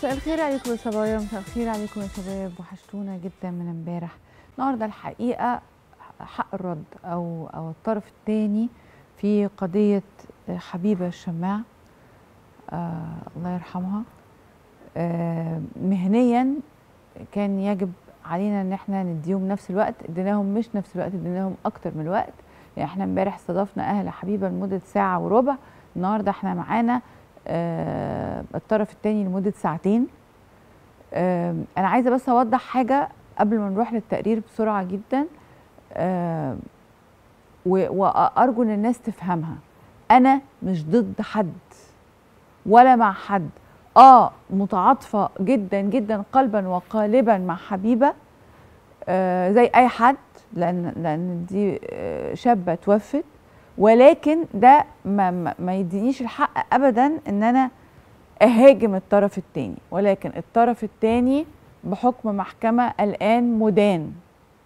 مساء الخير عليكم يا صبايا مساء الخير عليكم يا شباب وحشتونا جدا من امبارح النهارده الحقيقه حق الرد او او الطرف الثاني في قضيه حبيبه الشماع آه الله يرحمها آه مهنيا كان يجب علينا ان احنا نديهم نفس الوقت اديناهم مش نفس الوقت اديناهم اكتر من الوقت يعني احنا امبارح استضفنا اهل حبيبه لمده ساعه وربع النهارده احنا معانا آه الطرف الثاني لمده ساعتين آه انا عايزه بس اوضح حاجه قبل ما نروح للتقرير بسرعه جدا آه وارجو ان الناس تفهمها انا مش ضد حد ولا مع حد اه متعاطفه جدا جدا قلبا وقالبا مع حبيبه آه زي اي حد لان لان دي آه شابه توفت ولكن ده ما, ما, ما يدينيش الحق ابدا ان انا اهاجم الطرف الثاني ولكن الطرف الثاني بحكم محكمه الان مدان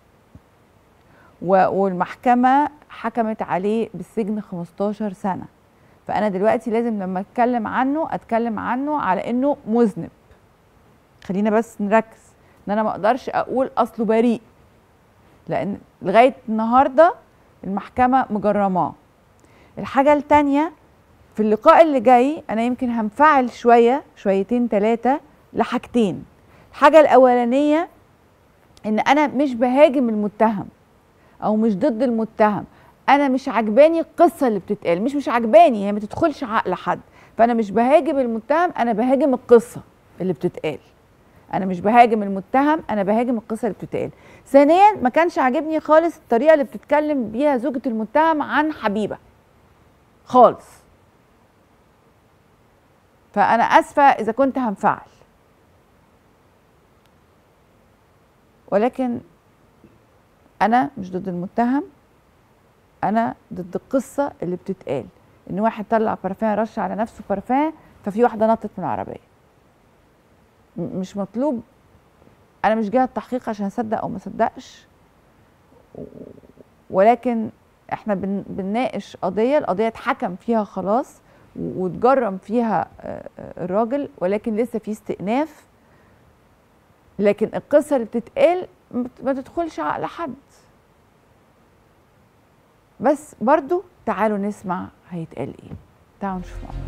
والمحكمه حكمت عليه بالسجن 15 سنه فانا دلوقتي لازم لما اتكلم عنه اتكلم عنه على انه مذنب خلينا بس نركز ان انا ما اقدرش اقول اصله بريء لان لغايه النهارده المحكمه مجرماه الحاجه الثانيه في اللقاء اللي جاي انا يمكن هنفعل شويه شويتين ثلاثه لحاجتين الحاجه الاولانيه ان انا مش بهاجم المتهم او مش ضد المتهم انا مش عجباني القصه اللي بتتقال مش مش عجباني هي ما تدخلش عقل حد فانا مش بهاجم المتهم انا بهاجم القصه اللي بتتقال انا مش بهاجم المتهم انا بهاجم القصه اللي بتتقال ثانيا ما كانش عاجبني خالص الطريقه اللي بتتكلم بيها زوجة المتهم عن حبيبه خالص فانا اسفه اذا كنت هنفعل ولكن انا مش ضد المتهم انا ضد القصه اللي بتتقال ان واحد طلع برفان رش على نفسه برفان ففي واحده نطت من العربيه مش مطلوب انا مش جهه تحقيق عشان اصدق او ما اصدقش ولكن احنا بن بنناقش قضيه القضيه اتحكم فيها خلاص واتجرم فيها الراجل ولكن لسه في استئناف لكن القصه اللي بتتقال ما تدخلش عقل حد بس برضو تعالوا نسمع هيتقال ايه تعالوا نشوف مع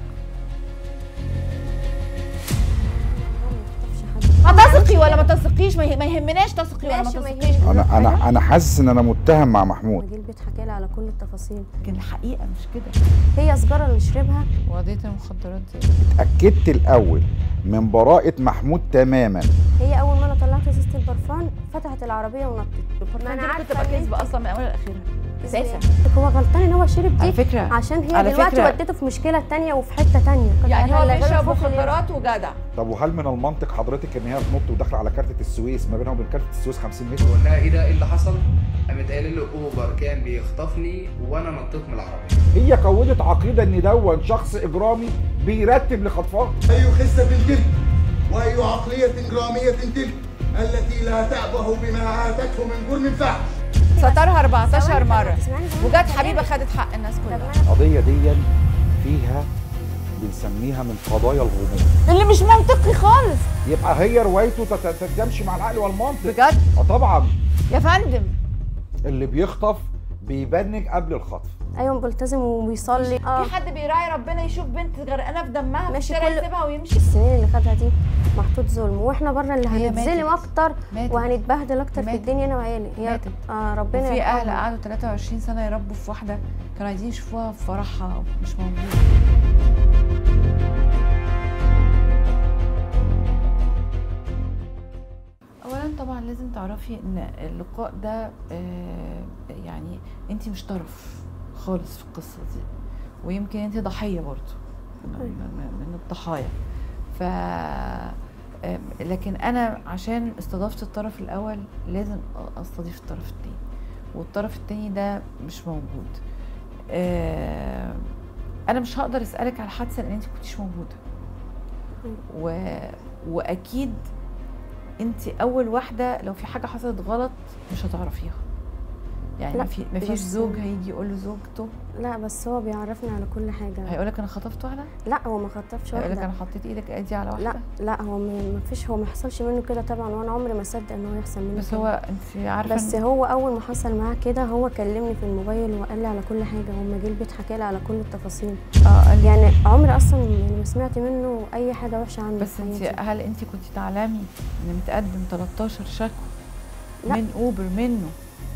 هتثقي ولا ما تثقيش ما يهمناش تثقي ولا ما تثقيش انا انا انا حاسس ان انا متهم مع محمود جه البيت حكى لي على كل التفاصيل لكن الحقيقه مش كده هي سجاره اللي شربها وقضيه المخدرات دي اتاكدت الاول من براءه محمود تماما هي اول ما انا طلعت ازازه البرفان فتحت العربيه ونطت ما انا عارفه تبقى كذب اصلا من اولها لاخرها اساسا هو غلطان ان هو شرب دي على فكره عشان هي على دلوقتي فكرة- ودته في مشكله تانية وفي حته تانية كانت يعني هو هتلاقي غير بيشرب فوق اليوم. مخدرات وجدع طب وهل من المنطق حضرتك ان هي تنط وداخله على كارتة السويس ما بينها وبين كارتة السويس 50 متر قلنا ايه ده ايه اللي حصل؟ قامت قايله لي اوبر كان بيخطفني وانا نطيت من العربيه هي كونت عقيده ان دون شخص اجرامي بيرتب لخطفها أي خسة تلك وأي عقلية إجرامية تلك التي لا تأبه بما عاتته من جرم فحش سترها 14 ثواني، مره تسمعني؟ وجت حبيبه خدت حق الناس طب كلها ما القضيه دي فيها بنسميها من قضايا الغموض اللي مش منطقي خالص يبقى هي روايته تت- تتجمش مع العقل والمنطق بجد اه طبعا يا فندم اللي بيخطف بيبنج قبل الخطف ايوه بيلتزم وبيصلي اه في حد بيراعي ربنا يشوف بنت غرقانه في دمها في ماشي الشارع كل- يسيبها ويمشي السنين اللي خدها دي محطوط ظلم واحنا بره اللي هي هنتظلم ماتت. اكتر ماتت. وهنتبهدل اكتر في ماتت. الدنيا انا وعيالي هي ماتت. اه ربنا وفي اهل يرحمها. قعدوا 23 سنه يربوا في واحده كانوا عايزين يشوفوها في فرحها مش موجوده اولا طبعا لازم تعرفي ان اللقاء ده آه، يعني انت مش طرف خالص في القصه دي ويمكن انت ضحيه برضه من, من- من الضحايا ف آم، لكن انا عشان استضفت الطرف الاول لازم أ- استضيف الطرف التاني والطرف التاني ده مش موجود آم، انا مش هقدر اسالك على الحادثه لان انت كنتيش موجوده و... واكيد انت اول واحده لو في حاجه حصلت غلط مش هتعرفيها يعني لا، ما في ما فيش بس- زوج هيجي يقول لزوجته لا بس هو بيعرفني على كل حاجه هيقول لك انا خطفت واحده لا هو ما خطفش هيقول لك واحده انا حطيت ايدك ايدي على واحده لا لا هو ما ما فيش هو ما حصلش منه كده طبعا وانا عمري ما اصدق ان هو يحصل منه بس كده. هو انت عارفه بس إن- هو اول ما حصل معاه كده هو كلمني في الموبايل وقال لي على كل حاجه وما جه البيت حكى لي على كل التفاصيل اه قال لي يعني عمري اصلا يعني ما سمعت منه اي حاجه وحشه عنه بس في انت حياتي. هل انت كنت تعلمي ان متقدم 13 شكوى لا. من اوبر منه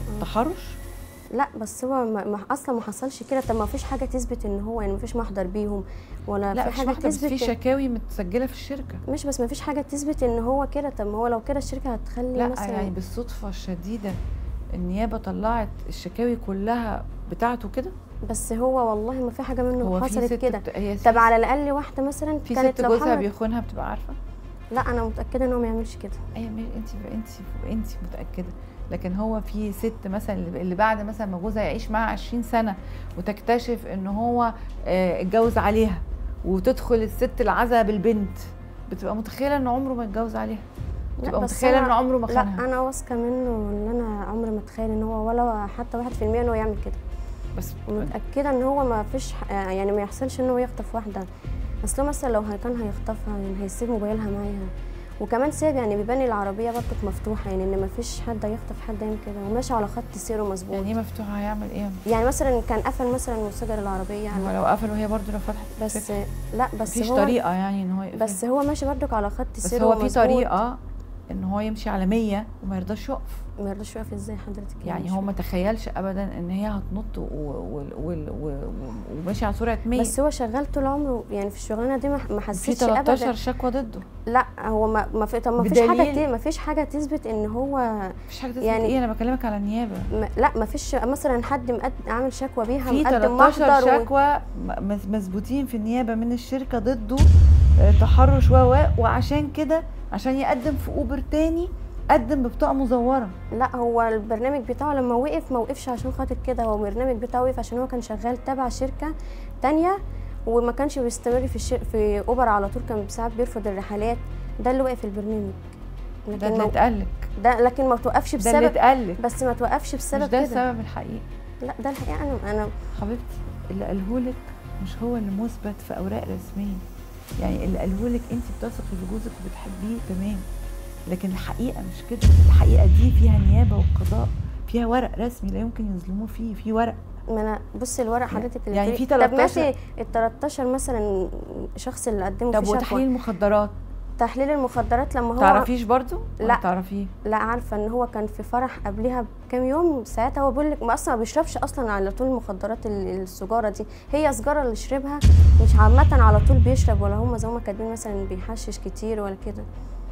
تحرش لا بس هو ما ما اصلا ما حصلش كده طب ما فيش حاجه تثبت ان هو يعني ما فيش محضر بيهم ولا لا في مش حاجه واحده بس في تثبت إن- شكاوي متسجله في الشركه مش بس ما فيش حاجه تثبت ان هو كده طب ما هو لو كده الشركه هتخلي لا مثلا يعني بالصدفه الشديده النيابه طلعت الشكاوي كلها بتاعته كده بس هو والله ما في حاجه منه هو في حصلت ست كده بت... هي طب في- على الاقل واحده مثلا في كانت ست لو جوزها حملت بيخونها بتبقى عارفه لا انا متاكده ان هو ما يعملش كده ايوه انت انت انت متاكده لكن هو في ست مثلا اللي اللي بعد مثلا ما جوزها يعيش معاها 20 سنه وتكتشف ان هو آه، اتجوز عليها وتدخل الست العزا بالبنت بتبقى متخيله ان عمره ما اتجوز عليها لا بتبقى بس متخيله أنا- ان عمره ما لا خانها انا واثقه منه ان انا عمري ما اتخيل ان هو ولا حتى واحد في المية ان هو يعمل كده بس ومتاكده ان هو ما فيش ح- يعني ما يحصلش ان هو يخطف واحده اصل مثلا لو هي- كان هيخطفها يعني هيسيب موبايلها معاها وكمان سيب يعني بيبان العربيه برضك مفتوحه يعني ان ما فيش حد هيخطف حد يعمل كده وماشي على خط سيره مظبوط يعني ايه مفتوحه هيعمل ايه يعني مثلا كان قفل مثلا مسجل العربيه هو يعني لو قفل وهي برضه لو فتحت بس السكة، لا بس مفيش هو طريقه يعني ان هو يقفل بس هو ماشي برضك على خط بس سيره هو في مظبوط. طريقه ان هو يمشي على 100 وما يرضاش يقف ما يرضاش يقف ازاي حضرتك يعني مش هو ما تخيلش ابدا ان هي هتنط و- و- و- و- وماشي على سرعه 100 بس هو شغال طول عمره يعني في الشغلانه دي ما ما في حسيتش 13 ابدا شكوى ضده لا هو ما ما في طب ما فيش حاجه بدليل- ت- ما فيش حاجه تثبت ان هو مفيش حاجه تثبت يعني- ايه انا بكلمك على النيابه ما لا ما فيش مثلا حد مقد... عامل شكوى بيها في مقدم 13 محضر و... شكوى م- مز- مثبوتين في النيابه من الشركه ضده آه، تحرش و و- وعشان كده عشان يقدم في اوبر تاني قدم ببطاقه مزوره لا هو البرنامج بتاعه لما وقف ما وقفش عشان خاطر كده هو البرنامج بتاعه وقف عشان هو كان شغال تبع شركه تانية وما كانش بيستمر في الشر... في اوبر على طول كان ساعات بيرفض الرحلات ده اللي وقف البرنامج ده لكن اللي ما... اتقالك ده لكن ما توقفش ده اللي بسبب اتقالك بس ما توقفش مش بسبب ده كده السبب الحقيقي لا ده الحقيقه انا انا حبيبتي اللي قالهولك مش هو اللي مثبت في اوراق رسميه يعني اللي قالهولك انت بتثقي في جوزك وبتحبيه تمام لكن الحقيقه مش كده الحقيقه دي فيها نيابه وقضاء فيها ورق رسمي لا يمكن يظلموه فيه في ورق ما انا بص الورق حضرتك اللي يعني بتقولي- في طب 13 ماشي ال 13 مثلا شخص اللي قدموا طب فيه شكوى وتحليل المخدرات تحليل المخدرات لما هو تعرفيش برضو ولا لا. تعرفيه لا عارفه ان هو كان في فرح قبلها بكام يوم ساعتها هو بيقول لك ما اصلا ما بيشربش اصلا على طول المخدرات ال- السجاره دي هي سجاره اللي شربها مش عامه على طول بيشرب ولا هم زي ما كاتبين مثلا بيحشش كتير ولا كده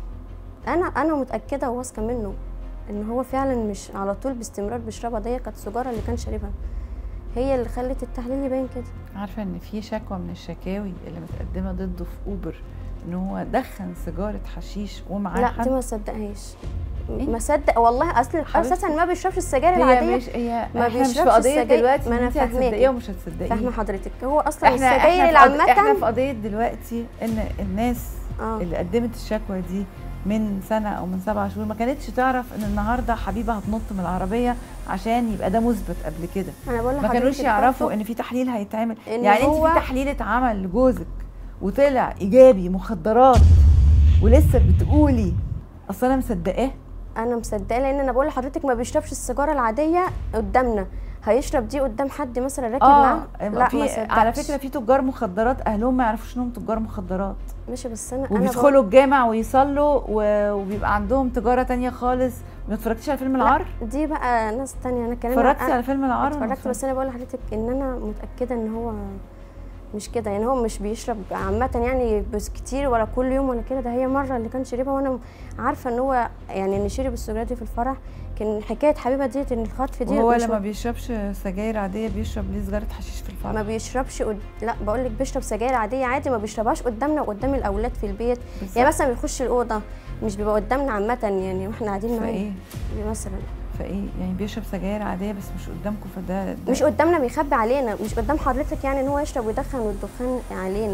انا انا متاكده وواثقه منه ان هو فعلا مش على طول باستمرار بيشربها دي كانت سجاره اللي كان شاربها هي اللي خلت التحليل يبين كده عارفه ان في شكوى من الشكاوي اللي متقدمه ضده في اوبر ان هو دخن سيجاره حشيش ومعاه لا حد دي ما صدقهاش إيه؟ ما صدق والله اصل حبيبتي. اساسا ما بيشربش السجاير هي العاديه مش هي ما احنا مش في بيشربش قضيه السجاير. دلوقتي ما ما أنا انت فاهماكي. هتصدقيه ومش هتصدقيه فاهمه حضرتك هو اصلا احنا السجاير احنا في قضية- احنا عامه في قضيه دلوقتي ان الناس اه اللي قدمت الشكوى دي من سنه او من سبع شهور ما كانتش تعرف ان النهارده حبيبه هتنط من العربيه عشان يبقى ده مثبت قبل كده انا بقول ما لحضرتك كانوش يعرفوا برضه ان في تحليل هيتعمل إن يعني انت هو- في تحليل اتعمل لجوزك وطلع ايجابي مخدرات ولسه بتقولي اصل انا مصدقاه انا مصدقه لان انا بقول لحضرتك ما بيشربش السيجاره العاديه قدامنا هيشرب دي قدام حد مثلا راكب معاه اه لا في ما على صدقش. فكره في تجار مخدرات اهلهم ما يعرفوش انهم تجار مخدرات ماشي بس انا انا وبيدخلوا الجامع ويصلوا و- وبيبقى عندهم تجاره تانية خالص ما اتفرجتيش على فيلم لا، العار دي بقى ناس تانية انا كمان اتفرجتي أنا على فيلم العار ولا اتفرجت بس انا بقول لحضرتك ان انا متاكده ان هو مش كده يعني هو مش بيشرب عامة يعني بس كتير ولا كل يوم ولا كده ده هي مرة اللي كان شربها وانا عارفة ان هو يعني ان شرب السجاير دي في الفرح كان حكاية حبيبة ديت ان الخطف دي وهو مش لما بيشربش سجاير عاديه بيشرب ليه سيجاره حشيش في ما الفرح بيشربش قد... لا بقول لك بيشرب سجاير عاديه عادي ما بيشربهاش قدامنا وقدام الاولاد في البيت بالظبط. يعني مثلا بيخش الاوضه مش بيبقى قدامنا عامه يعني واحنا قاعدين معاه فايه مثلا فايه يعني بيشرب سجاير عاديه بس مش قدامكم فده ده مش قدامنا بيخبي علينا مش قدام حضرتك يعني ان هو يشرب ويدخن والدخان علينا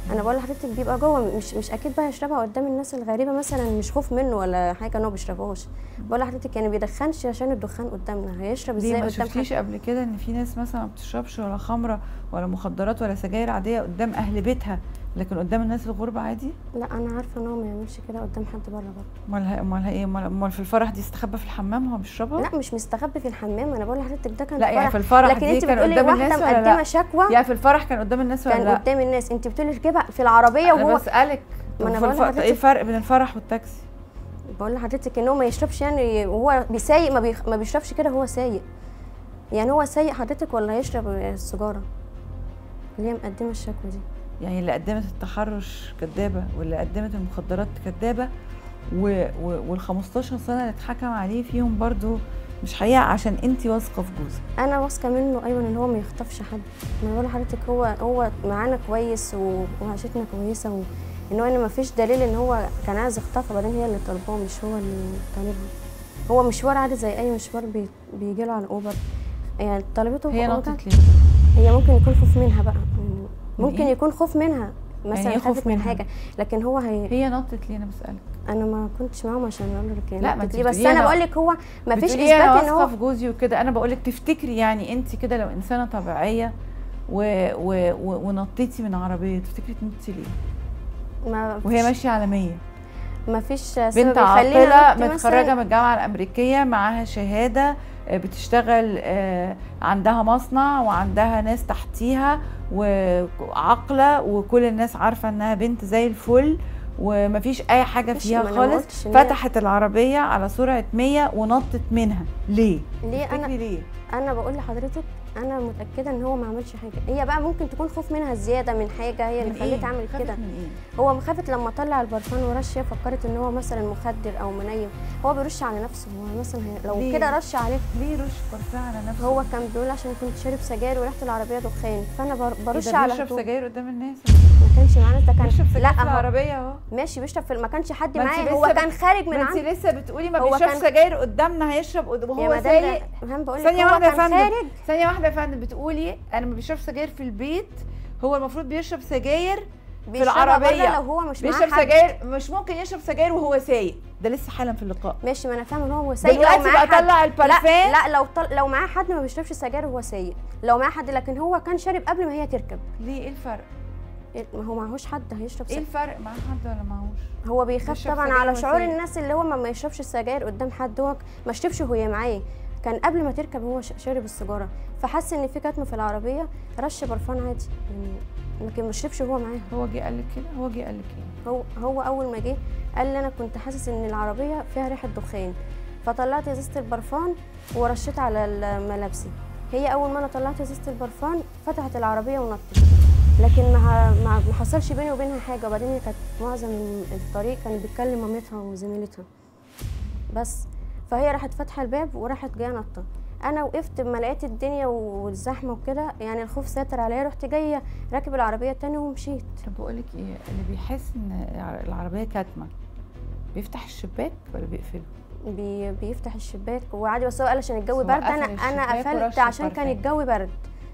انا بقول لحضرتك بيبقى جوه مش مش اكيد بقى يشربها قدام الناس الغريبه مثلا مش خوف منه ولا حاجه ان هو بيشربهاش بقول لحضرتك يعني بيدخنش عشان الدخان قدامنا هيشرب ليه ازاي ما قدام شفتيش حد قبل كده ان في ناس مثلا ما بتشربش ولا خمره ولا مخدرات ولا سجاير عاديه قدام اهل بيتها لكن قدام الناس الغربة عادي لا انا عارفه ان هو ما يعملش كده قدام حد بره برضه امال ه- امال هي- ايه امال امال في الفرح دي استخبى في الحمام هو بيشربها لا مش مستخبي في الحمام انا بقول لحضرتك ده كان لا يعني في الفرح لكن دي انت كان بتقولي قدام واحده الناس ولا مقدمه لا شكوى يعني في الفرح كان قدام الناس ولا كان لا قدام الناس انت بتقولي ركبها في العربيه انا وهو بسالك ما أنا طب في بقول الف- لحضرتك- ايه الفرق بين الفرح والتاكسي بقول لحضرتك ان هو ما يشربش يعني وهو بيسايق ما, بيخ... ما بيشربش كده وهو سايق يعني هو سايق حضرتك ولا هيشرب السيجاره اللي هي مقدمه الشكوى دي يعني اللي قدمت التحرش كدابه واللي قدمت المخدرات كدابه و... و... وال 15 سنه اللي اتحكم عليه فيهم برضو مش حقيقه عشان انت واثقه في جوزك انا واثقه منه ايوه ان هو ما يخطفش حد ما أنا بقول لحضرتك هو هو معانا كويس و- وعيشتنا كويسه و... ان هو ان ما فيش دليل ان هو كان عايز يخطفها بعدين هي اللي طالباه مش هو اللي طالبها هو مشوار عادي زي اي مشوار بي... بيجي له على اوبر يعني طلبته هي هو نطت ده- ليه هي ممكن يكون خوف منها بقى يعني ممكن إيه؟ يكون خوف منها مثلا إيه خوف خافت من منها؟ حاجه لكن هو هي هي نطت ليه انا بسالك انا ما كنتش معاهم عشان اقول لك يعني لا، ما نطت انت ليه، بس بتقولي انا أنا- بقول لك هو ما فيش بتقولي انا اثبات ان واثقه هو في جوزي وكده انا بقول لك تفتكري يعني انت كده لو انسانه طبيعيه و... و... و... ونطيتي من عربيه تفتكري تنطي ليه ما وهي ماشيه على 100 ما فيش سبب بنت يخلينا عاقله ننط متخرجه مثلاً. من الجامعه الامريكيه معاها شهاده آه، بتشتغل آه، عندها مصنع وعندها ناس تحتيها وعاقله وكل الناس عارفه انها بنت زي الفل ومفيش اي حاجه مفيش- فيها ما أنا ما خالص قلتش إن هي- فتحت العربيه على سرعه 100 ونطت منها ليه ليه انا تفتكري ليه انا بقول لحضرتك انا متاكده ان هو ما عملش حاجه هي بقى ممكن تكون خوف منها زياده من حاجه هي اللي من إيه؟ خلتها عملت خافت كده من ايه هو مخافت لما طلع البرفان ورش هي فكرت ان هو مثلا مخدر او منيم هو بيرش على نفسه هو مثلا هي- لو ليه؟ كده رش عليه ليه رش برفان على نفسه هو كان بيقول عشان كنت شارب سجاير وريحه العربيه دخان فانا بر- إيه برش ده على بيشرب هدوم. سجاير قدام الناس ما كانش معانا ده كان بيشرب سجاير لا في هو العربيه اهو ماشي بيشرب في ما كانش حد ما انت معاه لسه هو بت- كان خارج من ما انت عنده لسه بتقولي ما هو بيشربش كان- سجاير قدامنا هيشرب قد- يا وهو مدام سايق هم بقول لك ثانية هو واحدة يا كان فندم خارج ثانية واحدة يا فندم بتقولي أنا ما بيشرب سجاير في البيت هو المفروض بيشرب سجاير في بيشربها العربية بره لو هو مش معاه بيشرب حد. سجاير مش ممكن يشرب سجاير وهو سايق ده لسه حالا في اللقاء ماشي ما انا فاهمه ان هو سايق لو دلوقتي معاه بقى حد طلع البرفان لا لا لو طل... لو معاه حد ما بيشربش سجاير وهو سايق لو معاه حد لكن هو كان شارب قبل ما هي تركب ليه ايه الفرق؟ إيه، ما هو معهوش حد هيشرب ايه سجاير الفرق مع حد ولا معهوش؟ هو بيخاف بيشرب طبعا سجاير على وهو شعور سايق. الناس اللي هو ما ما يشربش السجاير قدام حد هو ما شربش وهي معاه كان قبل ما تركب هو ش- شارب السيجاره فحس ان في كتم في العربيه رش برفان عادي يعني لكن ما شربش وهو معاها هو جه قال لك كده هو جه قال لك ايه؟ هو هو اول ما جه قال لي انا كنت حاسس ان العربيه فيها ريحه دخان فطلعت ازازه البرفان ورشيت على ال- ملابسي هي اول ما انا طلعت ازازه البرفان فتحت العربيه ونطت لكن ما ه- ما ما حصلش بيني وبينها حاجه وبعدين هي كانت معظم الطريق كانت بتكلم مامتها وزميلتها بس فهي راحت فاتحه الباب وراحت جايه نطه انا وقفت ما لقيت الدنيا والزحمه وكده يعني الخوف سيطر عليا رحت جايه راكب العربيه تاني ومشيت طب بقول لك ايه اللي بيحس ان الع- العربية كاتمة بيفتح الشباك ولا بيقفله؟ بي بيفتح الشباك وعادي بس هو قال عشان الجو بس هو برد انا قفل انا الشباك قفلت ورش عشان كان البرفان. الجو برد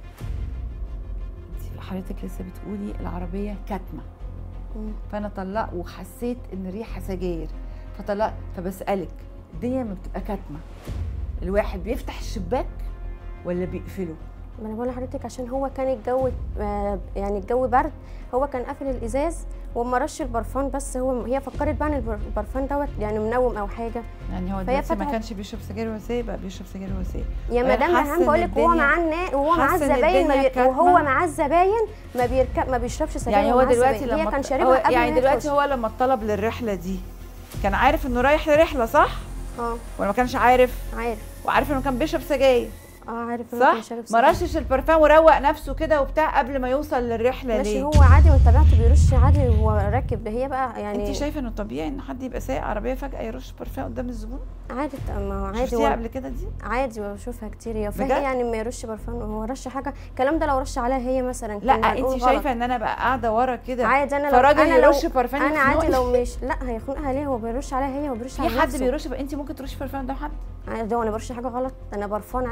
انت حضرتك لسه بتقولي العربية كاتمة مم. فانا طلع وحسيت ان ريحه سجاير فطلع فبسالك الدنيا ما بتبقى كاتمه الواحد بيفتح الشباك ولا بيقفله ما انا بقول لحضرتك عشان هو كان الجو آه، يعني الجو برد هو كان قافل الازاز وما رش البرفان بس هو هي فكرت بقى ان البر- البرفان دوت يعني منوم او حاجه يعني هو فهي دلوقتي ما فتحت- كانش بيشرب سجاير وهو سايق بقى بيشرب سجاير وهو سايق يا أنا مدام حاسة ريهام بقول إن لك وهو الدنيا- معاه النا- وهو معاه حاسة إن الزباين ما الدنيا بي... وهو كاتمة. معاه الزباين ما بيركب ما بيشربش سجاير يعني هو ومعاه دلوقتي الزباين. هي لما كان ط- شاربها هو قبل يعني ما هي دلوقتي تخش. هو لما طلب للرحله دي كان عارف انه رايح رحله صح اه ولا ما كانش عارف عارف وعارف انه كان بيشرب سجاير اه عارف إن هو كان صح شارب ما سجاير. رشش البرفان وروق نفسه كده وبتاع قبل ما يوصل للرحله ماشي ليه هو عادي من طبيعته بيرش عادي وهو راكب هي بقى يعني انت شايفه انه طبيعي ان حد يبقى سايق عربيه فجاه يرش برفان قدام الزبون عادي ما هو عادي شفتيها هو قبل كده دي عادي بشوفها كتير هي بجد؟ فهي يعني ما يرش برفان وهو رش حاجه الكلام ده لو رش عليها هي مثلا لا كنا هنقول انت غلط. شايفه ان انا بقى قاعده ورا كده عادي انا لو فراجل انا لو يرش برفان انا عادي يخنقني. لو مش لا هيخنقها ليه هو بيرش عليها هي وبيرش في على حد نفسه. بيرش بقى انت ممكن ترشي برفان قدام حد عادي هو انا برش حاجه غلط انا برفان عادي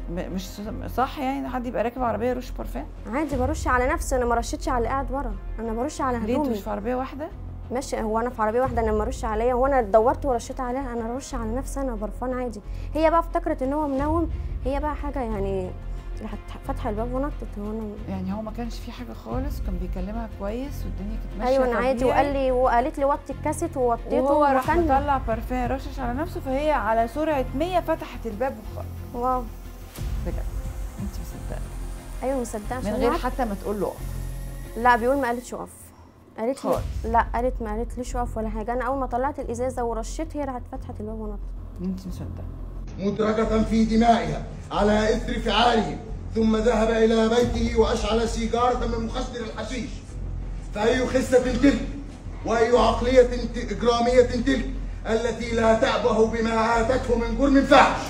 م- مش صح يعني ان حد يبقى راكب عربيه يرش بارفان عادي برش على نفسي انا ما رشيتش على اللي قاعد ورا انا برش على ليه انتوا هدومي مش في عربيه واحده ماشي هو انا في عربيه واحده انا ما ارش عليا هو انا دورت ورشيت عليها انا ارش على نفسي انا برفان عادي هي بقى افتكرت ان هو منوم هي بقى حاجه يعني راحت فاتحه الباب ونطت هو انا يعني هو ما كانش في حاجه خالص كان بيكلمها كويس والدنيا كانت ماشيه ايوه انا عادي طبيعي. وقال لي وقالت لي وطي الكاسيت ووطيته وهو راح وكان مطلع بارفان رشش على نفسه فهي على سرعه 100 فتحت الباب وخرج واو بجد انت مصدقه ايوه مصدقه من عشان غير عارفة- حتى ما تقول له اقف. لا بيقول ما قالتش اقف قالت لي خالص. لا قالت ما قالت ليش اقف ولا حاجه انا اول ما طلعت الازازه ورشيت هي راحت فتحت الباب ونطت انت مصدقه مدرجة في دمائها على إثر فعاله ثم ذهب إلى بيته وأشعل سيجارة من مخدر الحشيش فأي خسة تلك وأي عقلية ت- إجرامية تلك التي لا تأبه بما آتته من جرم فاحش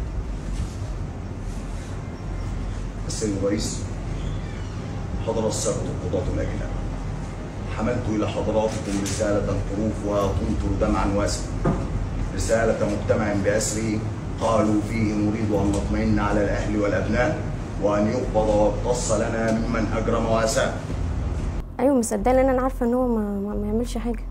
السيد الرئيس حضر السادة القضاة الأجلاء حملت إلى حضراتكم رسالة حروفها تمطر دمعا واسعا رسالة مجتمع بأسره قالوا فيه نريد أن نطمئن على الأهل والأبناء وأن يقبض ويقتص لنا ممن أجرم وأساء ايوه مصدقه لان انا عارفه ان هو ما, ما, ما يعملش حاجه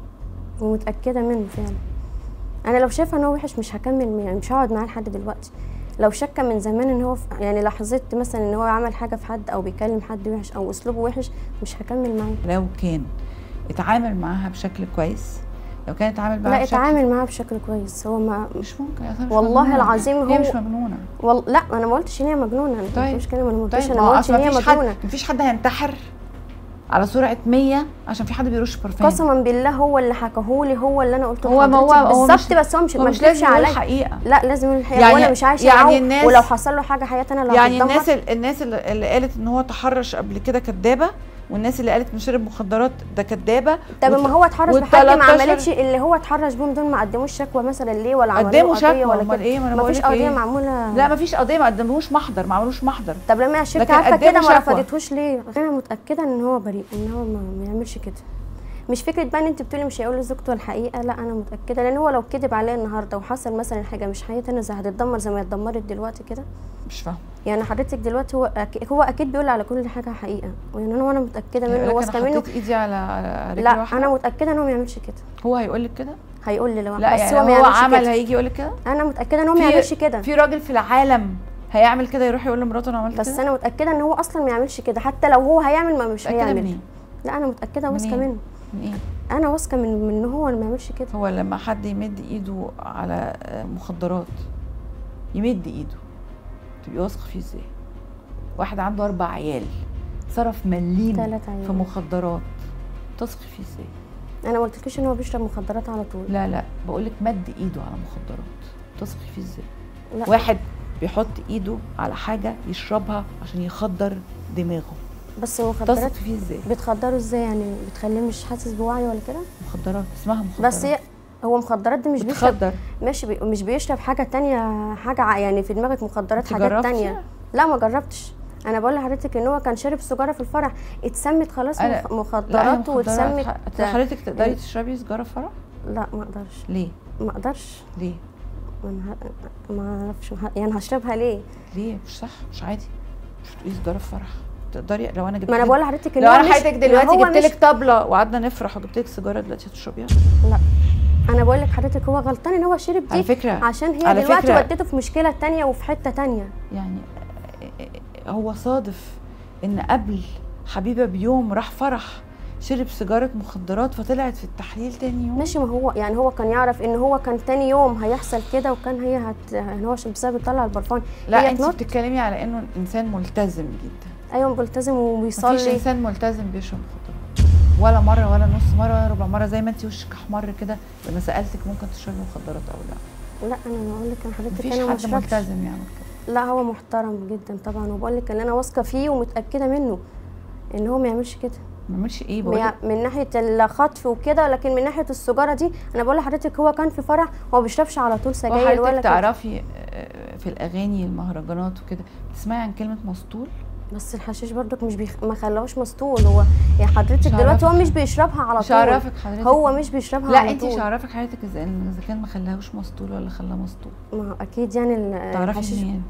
ومتاكده منه فعلا انا لو شايفه ان هو وحش مش هكمل يعني مش هقعد معاه لحد دلوقتي لو شك من زمان ان هو في يعني لحظت مثلا ان هو عمل حاجه في حد او بيكلم حد وحش او اسلوبه وحش مش هكمل معاه لو كان اتعامل معاها بشكل كويس لو كان اتعامل معاها لا بشكل اتعامل معاه بشكل كويس هو ما مش ممكن أصلاً مش والله مجنونة. العظيم هي هو- مش مجنونه وال... لا انا ما قلتش ان هي مجنونه انا طيب. طيب. مش كلمه انا ما قلتش طيب انا ما هو ما قلتش اصلا ان هي مفيش حد مجنونه مفيش حد هينتحر على سرعه 100 عشان في حد بيرش بارفان قسما بالله هو اللي حكاهولي هو اللي انا قلته هو ما هو لحضرتك هو بالظبط مش بس هو مش هو ما مش كدبش لازم يقول عليا الحقيقه لا لازم الحقيقه يعني- وانا مش عايشه يعني معاه الناس- ولو حصل له حاجه حياتي انا اللي يعني هتدمر. الناس ال- الناس اللي اللي قالت ان هو تحرش قبل كده كدابه والناس اللي قالت انه شرب مخدرات ده كدابه طب وت- ما هو اتحرش بحد ما والتلاتاشر- عملتش اللي هو اتحرش بيهم دول ما قدموش شكوى مثلا ليه ولا عملوا قدموا قضيه شكوى ولا امال كده ايه ما انا ما بقول فيش لك قضيه ايه معموله لا ما فيش قضيه ما قدموش محضر ما عملوش محضر طب لما الشركه لكن عارفه قدموا كده ما شكوى. رفضتهوش ليه انا متاكده ان هو بريء ان هو ما, ما يعملش كده مش فكره بقى ان انت بتقولي مش هيقول لزوجته الحقيقه لا انا متاكده لان هو لو كذب عليا النهارده وحصل مثلا حاجه مش حقيقه انا زي هتتدمر زي ما اتدمرت دلوقتي كده مش فاهم يعني حضرتك دلوقتي هو أكيد هو اكيد بيقول على كل حاجه حقيقه يعني انا وانا متاكده منه يقول لك واثقه انا منه حطيت ايدي على على رجل لا واحدة. انا متاكده ان هو ما يعملش كده هو هيقول لك كده هيقول لي لو لا بس يعني هو ما هو يعملش عمل كده هيجي يقول لك كده انا متاكده ان هو ما في- يعملش كده في راجل في العالم هيعمل كده يروح يقول لمراته انا عملت بس كده انا متاكده ان هو اصلا ما يعملش كده حتى لو هو هيعمل ما مش متأكدة هيعمل منين؟ لا انا متاكده واثقه منين؟ منه من ايه انا واثقه من من ان هو اللي ما يعملش كده هو لما حد يمد ايده على آه، مخدرات يمد ايده تبقي واثقه فيه ازاي واحد عنده اربع عيال صرف مليم تلات عيال. في مخدرات تثقي فيه ازاي انا ما قلتلكيش ان هو بيشرب مخدرات على طول لا لا بقول لك مد ايده على مخدرات تثقي فيه ازاي لا واحد بيحط ايده على حاجه يشربها عشان يخدر دماغه بس المخدرات تثقي فيه ازاي بتخدره ازاي يعني بتخليه مش حاسس بوعي ولا كده مخدرات اسمها مخدرات بس هي هو مخدرات دي مش بيشرب بتخدر ماشي بي... مش بيشرب حاجه تانية حاجه ع- يعني في دماغك مخدرات انت حاجات جربتي؟ تانية لا ما جربتش انا بقول لحضرتك ان هو كان شارب سيجاره في الفرح اتسمت خلاص أنا- مخ... لا هي مخدرات مخدرات واتسمت ح- حضرتك تقدري تشربي سيجاره في فرح لا ما اقدرش ليه ما اقدرش ليه ما أنا ه- ما اعرفش يعني هشربها ليه ليه مش صح مش عادي مش تقولي سيجاره في فرح تقدري لو انا جبت ما انا لك- بقول لحضرتك ان لو هو انا مش- حياتك ما دلوقتي هو جبت مش- لك طبله وقعدنا نفرح وجبت لك سيجاره دلوقتي هتشربيها لا انا بقول لك حضرتك هو غلطان ان هو شرب على دي فكره عشان هي على دلوقتي فكرة- ودته في مشكله تانية وفي حته تانية يعني هو صادف ان قبل حبيبه بيوم راح فرح شرب سيجاره مخدرات فطلعت في التحليل تاني يوم ماشي ما هو يعني هو كان يعرف ان هو كان تاني يوم هيحصل كده وكان هي هت ان هو عشان بسبب يطلع البرفان لا هي انت تنط بتتكلمي على انه انسان ملتزم جدا ايوه ملتزم مفيش وبيصلي انسان ملتزم بيشرب مخدرات ولا مره ولا نص مره ولا ربع مره زي ما انت وشك احمر كده لما سالتك ممكن تشربي مخدرات او لا لا انا بقول لك انا حضرتك مفيش انا ما حد بشربش ملتزم يعمل كده لا هو محترم جدا طبعا وبقول لك ان انا واثقه فيه ومتاكده منه ان هو ما يعملش كده ما بيعملش ايه بقول من لك من ناحيه الخطف وكده لكن من ناحيه السجاره دي انا بقول لحضرتك هو كان في فرح هو ما بيشربش على طول سجاير ولا وحضرتك كده تعرفي آه، في الاغاني المهرجانات وكده تسمعي عن كلمه مسطول بس الحشيش برضك مش بيخ... ما خلاهوش مسطول هو يعني حضرتك مش دلوقتي هو هعرفك. مش بيشربها على مش طول هعرفك حضرتك هو مش بيشربها لا على انت طول مش هعرفك حضرتك اذا اذا كان ما خلاهوش مسطول ولا خلاه مسطول ما هو اكيد يعني ال- تعرفي الحشيش منين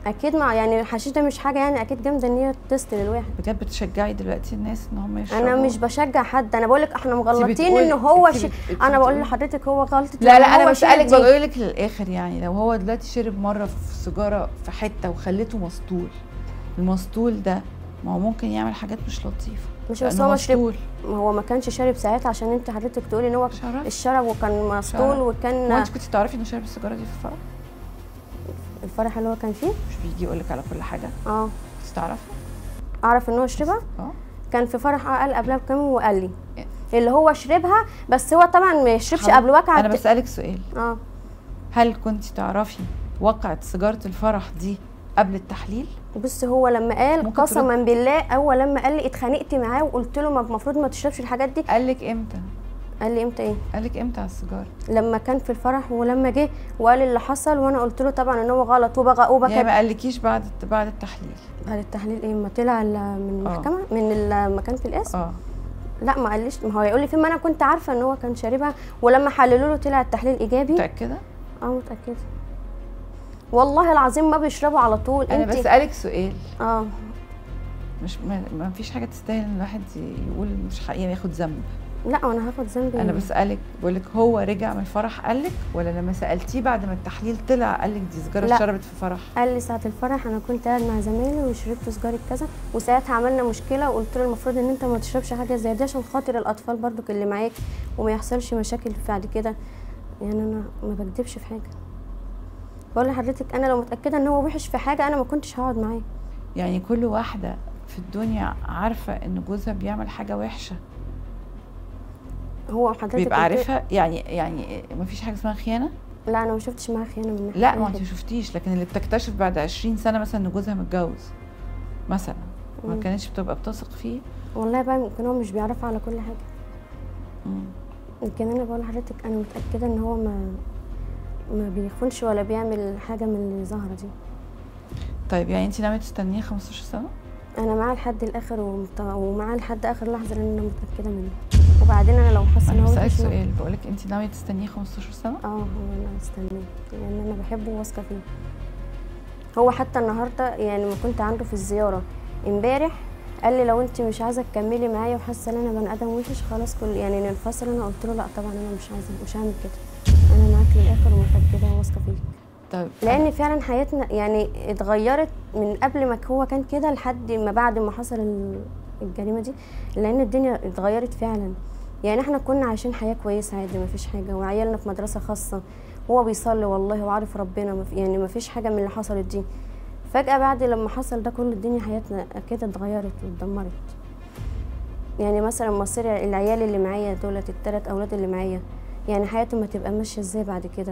اكيد مع يعني الحشيش ده مش حاجه يعني اكيد جامده ان هي تست للواحد بجد بتشجعي دلوقتي الناس ان هم يشربوا انا مش بشجع حد انا بقول لك احنا مغلطين بتقولي- ان هو انتي شي... بت- انتي انا بقول بتقولي- لحضرتك هو غلطه لا إن لا انا هو بسالك شرب دي. بقول لك للاخر يعني لو هو دلوقتي شرب مره في سيجاره في حته وخلته مسطول المسطول ده ما هو ممكن يعمل حاجات مش لطيفه مش بس لأنه هو شرب مسطول ما هو ما كانش شارب ساعتها عشان انت حضرتك تقولي ان هو شرب الشرب وكان مسطول شرب. هو وكان انت كنت تعرفي انه شارب السيجاره دي في الفرح الفرح اللي هو كان فيه مش بيجي يقول لك على كل حاجه اه كنت تعرفي اعرف ان هو شربها اه كان في فرح قال قبلها بكام يوم وقال لي اللي هو شربها بس هو طبعا ما يشربش حاضر. قبل وقعه انا بسالك سؤال اه هل كنت تعرفي وقعت سيجاره الفرح دي قبل التحليل بص هو لما قال ممكن قسما بالله اول لما قال لي اتخانقت معاه وقلت له ما المفروض ما تشربش الحاجات دي قال لك امتى قال لي امتى ايه قال لك امتى على السيجاره لما كان في الفرح ولما جه وقال اللي حصل وانا قلت له طبعا ان هو غلط وبغى وبكى يعني ما قالكيش بعد بعد التحليل بعد التحليل ايه ما طلع ال- من آه. المحكمه من المكان في القسم اه لا ما قاليش ما هو هيقول لي فين ما انا كنت عارفه ان هو كان شاربها ولما حللوا له طلع التحليل ايجابي متاكده اه متاكده والله العظيم ما بيشربوا على طول انا انت بسالك سؤال اه مش ما, ما فيش حاجه تستاهل ان الواحد يقول مش حقيقي ياخد ذنب لا وانا هاخد ذنب انا إيه؟ بسالك بقول لك هو رجع من الفرح قال لك ولا لما سالتيه بعد ما التحليل طلع قال لك دي سيجاره لا. اتشربت في فرح قال لي ساعة الفرح أنا كنت قاعد مع زمايلي وشربت سجارة كذا وساعتها عملنا مشكلة وقلت له المفروض إن أنت ما تشربش حاجة زي دي عشان خاطر الأطفال برضك اللي معاك وما يحصلش مشاكل بعد كده يعني أنا ما بكدبش في حاجة بقول لحضرتك أنا لو متأكدة إن هو وحش في حاجة أنا ما كنتش هقعد معاه يعني كل واحدة في الدنيا عارفة ان جوزها بيعمل حاجة وحشة هو حضرتك بيبقى قلت- عارفها يعني يعني ما فيش حاجة اسمها خيانة لا أنا ما شفتش معاه خيانة من ناحية لا أي ما انت حاجة. ما شفتيش لكن اللي بتكتشف بعد 20 سنة مثلا ان جوزها متجوز مثلا ما مم. كانتش بتبقى بتثق فيه والله بقى يمكن هو مش بيعرف على كل حاجة مم. يمكن أنا بقول لحضرتك أنا متأكدة إن هو ما ما بيخونش ولا بيعمل حاجة من اللي ظاهرة دي طيب يعني انت ناوية تستنيه 15 سنة انا معاه لحد الاخر ومت- ومعاه لحد اخر لحظه لان انا متاكده منه وبعدين انا لو حاسه ان انا هو بسألك وحش ما- سؤال بقولك انت ناوية تستنيه 15 سنة اه هو انا هستناه لان انا بحبه وواثقه فيه هو حتى النهارده يعني ما كنت عنده في الزياره امبارح قال لي لو انت مش عايزه تكملي معايا وحاسه ان انا بني ادم وحش خلاص كل يعني ننفصل انا قلت له لا طبعا انا مش عايزه مش هعمل كده انا معاك للاخر ومتاكده وواثقه فيك طيب لان فعلا حياتنا يعني اتغيرت من قبل ما هو كان كده لحد ما بعد ما حصل ال- الجريمه دي لان الدنيا اتغيرت فعلا يعني احنا كنا عايشين حياه كويسه عادي ما فيش حاجه وعيالنا في مدرسه خاصه هو بيصلي والله وعارف ربنا ما في- يعني ما فيش حاجه من اللي حصلت دي فجاه بعد لما حصل ده كل الدنيا حياتنا كده اتغيرت واتدمرت يعني مثلا مصير العيال اللي معايا دولت الثلاث اولاد اللي معايا يعني حياتهم هتبقى ماشيه ازاي بعد كده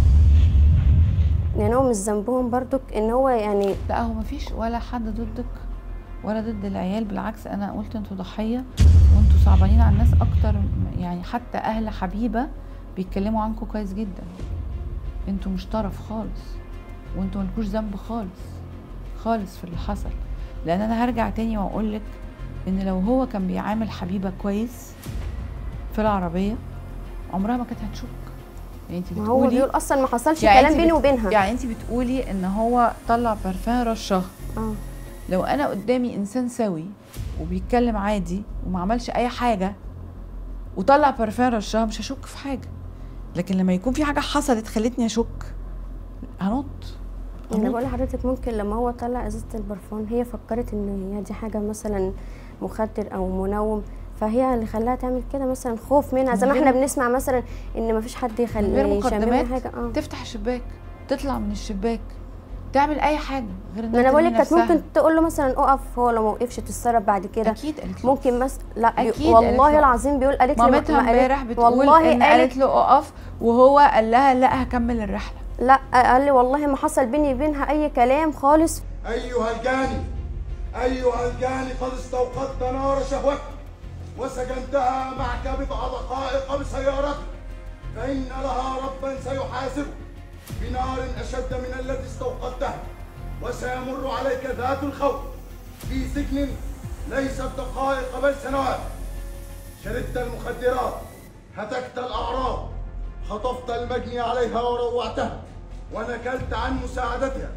يعني هو مش ذنبهم برضك ان هو يعني لا هو مفيش ولا حد ضدك ولا ضد العيال بالعكس انا قلت انتوا ضحيه وانتوا صعبانين على الناس اكتر يعني حتى اهل حبيبه بيتكلموا عنكم كويس جدا انتوا مش طرف خالص وانتوا ملكوش ذنب خالص خالص في اللي حصل لان انا هرجع تاني واقول لك ان لو هو كان بيعامل حبيبه كويس في العربيه عمرها ما كانت هتشك يعني انت ما هو بتقولي بيقول اصلا ما حصلش يعني كلام انت بيني بت- وبينها يعني انت بتقولي ان هو طلع برفان رشها اه لو انا قدامي انسان سوي وبيتكلم عادي وما عملش اي حاجه وطلع برفان رشها مش هشك في حاجه لكن لما يكون في حاجه حصلت خلتني اشك هنط انا هنط. بقول لحضرتك ممكن لما هو طلع ازازه البرفان هي فكرت ان هي دي حاجه مثلا مخدر او منوم فهي اللي خلاها تعمل كده مثلا خوف منها زي ما من احنا غير- بنسمع مثلا ان ما فيش حد من يخلي غير يشممها مقدمات حاجه اه تفتح الشباك تطلع من الشباك تعمل اي حاجه غير ما انا بقول لك كانت نفسها. ممكن تقول له مثلا اقف هو لو ما وقفش تتصرف بعد كده اكيد قالت له ممكن بس لا بي... أكيد قالت والله له. العظيم بيقول قالت لي ما- مامتها ما قالت- امبارح بتقول والله ان قالت قالت له اقف وهو قال لها لا هكمل الرحله لا قال لي والله ما حصل بيني وبينها اي كلام خالص أيها الجاني أيها الجاني قد استوقدت نار شهوتك وسجنتها معك بضع دقائق بسيارتك فإن لها ربا سيحاسبك بنار أشد من التي استوقدتها وسيمر عليك ذات الخوف في سجن ليس بدقائق بل سنوات شربت المخدرات هتكت الأعراض خطفت المجني عليها وروعتها ونكلت عن مساعدتها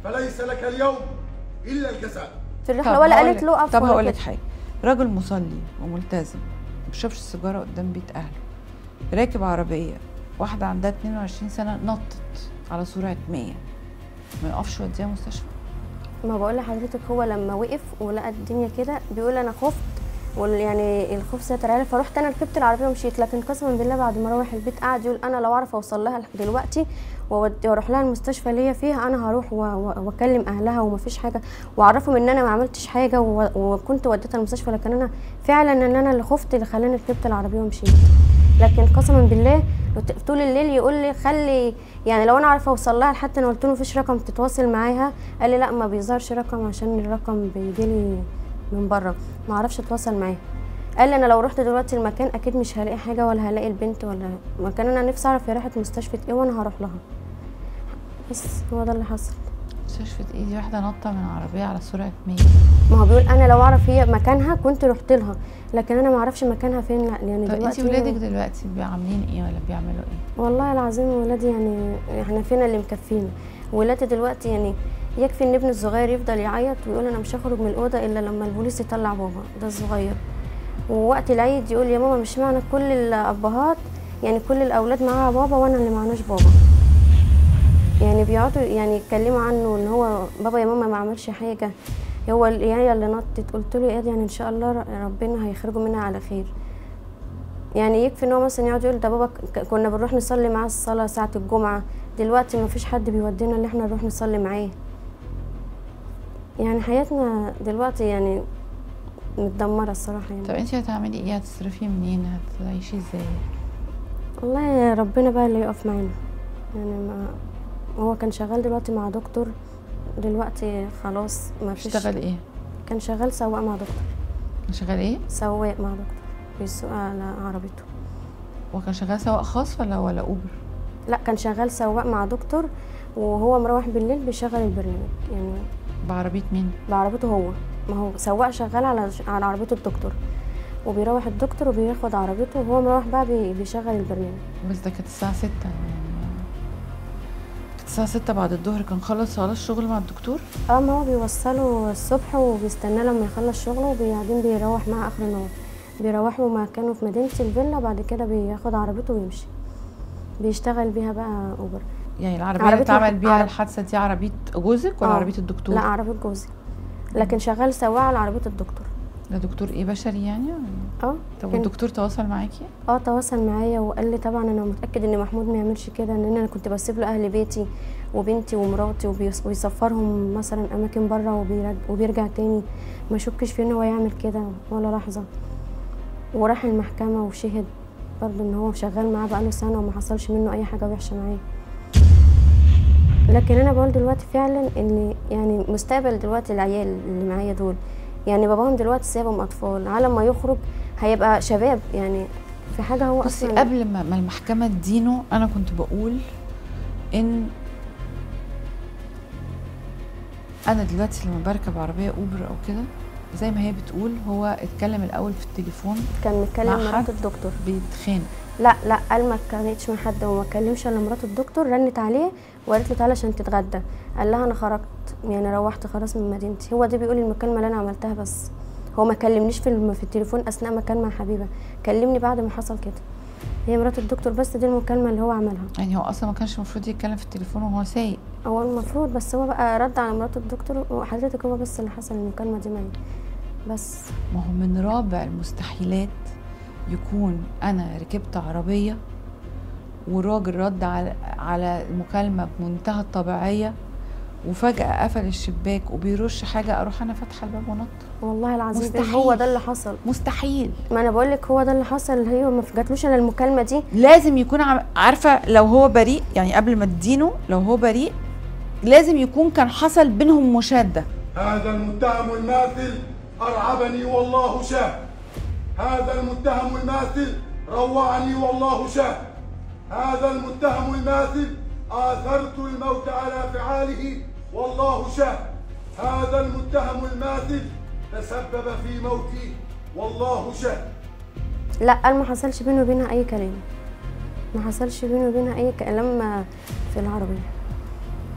فليس لك اليوم الا الجزاء في الرحله ولا هقول قالت لك- له اقف طب ولا هقول لك كده. حاجه راجل مصلي وملتزم ما بيشربش السيجاره قدام بيت اهله راكب عربيه واحده عندها 22 سنه نطت على سرعه 100 ما يقفش يوديها مستشفى ما بقول لحضرتك هو لما وقف ولقى الدنيا كده بيقول انا خفت وال- يعني الخوف سيطر عليا فرحت انا ركبت العربيه ومشيت لكن قسما بالله بعد ما اروح البيت قعد يقول انا لو اعرف اوصل لها دلوقتي وأود- واروح لها المستشفى اللي هي فيها انا هروح و- و- واكلم اهلها ومفيش حاجه واعرفهم ان انا ما عملتش حاجه و- وكنت وديتها المستشفى لكن انا فعلا ان انا اللي خفت اللي خلاني ركبت العربيه ومشيت لكن قسما بالله ت- طول الليل يقول لي خلي يعني لو انا اعرف اوصل لها حتى انا قلت له مفيش رقم تتواصل معاها قال لي لا ما بيظهرش رقم عشان الرقم بيجي لي من بره ما اعرفش اتواصل معاها قال لي انا لو رحت دلوقتي المكان اكيد مش هلاقي حاجه ولا هلاقي البنت ولا مكان انا نفسي اعرف هي راحت مستشفى ايه وانا هروح لها بس هو ده اللي حصل مستشفى ايه دي واحده نطه من عربيه على سرعه 100 ما هو بيقول انا لو اعرف هي مكانها كنت رحت لها لكن انا ما اعرفش مكانها فين لا يعني طب انت دلوقتي ولادك دلوقتي بي- عاملين ايه ولا بيعملوا ايه والله العظيم ولادي يعني احنا فينا اللي مكفينا ولادي دلوقتي يعني يكفي ان ابني الصغير يفضل يعيط ويقول انا مش هخرج من الاوضه الا لما البوليس يطلع بابا ده الصغير ووقت العيد يقول يا ماما مش معنى كل الابهات يعني كل الاولاد معاها بابا وانا اللي معناش بابا يعني بيقعدوا يعني يتكلموا عنه ان هو بابا يا ماما ما عملش حاجه هو ال- هي اللي نطت قلت له ايه يعني ان شاء الله ر- ربنا هيخرجوا منها على خير يعني يكفي ان هو مثلا يقعد يقول ده بابا ك- كنا بنروح نصلي معاه الصلاه ساعه الجمعه دلوقتي ما فيش حد بيودينا ان احنا نروح نصلي معاه يعني حياتنا دلوقتي يعني متدمره الصراحه يعني طب انت هتعملي ايه هتصرفي منين هتعيشي ازاي والله ربنا بقى اللي يقف معانا يعني ما هو كان شغال دلوقتي مع دكتور دلوقتي خلاص ما فيش بتشتغل ايه كان شغال سواق مع دكتور شغال ايه سواق مع دكتور بيسوق على عربيته هو كان شغال سواق خاص ولا ولا اوبر لا كان شغال سواق مع دكتور وهو مروح بالليل بيشغل البرنامج يعني بعربيه مين بعربيته هو ما هو سواق شغال على على عربية الدكتور وبيروح الدكتور وبياخد عربيته وهو مروح بقى بي- بيشغل البرنامج بس ده كانت الساعه 6 يعني كانت الساعه 6 بعد الظهر كان خلص خلاص شغل مع الدكتور اه ما هو بيوصله الصبح وبيستناه لما يخلص شغله وبعدين بيروح معاه اخر النهار بيروحوا مكانه في مدينة الفيلا بعد كده بياخد عربيته ويمشي بيشتغل بيها بقى اوبر يعني العربيه اللي عربية اتعمل مح- بيها عرب- الحادثه دي عربيه جوزك ولا آه. عربيه الدكتور لا عربية جوزي لكن شغال سواق على عربية الدكتور ده دكتور ايه بشري يعني ولا؟ اه طب كان- والدكتور تواصل معاكي اه تواصل معايا وقال لي طبعا انا متاكد ان محمود ما يعملش كده ان انا كنت بسيب له اهل بيتي وبنتي ومراتي وبيس- ويسفرهم مثلا اماكن بره وبيرج- وبيرجع تاني ما يشكش في ان هو يعمل كده ولا لحظه وراح المحكمه وشهد برضه ان هو شغال معاه بقاله سنه وما حصلش منه اي حاجه وحشه معاه لكن انا بقول دلوقتي فعلا ان يعني مستقبل دلوقتي العيال اللي معايا دول يعني باباهم دلوقتي سايبهم اطفال على ما يخرج هيبقى شباب يعني في حاجه هو بصي اصلا قبل ما ما المحكمه تدينه انا كنت بقول ان انا دلوقتي لما بركب عربيه اوبر او كده زي ما هي بتقول هو اتكلم الاول في التليفون كان متكلم مع مرات حد؟ الدكتور بيتخانق لا لا قال ما اتكلمتش مع حد وما اتكلمش الا مرات الدكتور رنت عليه وقالت له تعالى عشان تتغدى قال لها انا خرجت يعني روحت خلاص من مدينتي هو ده بيقول المكالمه اللي انا عملتها بس هو ما كلمنيش في الم- في التليفون اثناء ما كان مع حبيبه كلمني بعد ما حصل كده هي مرات الدكتور بس دي المكالمه اللي هو عملها يعني هو اصلا ما كانش المفروض يتكلم في التليفون وهو سايق هو المفروض بس هو بقى رد على مرات الدكتور وحضرتك هو بس اللي حصل المكالمه دي معايا بس ما هو من رابع المستحيلات يكون انا ركبت عربيه وراجل رد على على المكالمه بمنتهى الطبيعيه وفجاه قفل الشباك وبيرش حاجه اروح انا فاتحه الباب ونط والله العظيم مستحيل. هو ده اللي حصل مستحيل ما انا بقول لك هو ده اللي حصل هي ما جاتلوش الا المكالمه دي لازم يكون عم- عارفه لو هو بريء يعني قبل ما تدينه لو هو بريء لازم يكون كان حصل بينهم مشاده هذا المتهم الماثل أرعبني والله شاهد هذا المتهم الماثل روعني والله شاهد هذا المتهم الماثل آثرت الموت على فعاله والله شاهد هذا المتهم الماثل تسبب في موتي والله شاهد لا قال ما حصلش بينه وبينها اي كلام ما حصلش بينه وبينها اي كلام في العربيه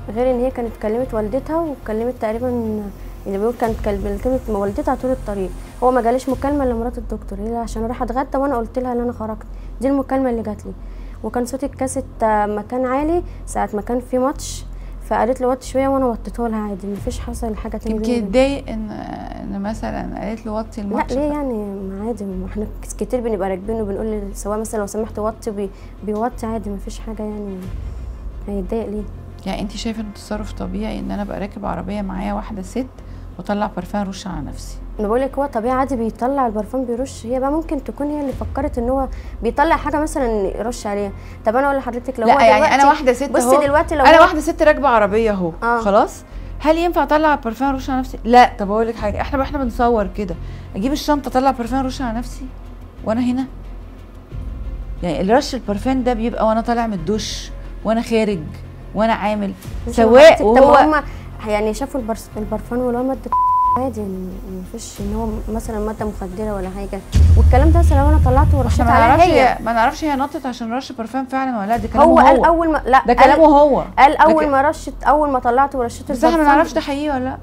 غير ان هي كانت كلمت والدتها وكلمت تقريبا اللي بيقول كانت كل- كلمت والدتها طول الطريق هو ما جاليش مكالمه لمرات الدكتور هي عشان اروح اتغدى وانا قلت لها ان انا خرجت دي المكالمه اللي جات لي وكان صوت الكاسيت آه، مكان عالي ساعه ما كان في ماتش فقالت لي وطي شويه وانا وطيته لها عادي مفيش حصل حاجه تاني يمكن بيني وبينها. اتضايق ان ان مثلا قالت له وطي لا الماتش ليه يعني ما عادي ما احنا كتير بنبقى راكبين وبنقول للسواق مثلا لو سمحت وطي بي بيوطي عادي مفيش حاجه يعني هيتضايق ليه يعني انت شايفه ان تصرف طبيعي ان انا ابقى راكب عربيه معايا واحده ست واطلع برفان رش على نفسي انا بقول لك هو طبيعي عادي بيطلع البرفان بيرش هي بقى ممكن تكون هي اللي فكرت ان هو بيطلع حاجه مثلا يرش عليها طب انا اقول لحضرتك لو هو لا يعني دلوقتي انا واحده ست بصي اهو دلوقتي لو انا هو- واحده ست راكبه عربيه اهو آه. خلاص هل ينفع اطلع برفان رش على نفسي لا طب اقول لك حاجه احنا احنا بنصور كده اجيب الشنطه اطلع برفان رش على نفسي وانا هنا يعني الرش البرفان ده بيبقى وانا طالع من الدش وانا خارج وانا عامل مش سواء حضرتك، طب وهو ما هم يعني شافوا البرس البرفان ولا ماده عادي يعني مفيش ان هو مثلا ماده مخدره ولا حاجه والكلام ده مثلا لو انا طلعته ورشيت احنا ما عليها نعرفش هي هي ما نعرفش هي نطت عشان رش برفان فعلا ولا لا ده كلامه هو هو, قال اول ما لا ده قال- كلامه هو قال اول لكن- ما رشت اول ما طلعته ورشيت بس احنا ما البرفان- نعرفش ده حقيقي ولا لا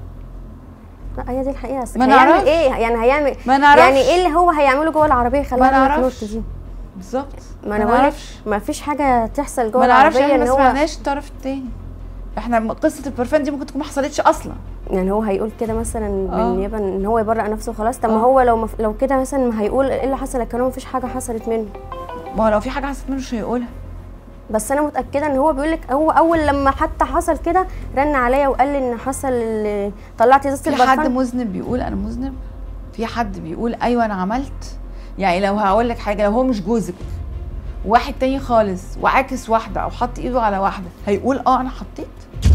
لا هي دي الحقيقه بس ما هيعمل نعرفش. ايه يعني هيعمل ما نعرفش. يعني ايه اللي هو هيعمله جوه العربيه ما خلاها نعرفش. دي بالظبط ما انا بقول ما فيش حاجه تحصل جوه ما نعرفش العربيه احنا ان ما هو سمعناش الطرف التاني احنا م- قصه البرفان دي ممكن تكون ما حصلتش اصلا يعني هو هيقول كده مثلا آه. بالنيابه ان هو يبرأ نفسه خلاص طب ما آه. هو لو مف... لو كده مثلا ما هيقول ايه اللي حصل لكن هو مفيش حاجه حصلت منه ما هو لو في حاجه حصلت منه مش هيقولها بس انا متاكده ان هو بيقول لك هو اول لما حتى حصل كده رن عليا وقال لي ان حصل ال- طلعت ازازه في حد البرفان مذنب بيقول انا مذنب في حد بيقول ايوه انا عملت يعني لو هقول لك حاجه لو هو مش جوزك واحد تاني خالص وعاكس واحده او حط ايده على واحده هيقول اه انا حطيت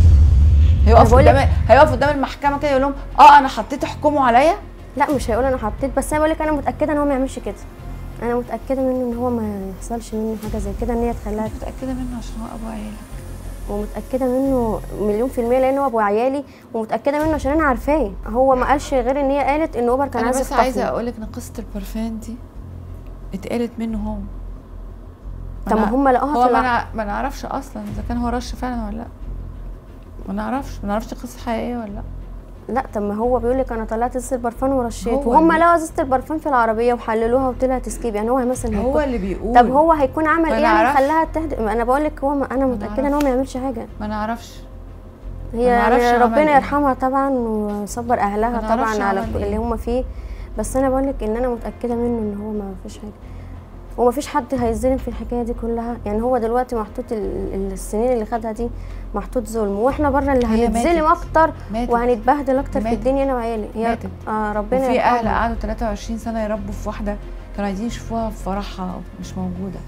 هيقف بقول لك- قدام هيقف قدام المحكمه كده يقول لهم اه انا حطيت احكموا عليا لا مش هيقول انا حطيت بس انا بقول لك انا متاكده ان هو ما يعملش كده انا متاكده منه ان هو ما يحصلش منه حاجه زي كده ان هي تخليها متاكده منه عشان هو ابو عيالك ومتاكده منه مليون في الميه لان هو ابو عيالي ومتاكده منه عشان انا عارفاه هو ما قالش غير ان هي قالت ان اوبر كان انا عايز بس عايزه يخطفني اقول لك ان قصه البرفان دي اتقالت منه هو طب ما أنا- هم لقوها هو في ما, الع- نع... ما نعرفش اصلا اذا كان هو رش فعلا ولا لا ما نعرفش ما نعرفش قصه حقيقيه ولا لا لا طب ما هو بيقول لك انا طلعت ازازه البرفان ورشيت هو وهم اللي- لقوا ازازه البرفان في العربيه وحللوها وطلعت سكيب يعني هو مثلا هو هيكون اللي بيقول طب هو هيكون عمل ما ايه يعني نعرفش. خلاها تهدى ما انا بقول لك هو ما انا ما متاكده ان هو ما يعملش حاجه ما نعرفش هي ما نعرفش يعني عمل ربنا إيه. يرحمها طبعا وصبر اهلها ما نعرفش طبعا على عمل كل إيه. اللي هم فيه بس انا بقول لك ان انا متاكده منه ان هو ما فيش حاجه وما فيش حد هيتظلم في الحكايه دي كلها يعني هو دلوقتي محطوط ال- ال- السنين اللي خدها دي محطوط ظلم واحنا بره اللي هي هنتظلم ماتت. اكتر ماتت. وهنتبهدل اكتر في ماتت. الدنيا انا وعيالي هي ماتت. اه ربنا وفي اهل يرحمها. قعدوا 23 سنه يربوا في واحده كانوا عايزين يشوفوها في فرحها مش موجوده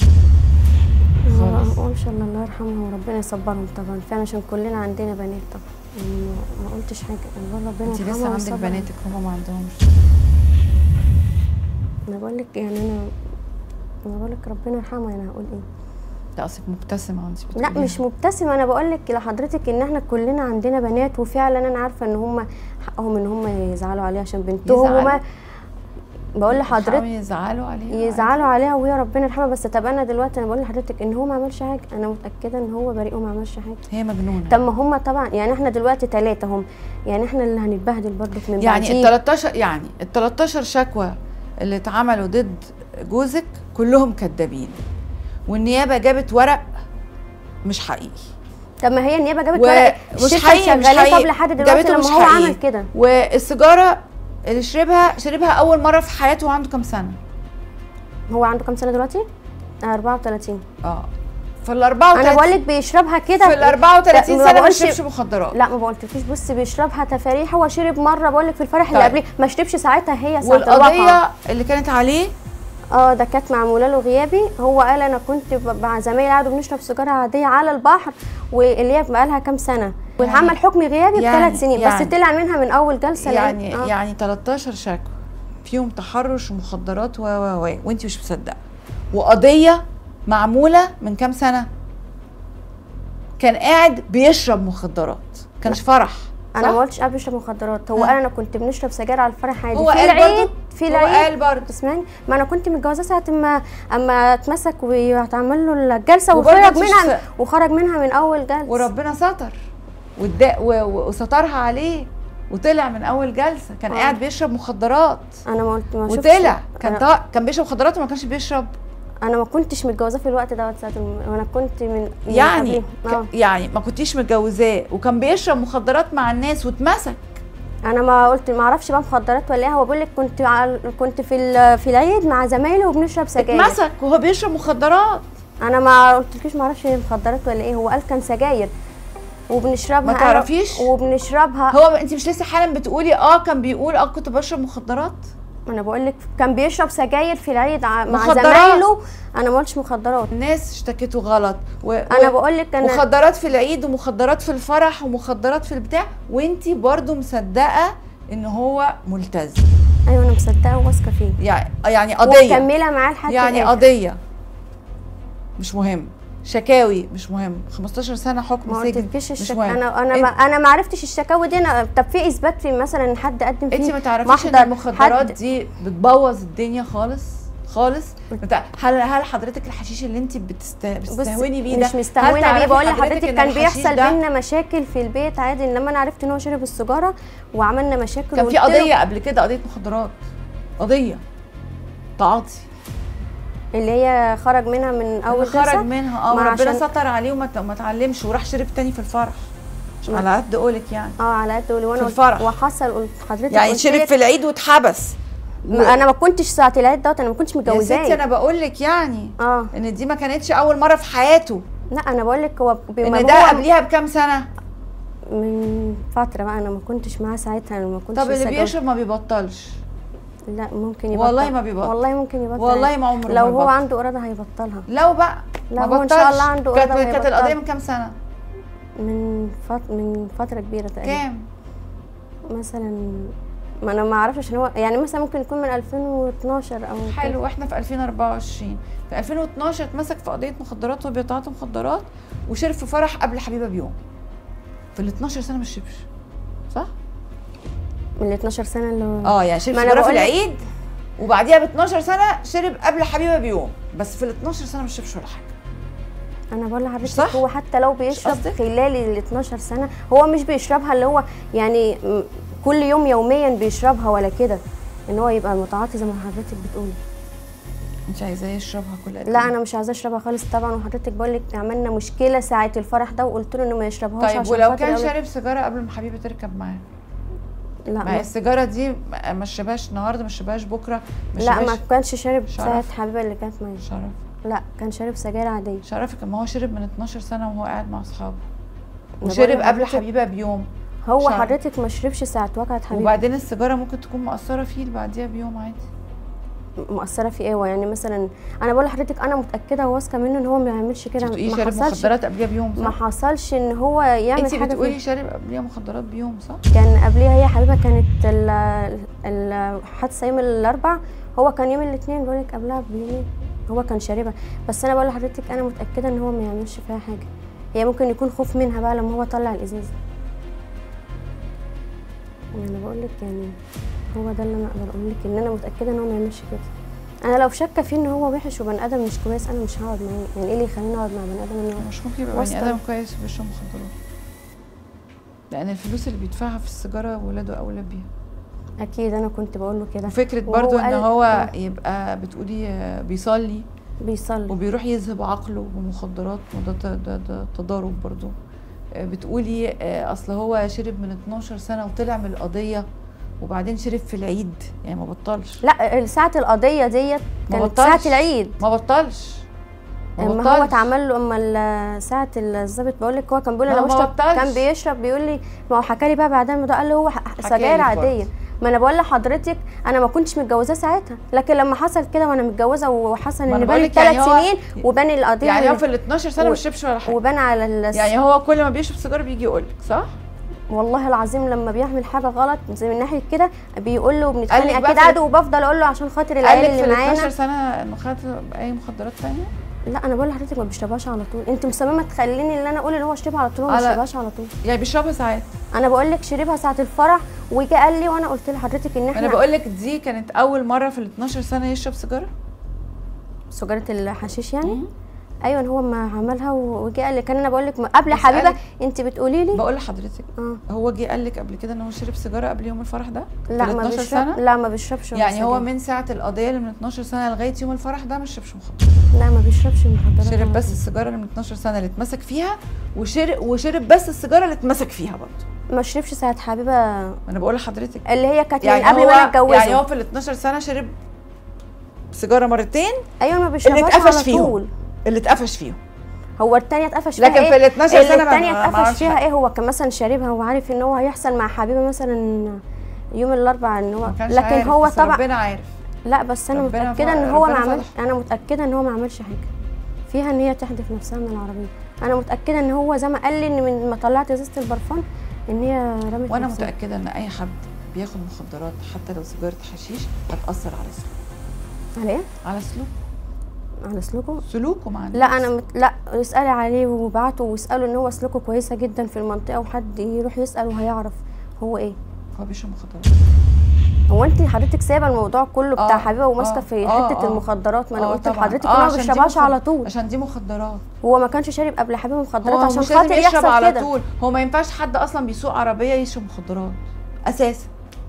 خالص. آه، وان شاء الله الله يرحمها وربنا يصبرهم طبعا فعلا عشان كلنا عندنا بنات طبعا يعني ما- ما قلتش حاجه الله ربنا انت يرحمها لسه عندك ويصبر. بناتك هما ما عندهمش انا بقول لك يعني انا انا بقول لك ربنا يرحمها يعني هقول ايه ده اصلك مبتسمه وانت لا بتقوليها. مش مبتسمه انا بقول لك لحضرتك ان احنا كلنا عندنا بنات وفعلا انا عارفه ان هم حقهم ان هم يزعلوا عليها عشان بنتهم يزعلوا؟ وما بقول حرام لحضرتك يزعلوا عليها يزعلوا عليها وهي ربنا يرحمها بس طب انا دلوقتي انا بقول لحضرتك ان هو ما عملش حاجه انا متاكده ان هو بريء وما عملش حاجه هي مجنونه طب ما هم طبعا يعني احنا دلوقتي ثلاثه هم يعني احنا اللي هنتبهدل برضك من يعني ال بعديه. 13 يعني ال 13 شكوى اللي اتعملوا ضد جوزك كلهم كدابين والنيابه جابت ورق مش حقيقي طب ما هي النيابه جابت و- ورق مش الشركه حقيقي مش شغالين حقيقي طب لحد دلوقتي جابته لما مش هو حقيقي. عمل كده والسيجاره اللي شربها شربها اول مره في حياته وعنده كام سنه هو عنده كام سنه دلوقتي؟ آه، 34 اه فال 34 انا بقول لك بيشربها كده في ال 34 لا، سنه ما بقولش- شربش مخدرات لا ما بقولتلكيش بصي بيشربها تفاريح هو شرب مره بقول لك في الفرح اللي طيب. قبليه ما شربش ساعتها هي ساعه الواقعه والقضيه اللي كانت عليه اه ده كانت معموله له غيابي هو قال انا كنت ب- مع زمايلي قعدوا بنشرب سيجاره عاديه على البحر واللي هي بقى لها كام سنه واتعمل حكم غيابي يعني- بثلاث سنين يعني- بس طلع منها من اول جلسه يعني لقيت- آه. يعني 13 شكوى فيهم تحرش ومخدرات و و و وانت مش مصدقه وقضيه معموله من كام سنه كان قاعد بيشرب مخدرات كانش فرح انا ما صح؟ قلتش قبل بيشرب مخدرات هو ها. قال انا كنت بنشرب سجاير على الفرح عادي هو في قال العيد برضه في هو العيد قال برضه اسمعني ما انا كنت متجوزه ساعه ما اما اتمسك وهتعمل له الجلسه وبرضه وخرج انت مش منها س- وخرج منها من اول جلسه وربنا ستر وادى- و- و- وسترها عليه وطلع من اول جلسه كان آه. قاعد بيشرب مخدرات انا ما قلت ما شفتش وطلع كان أنا, طا... كان بيشرب مخدرات وما كانش بيشرب انا ما كنتش متجوزاه في الوقت دوت ساعه الم... وانا كنت من من يعني قبليه. اه ك... يعني ما كنتيش متجوزاه وكان بيشرب مخدرات مع الناس واتمسك انا ما قلت ما اعرفش بقى مخدرات ولا ايه هو بيقول لك كنت على... كنت في ال... في العيد مع زمايلي وبنشرب سجاير اتمسك وهو بيشرب مخدرات انا ما قلتلكيش ما اعرفش مخدرات ولا ايه هو قال كان سجاير وبنشربها ما أنا- تعرفيش؟ وبنشربها هو انت مش لسه حالا بتقولي اه كان بيقول اه كنت بشرب مخدرات انا بقول لك كان بيشرب سجاير في العيد ع- مع مخدرات. زمايله انا ما قلتش مخدرات الناس اشتكته غلط و... انا و... بقول لك انا مخدرات في العيد ومخدرات في الفرح ومخدرات في البتاع وانت برضو مصدقه ان هو ملتزم ايوه انا مصدقه وواثقه فيه يعني يعني قضيه ومكمله معاه لحد يعني الآخر. قضيه مش مهم شكاوي مش مهم 15 سنه حكم ما سجن قلتلكيش مش الشك... مهم انا انا ما انا ما عرفتش الشكاوي دي انا طب في اثبات في مثلا حد قدم فيه انت ما تعرفيش ان محضر المخدرات حد- دي بتبوظ الدنيا خالص خالص بتاع- هل هل حضرتك الحشيش اللي انت بتست... بص بتستهوني بيه ده مش هل مستهونه بيه تعرفي بقول حضرتك لحضرتك إن كان الحشيش بيحصل ده بينا مشاكل في البيت عادي انما انا عرفت ان هو شرب السيجاره وعملنا مشاكل كان في وقلت له قضيه قبل كده قضيه مخدرات قضيه تعاطي اللي هي خرج منها من اول خرج جلسه منها اه ما وربنا عشان- ستر عليه وما ت- ما اتعلمش وراح شرب تاني في الفرح مش ما- على قد قولك يعني اه على قد قولي وانا في قلت- الفرح. وحصل قلت حضرتك يعني قلت شرب لك في العيد واتحبس و- انا ما كنتش ساعه العيد دوت انا ما كنتش يا ستي متجوزاه انا بقول لك يعني اه ان دي ما كانتش اول مره في حياته لا انا بقول لك هو بما ان ده هو قبليها بكام سنه من فتره بقى انا ما كنتش معاه ساعتها انا ما كنتش طب اللي لسه جوز- بيشرب ما بيبطلش لا ممكن يبطل والله ما بيبطل. والله ممكن يبطل والله ما عمره لو ما هو يبطل. عنده اراده هيبطلها لو بقى لا، ما هو إن شاء بطلش. الله عنده كانت إرادة كانت وهيبطل. القضيه من كام سنه من فت... من فتره كبيره تقريبا كام مثلا ما انا ما اعرفش عشان هو يعني مثلا ممكن يكون من 2012 او كده. حلو احنا في 2024 في 2012 اتمسك في قضيه مخدرات وهو بيتعاطى مخدرات وشرب في فرح قبل حبيبه بيوم في ال 12 سنه ما شربش صح من ال 12 سنه اللي هو اه يعني شرب ما أنا سيجاره في بقولك- العيد وبعديها ب 12 سنه شرب قبل حبيبه بيوم بس في ال 12 سنه ما شربش ولا حاجه انا بقول لحضرتك صح؟ هو حتى لو بيشرب قصدك؟ خلال ال 12 سنه هو مش بيشربها اللي هو يعني م- كل يوم يوميا بيشربها ولا كده ان هو يبقى متعاطي زي ما حضرتك بتقولي انت عايزاه يشربها كل قد لا إيه؟ انا مش عايزاه اشربها خالص طبعا وحضرتك بقول لك عملنا مشكله ساعه الفرح ده وقلت له انه ما يشربهاش طيب عشان ولو خاطر كان أولاد- شارب سيجاره قبل ما حبيبه تركب معاه لا ما هي ما السيجاره دي ما ما شربهاش النهارده ما شربهاش بكره ما لا ما شربهاش كانش شارب شرف. ساعه حبيبه اللي كانت معايا شرف لا كان شارب سجاير عاديه شرفك ما هو شرب من 12 سنه وهو قاعد مع اصحابه أنا وشرب بقول قبل لحضرتك- حبيبه بيوم هو شرف. حضرتك ما شربش ساعه وقعت حبيبه وبعدين السيجاره ممكن تكون مؤثره فيه اللي بعديها بيوم عادي مؤثره في ايه هو يعني مثلا انا بقول لحضرتك انا متاكده وواثقه منه ان هو ما يعملش انت كده بتقولي ما شارب حصلش مخدرات قبليها بيوم ما صح؟ حصلش ان هو يعمل انت حاجه بتقولي فيه. شارب قبليها مخدرات بيوم صح؟ كان قبليها هي حبيبه كانت ال- الحادثه يوم الاربع هو كان يوم الاثنين بقول لك قبلها بيومين هو كان شاربها بس انا بقول لحضرتك انا متاكده ان هو ما يعملش فيها حاجه هي ممكن يكون خوف منها بقى لما هو طلع الازازه انا بقول لك يعني هو ده اللي انا اقدر اقول لك ان انا متاكده ان هو ما يعملش كده انا لو شاكه فيه ان هو وحش وبني ادم مش كويس انا مش هقعد معاه يعني ايه اللي يخليني اقعد مع بني ادم ان هو مش ممكن يبقى واثقة. بني ادم كويس وبيشرب مخدرات لان الفلوس اللي بيدفعها في السيجاره ولاده اولى بيها اكيد انا كنت بقول له كده وفكره وهو برضو ان قال- هو آه. يبقى بتقولي آه، بيصلي بيصلي وبيروح يذهب عقله بمخدرات وده ده, ده, ده تضارب برضو آه، بتقولي آه، اصل هو شرب من 12 سنه وطلع من القضيه وبعدين شرب في العيد يعني ما بطلش لا ساعة القضية ديت ما كانت بطلش. ساعة العيد ما بطلش ما اما هو بطلش. اتعمل له اما ال- ساعة الظابط بقول لك هو كان بيقول لي ما لو هو ما اشرب بطلش. كان بيشرب بيقول لي ما هو حكى لي بقى بعدين الموضوع قال لي هو ح- حكالي سجاير برضه. عادية ما انا بقول لحضرتك انا ما كنتش متجوزاه ساعتها لكن لما حصل كده وانا متجوزه وحصل ما ان أنا بان بقولك يعني ثلاث هو- سنين وبان القضيه يعني هو اللي- في ال 12 سنه و- ما شربش ولا حاجه وبان على ال- يعني هو كل ما بيشرب سيجاره بيجي يقول لك صح؟ والله العظيم لما بيعمل حاجه غلط زي من ناحيه كده بيقول له قال بنتخانق لك بقى اكيد في- قعدوا وبفضل اقول له عشان خاطر قال العيال لك في اللي ال 12 معانا سنه انه خد اي مخدرات ثانيه؟ لا انا بقول لحضرتك ما بيشربهاش على طول انت مصممه تخليني ان انا اقول ان هو شربها على طول هو ما على- بيشربهاش على طول يعني بيشربها ساعات انا بقول لك شربها ساعه الفرح وجا قال لي وانا قلت لحضرتك ان احنا انا بقول لك دي كانت اول مره في ال 12 سنه يشرب سيجاره سجاره الحشيش يعني ايوه هو ما عملها و- وجه قال لي كان انا بقول لك قبل بسألك- حبيبه انت بتقولي لي بقول لحضرتك اه هو جه قال لك قبل كده ان هو شرب سيجاره قبل يوم الفرح ده لا في ال ما 12 بيشرب سنه لا ما بيشربش يعني هو سجاير. من ساعه القضيه اللي من 12 سنه لغايه يوم الفرح ده ما شربش مخدرات لا ما بيشربش مخدرات شرب على بس طول. السيجاره اللي من 12 سنه اللي اتمسك فيها وشرب وشرب بس السيجاره اللي اتمسك فيها برضه ما شربش ساعه حبيبه انا بقول لحضرتك اللي هي كانت يعني من قبل هو ما انا اتجوزه يعني هو في ال 12 سنه شرب سيجاره مرتين ايوه ما اللي بيشربهاش اتقفش على فيهم طول اللي اتقفش فيهم هو التانية اتقفش فيها لكن ايه في ال 12 اللي سنة ما- التانية ما- ما اتقفش عملش فيها حاجة. ايه هو كان مثلا شاربها هو عارف ان هو هيحصل مع حبيبه مثلا يوم الاربعاء ان هو ما كانش لكن عارف هو بس طبعا ربنا عارف لا بس انا ربنا متاكده ف- ان هو ما ربنا عملش فتح. انا متاكده ان هو ما عملش حاجه فيها ان هي تحدف نفسها من العربيه انا متاكده ان هو زي ما قال لي ان من ما طلعت ازازه البرفان ان هي رمت وانا نفسها. متاكده ان اي حد بياخد مخدرات حتى لو سيجاره حشيش هتاثر على سلوكه على ايه على سلوكه على سلوكه سلوكه مع الناس لا انا مت... لا اسالي عليه وبعته واساله ان هو سلوكه كويسه جدا في المنطقه وحد يروح يسال وهيعرف هو ايه هو بيشرب مخدرات هو انت حضرتك سايبه الموضوع كله بتاع آه، حبيبه وماسكه آه، في آه، حته آه. المخدرات ما انا آه قلت طبعاً. لحضرتك آه، ان هو ما عشان دي بيشربهاش مخد- على طول عشان دي مخدرات هو ما كانش شارب قبل حبيبه مخدرات هو عشان مش لازم خاطر يشرب يحصل على كده طول هو ما ينفعش حد اصلا بيسوق عربيه يشرب مخدرات اساسا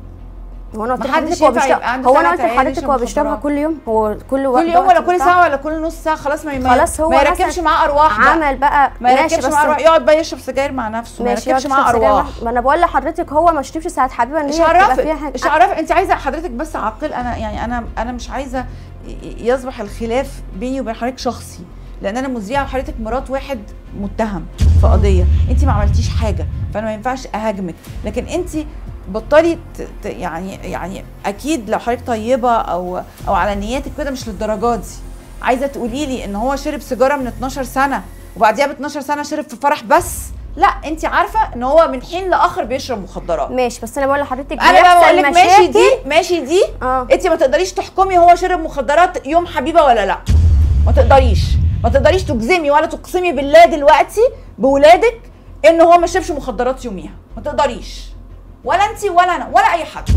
هو انا قلت ما حدش لحضرتك هو ينفع بيشرب يبقى عنده هو انا تلات قلت عيال لحضرتك يشرب هو بيشربها مخدرات. كل يوم هو كل وقت كل يوم وقت ولا كل بتاع. ساعه ولا كل نص ساعه خلاص ما ما- خلاص هو ما يركبش مثلا معاه ارواح بقى. عمل بقى ما ماشي يركبش بس معاه ارواح يقعد بقى يشرب سجاير مع نفسه ما ماشي يركبش يقعد معاه يشرب سجاير ارواح مع- ما انا بقول لحضرتك هو ما شربش ساعه حبيبه ان مش هي تبقى عارفه فيها حاجه مش عارفه انت عايزه حضرتك بس عاقل انا يعني انا انا مش عايزه ي- يصبح الخلاف بيني وبين حضرتك شخصي لان انا مذيعه وحضرتك مرات واحد متهم في قضيه انت ما عملتيش حاجه فانا ما ينفعش اهاجمك لكن انت بطلي ت- ت- يعني يعني اكيد لو حضرتك طيبه او او على نياتك كده مش للدرجات دي عايزه تقولي لي ان هو شرب سيجاره من 12 سنه وبعديها ب 12 سنه شرب في فرح بس لا انت عارفه ان هو من حين لاخر بيشرب مخدرات ماشي بس انا بقول لحضرتك انا بقى بيحصل بقول لك ماشي مشاكل. دي ماشي دي اه انت ما تقدريش تحكمي هو شرب مخدرات يوم حبيبه ولا لا ما تقدريش ما تقدريش تجزمي ولا تقسمي بالله دلوقتي بولادك ان هو ما شربش مخدرات يوميها ما تقدريش ولا انت ولا انا ولا اي حد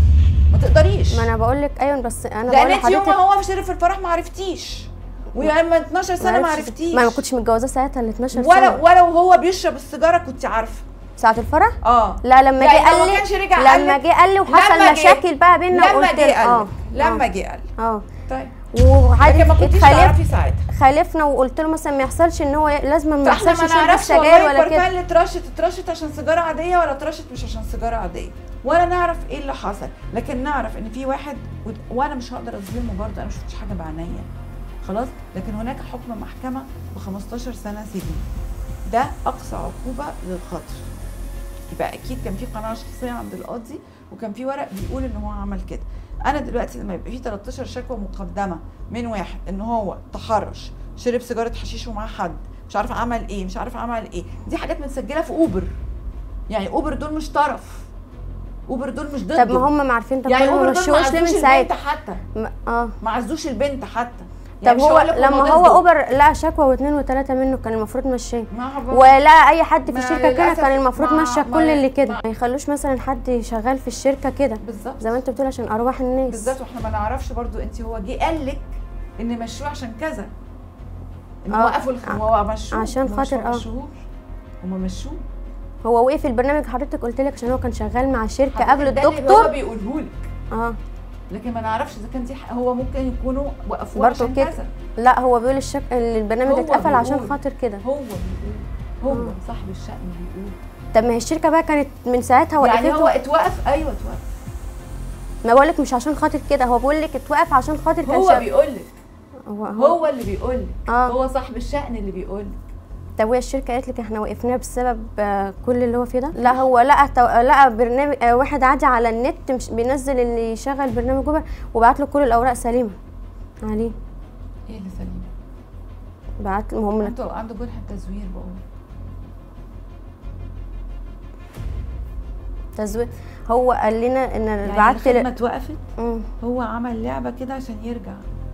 ما تقدريش ما انا بقول لك ايوه بس انا لان بقول انت يوم ما لحضرتك هو شرب في الفرح ما عرفتيش ولما 12 سنه ما عرفتش- عرفتيش ما انا ما كنتش متجوزه ساعتها ال 12 ولا سنه ولا وهو بيشرب السيجاره كنت عارفه ساعه الفرح اه لا لما يعني جه لو قال ما لي كانش رجع قال لما لك- جه قال لي لما وحصل جه- مشاكل بقى بينا لما قلت جه له قال اه لك لما اه جه قال لك. اه طيب وعادي لكن ما كنتيش اتخالف تعرفي ساعتها خالفنا وقلت له مثلا ما يحصلش ان هو لازم ما فاحنا يحصلش ما شرب نعرفش سجاير والله ولا البرفان كده اللي اترشت اترشت عشان سيجاره عاديه ولا اترشت مش عشان سيجاره عاديه ولا نعرف ايه اللي حصل لكن نعرف ان في واحد ود- وانا مش هقدر اظلمه برضه انا ما شفتش حاجه بعينيا خلاص لكن هناك حكم محكمه ب 15 سنه سجن ده اقصى عقوبه للخطر يبقى اكيد كان في قناعه شخصيه عند القاضي وكان في ورق بيقول ان هو عمل كده انا دلوقتي لما يبقى في 13 شكوى مقدمه من واحد ان هو تحرش شرب سيجاره حشيش ومعاه حد مش عارف عمل ايه مش عارف عمل ايه دي حاجات متسجله في اوبر يعني اوبر دول مش طرف اوبر دول مش ضده طب ما هم ما عارفين طب يعني كل ما اوبر دول ما مشوش ليه من عزوش البنت ساعتها حتى ما- اه ما عزوش البنت حتى طب مش هو هقول لك هم لما هو ضده. اوبر لقى شكوى واثنين وثلاثه منه كان المفروض مشيه مرحبا ولا اي حد في ما الشركه كده للأسف كان المفروض ما- مشى ما- كل اللي كده ما- ما يخلوش مثلا حد شغال في الشركه كده بالظبط زي ما انت بتقول عشان ارواح الناس بالظبط واحنا ما نعرفش برضو انت هو جه قال لك ان مشوه عشان كذا ان آه، وقفوا الخ... هو مشوه عشان هما مش خاطر ما اه. مشوهوش هما مشوه هو وقف البرنامج حضرتك قلت لك عشان هو كان شغال مع شركه حضرتك قبل ده اللي هو الدكتور بيقوله لك اه لكن ما نعرفش اذا كان دي ح- هو ممكن يكونوا وقفوه برضو عشان كده. كذا لا هو بيقول الشك... البرنامج هو اتقفل عشان بيقول. خاطر كده هو بيقول هو آه. صاحب الشأن بيقول طب ما هي الشركه بقى كانت من ساعتها وقفته يعني هو اتوقف ايوه اتوقف ما بقول لك مش عشان خاطر كده هو بيقول لك اتوقف عشان خاطر كان هو شغال بيقول لك هو, هو هو اللي بيقول لك اه هو صاحب الشأن اللي بيقول لك طب وهي الشركه قالت لك احنا وقفناه بسبب آه، كل اللي هو فيه ده لا هو لقى تو... لقى برنامج آه، واحد عادي على النت مش بينزل اللي يشغل برنامج اوبر وبعت له كل الاوراق سليمه عليه ايه اللي سليم بعت له هم عنده عنده جنح التزوير بقول تزوير هو قال لنا ان يعني بعت الخدمه ل... اتوقفت مم. هو عمل لعبه كده عشان يرجع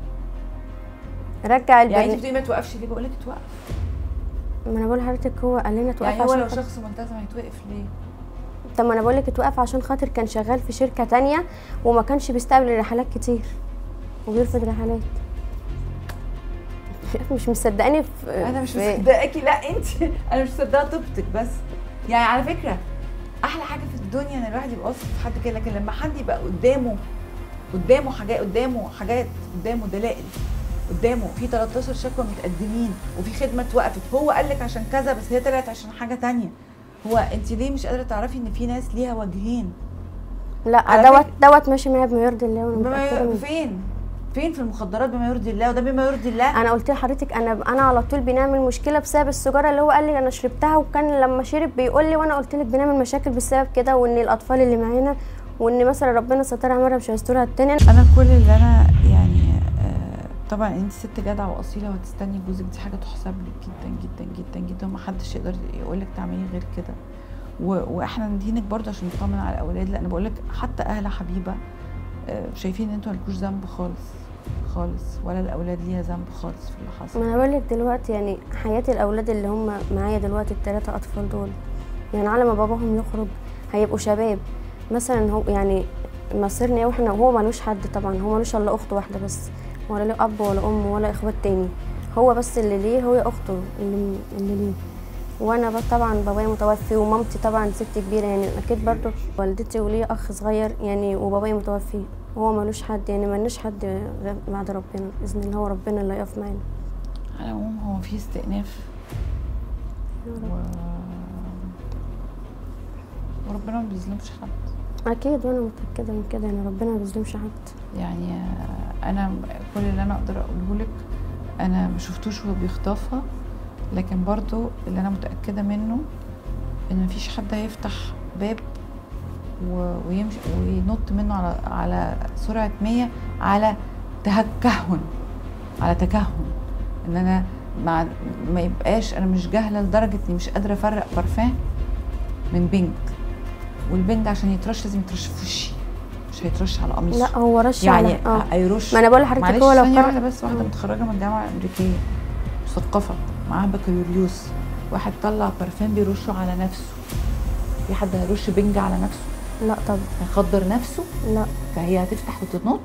رجع يعني انت البرنامج بتقولي ما توقفش ليه بقول لك اتوقف ما انا بقول لحضرتك هو قال لنا توقف يعني هو عشان لو خاطر- شخص ملتزم هيتوقف ليه طب ما انا بقول لك اتوقف عشان خاطر كان شغال في شركه تانية وما كانش بيستقبل رحلات كتير وبيرفض رحلات مش مصدقاني في انا مش في- مصدقاكي لا انت انا مش مصدقه طيبتك بس يعني على فكره احلى حاجه في الدنيا ان الواحد يبقى واثق في حد كده لكن لما حد يبقى قدامه قدامه حاجات قدامه حاجات قدامه دلائل قدامه في 13 شكوى متقدمين وفي خدمه اتوقفت هو قال لك عشان كذا بس هي طلعت عشان حاجه تانية هو انت ليه مش قادره تعرفي ان في ناس ليها وجهين لا على دوت دوت ماشي معايا بما يرضي الله وانا بما متاكده ي- منه. فين فين في المخدرات بما يرضي الله وده بما يرضي الله انا قلت لحضرتك انا انا على طول بنعمل مشكله بسبب السيجاره اللي هو قال لي انا شربتها وكان لما شرب بيقول لي وانا قلت لك بنعمل مشاكل بسبب كده وان الاطفال اللي معانا وان مثلا ربنا سترها مره مش هيسترها التاني انا كل اللي انا يعني آه، طبعا انت ست جدعه واصيله وهتستني جوزك دي حاجه تحسب لك جدا جدا جدا جدا ومحدش يقدر يقول لك تعملي غير كده و- واحنا ندينك برضه عشان نطمن على الاولاد لان بقول لك حتى اهل حبيبه آه، شايفين ان انتوا مالكوش ذنب خالص خالص ولا الاولاد ليها ذنب خالص في اللي حصل ما انا بقول لك دلوقتي يعني حياه الاولاد اللي هم معايا دلوقتي الثلاثه اطفال دول يعني على ما باباهم يخرج هيبقوا شباب مثلا هو يعني مصيرنا واحنا وهو ملوش حد طبعا هو ملوش الا اخت واحده بس ولا له اب ولا ام ولا اخوات تاني هو بس اللي ليه هو اخته اللي, اللي ليه وانا بقى طبعا بابايا متوفي ومامتي طبعا ست كبيره يعني اكيد برضو والدتي وليا اخ صغير يعني وبابايا متوفي هو ملوش حد يعني ملناش حد غير بعد ربنا باذن الله هو ربنا اللي هيقف معانا على العموم هو في استئناف و... وربنا ما بيظلمش حد اكيد وانا متاكده من كده ان ربنا ما بيظلمش حد يعني آه، انا كل اللي انا اقدر اقوله لك انا ما شفتوش وهو بيخطفها لكن برضو اللي انا متاكده منه ان مفيش حد هيفتح باب و- ويمشي وينط منه على على سرعه 100 على تكهن على تكهن ان انا مع ما يبقاش انا مش جاهله لدرجه اني مش قادره افرق بارفان من بينج والبينج عشان يترش لازم يترش في وشي مش هيترش على قميصي لا هو رش يعني على اه هيرش ما انا بقول لحضرتك معلش هو لو ثانية قرر- واحدة بس واحدة مم. متخرجة من الجامعة الأمريكية مثقفة معاها بكالوريوس واحد طلع برفان بيرشه على نفسه في حد هيرش بنج على نفسه لا طبعا هيخدر نفسه لا فهي هتفتح وتنط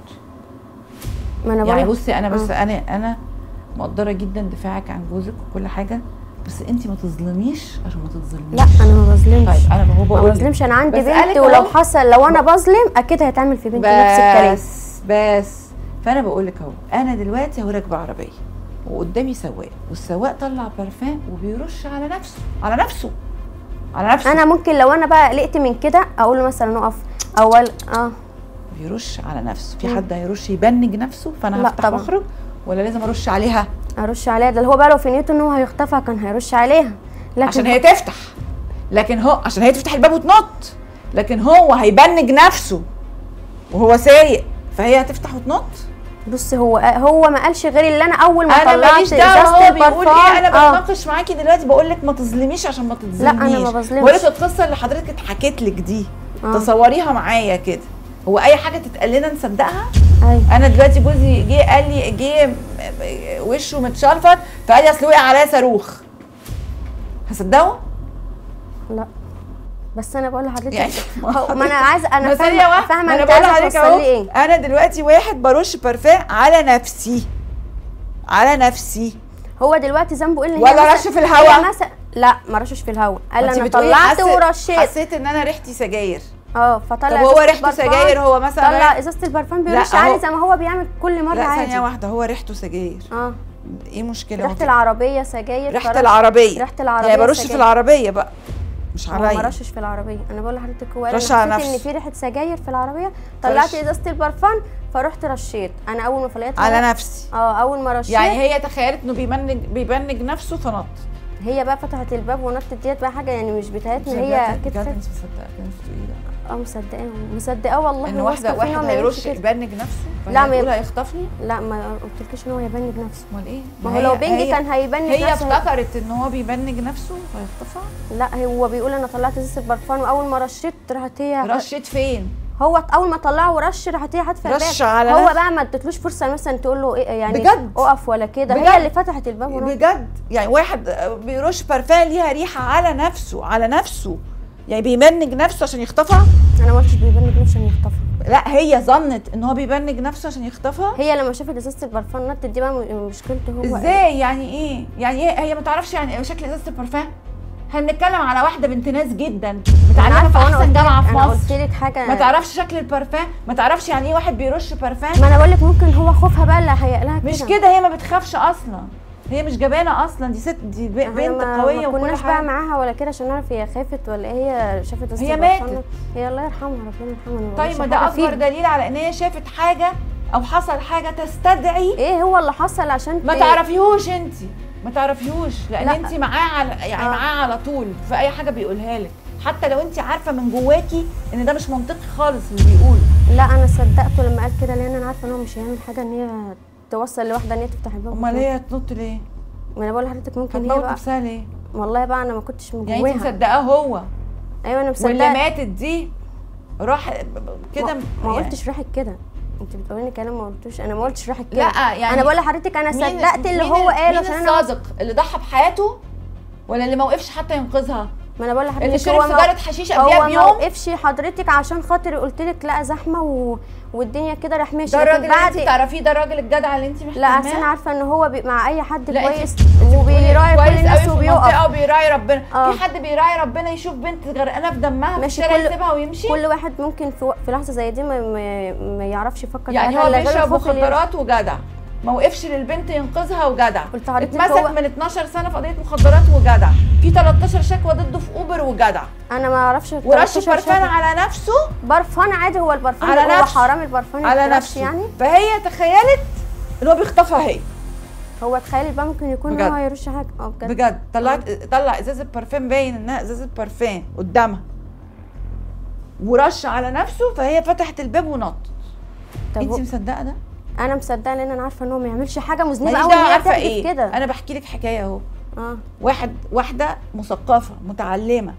ما انا يعني بقول بصي انا بس آه. انا انا مقدرة جدا دفاعك عن جوزك وكل حاجة بس انت ما تظلميش عشان ما تظلميش لا انا ما بظلمش طيب انا هو ما بقول لك. بظلمش انا عندي بسألك بنت ولو أهو. حصل لو انا بظلم اكيد هيتعمل في بنتي نفس الكلام بس بس فانا بقول لك اهو انا دلوقتي اهو راكبه عربيه وقدامي سواق والسواق طلع برفان وبيرش على نفسه على نفسه على نفسه انا ممكن لو انا بقى قلقت من كده اقول له مثلا اقف اول اه بيرش على نفسه في مم. حد هيرش يبنج نفسه فانا لا هفتح طبعا. واخرج ولا لازم ارش عليها ارش عليها ده اللي هو بقى لو في نيته ان هو هيخطفها كان هيرش عليها لكن عشان هي تفتح لكن هو عشان هي تفتح الباب وتنط لكن هو هيبنج نفسه وهو سايق فهي هتفتح وتنط بص هو هو ما قالش غير اللي انا اول ما انا طلعت ماليش دعوه ازازه هو بيقول ايه البرفان انا اه بتناقش معاكي دلوقتي بقول لك ما تظلميش عشان ما تظلميش لا، أنا ما بظلمش. بقول لك القصه اللي حضرتك اتحكت لك دي آه. تصوريها معايا كده هو اي حاجه تتقال لنا نصدقها ايوه انا دلوقتي جوزي جه قال لي جه م- م- وشه متشلفط فقال لي اصل وقع عليا صاروخ هصدقه لا بس انا بقول لحضرتك يعني هو- ما انا عايزه انا ما ثانية فاهمه واحدة، فاهمه ما انا انت بقول عايزه لحضرتك توصل اهو لي ايه انا دلوقتي واحد برش برفان على نفسي على نفسي هو دلوقتي ذنبه ايه اللي ولا هي رش مثلا- في الهوا؟ هي مثلا لا ما رشش في الهوا قال ما انت انا بتقولي طلعت حسيت- ورشيت حسيت ان انا ريحتي سجاير اه فطلع طب هو إزازة ريحته البرفان، سجاير هو مثلا طلع ازازه البرفان بيرش لا، عادي أهو. زي ما هو بيعمل كل مره لا عادي ثانية واحدة هو ريحته سجاير اه ايه مشكلة ريحه هو كده؟ العربيه سجاير ريحة فرش- العربية ريحه العربيه يعني برش في سجاير. العربية بقى مش هو ما عليا رشش في العربيه انا بقول لحضرتك هو قال رش انا على حسيت ان نفسه. في ريحه سجاير في العربيه طلعت فرش. ازازه البرفان فرحت رشيت انا اول ما فلقيت على نفسي اه اول ما رشيت يعني هي تخيلت انه بيبنج بيبنج نفسه فنط هي بقى فتحت الباب ونطت ديت بقى حاجه يعني مش بتاعتنا هي بجد كتفت انت مصدقة كان نفسه ايه ده؟ اه مصدقاه مصدقاه والله ان واثقة واحدة فيه إن هو واحد ما يعملش هيرش كده. يبنج نفسه لا، ما يقول يب- هيخطفني لا ما قلتلكيش ان هو يبنج نفسه امال ايه؟ ما هو لو بنجي كان هيبنج هي نفسه افتكرت ان هو بيبنج نفسه فيخطفها لا هو بيقول انا طلعت ازازه البرفان واول ما رشيت راحت هي رشيت فين؟ هو اول ما طلعه ورش راحت هي حاتفه رش الباب على هو نفسه. بقى ما ادتلوش فرصه مثلا تقول له ايه يعني بجد؟ اقف ولا كده بجد؟ هي اللي فتحت الباب ونط. بجد يعني واحد بيرش برفان ليها ريحه على نفسه على نفسه يعني بيبنج نفسه عشان يخطفها انا ما قلتش بيبنج نفسه عشان يخطفها لا هي ظنت ان هو بيبنج نفسه عشان يخطفها هي لما شافت ازازه البرفان نطت دي بقى م- مشكلته هو ازاي يعني ايه يعني ايه هي ما تعرفش يعني ايه شكل ازازه البرفان احنا بنتكلم على واحده بنت ناس جدا انا متعلمه في عارفه وانا احسن قلت جامعه في انا قلت مصر لك حاجه ما تعرفش شكل البرفان ما تعرفش يعني ايه واحد بيرش برفان ما انا بقول لك ممكن هو خوفها بقى اللي هيق لها مش كده هي ما بتخافش اصلا هي مش جبانه اصلا دي ست دي ب- إحنا بنت ما- قويه ما وكل كناش بقى حاجه معاها ولا كده عشان نعرف هي خافت ولا ايه هي شافت ازازه هي البرفان ماتت. هي الله يرحمها ربنا يرحمها أنا ما طيب بقولش ما ده حاجة اكبر فيها. دليل على ان هي شافت حاجه او حصل حاجه تستدعي ايه هو اللي حصل عشان ما ت- تعرفيهوش انت ما تعرفيهوش لان لا. انت معاه على يعني آه. معاه على طول في اي حاجه بيقولها لك حتى لو انت عارفه من جواكي ان ده مش منطقي خالص اللي بيقوله لا انا صدقته لما قال كده لان انا عارفه ان هو مش هيعمل حاجه ان هي توصل لواحده ان هي تفتح الباب امال هي هتنط ليه؟ ما انا بقول لحضرتك ممكن هي هتموت بقى نفسها ليه؟ والله بقى انا ما كنتش من يعني انت جواها مصدقاه هو ايوه انا واللي مصدقه ماتت دي راح كده ما, ما يعني- قلتش راحت كده انت بتقولي كلام ما قلتوش انا ما قلتش راحت كده لا يعني انا بقول لحضرتك انا مين- صدقت اللي مين هو ال- قاله مين عشان انا الصادق اللي ضحى بحياته ولا اللي ما وقفش حتى ينقذها؟ ما انا بقول لحضرتك اللي هو شرب ما- سيجاره حشيش قبلها هو ما بيوم وقفش حضرتك عشان خاطر قلت لك لا زحمه و... والدنيا كده راح ماشي ده لكن الراجل اللي انت بعد تعرفيه ده الراجل الجدع اللي انت لا محتاجاه اصل انا عارفه ان هو بي... مع اي حد لا، انت- كويس انت بتقولي وبيراعي كل كويس الناس قوي في وبيقف المنطقه وبيراعي ربنا اه. في حد بيراعي ربنا يشوف بنت غرقانه في دمها في ماشي، الشارع كل- يسيبها ويمشي كل واحد ممكن في, و... في لحظه زي دي ما, ما... ما يعرفش يفكر يعني ساعتها هو إلا غير بيشرب الخوف اللي- مخدرات وجدع ما وقفش للبنت ينقذها وجدع قلت لحضرتك اتمسك هو- من 12 سنه في قضيه مخدرات وجدع في 13 شكوى ضده في اوبر وجدع انا ما اعرفش ورش 13 برفان شهر. على نفسه برفان عادي هو البرفان على هو نفسه. حرام البرفان على يترش نفسه يعني فهي تخيلت ان هو بيخطفها هي هو تخيل بقى ممكن يكون بجد. هو هيرش حاجه اه بجد بجد طلعت طلع ازازه برفان باين انها ازازه برفان قدامها ورش على نفسه فهي فتحت الباب ونطت طب انت هو- مصدقه ده؟ انا مصدقه لان انا عارفه ان هو ما يعملش حاجه مذنبه ماليش قوي دعوه ان هي عارفه تحدف ايه كده انا بحكي لك حكايه اهو اه واحد واحده مثقفه متعلمه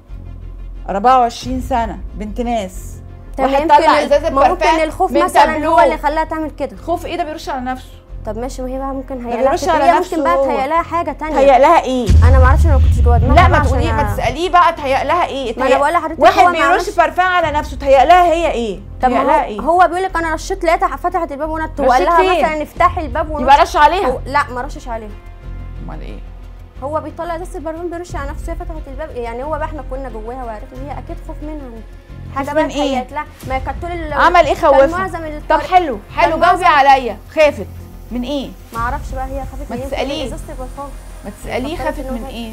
24 سنه بنت ناس طب واحد يمكن طلع ال- ازازه ما ممكن برفان الخوف من مثلا تابلوه. هو اللي خلاها تعمل كده خوف ايه ده بيرش على نفسه طب ماشي ما هي بقى ممكن هي بيرش على هي نفسه ممكن بقى هو. تهيأ لها حاجه تانية تهيأ لها ايه انا ما اعرفش انا ما كنتش جوه دماغها لا بقى ما عشان تقولي ما أ- تساليه بقى تهيأ لها ايه ما أنا تهيأ- بقول لحضرتك واحد هو ما بيرش عملش- برفان على نفسه تهيأ لها هي ايه طب تهيأ ما لها هو, ايه هو بيقول لك انا رشيت لقيتها فتحت الباب ونط وقال رشيت لها فين؟ مثلا افتحي الباب ونط يبقى رش عليها هو- لا ما رشش عليها امال ايه هو بيطلع ازازه البرفان بيرش على نفسه هي فتحت الباب يعني هو بقى احنا كنا جواها وعرفنا هي اكيد خوف منها حاجه خوف بقى من إيه؟ اتهيأت لها ما كانت طول ال- عمل ايه كان خوفها معظم طب الطريق- حلو حلو كان جاوبي معظم- عليا خافت من ايه ما اعرفش بقى هي خافت ما من إيه، تسأليه. من ازازه البرفان ما تساليه فكرت خافت إن هو من ده- ايه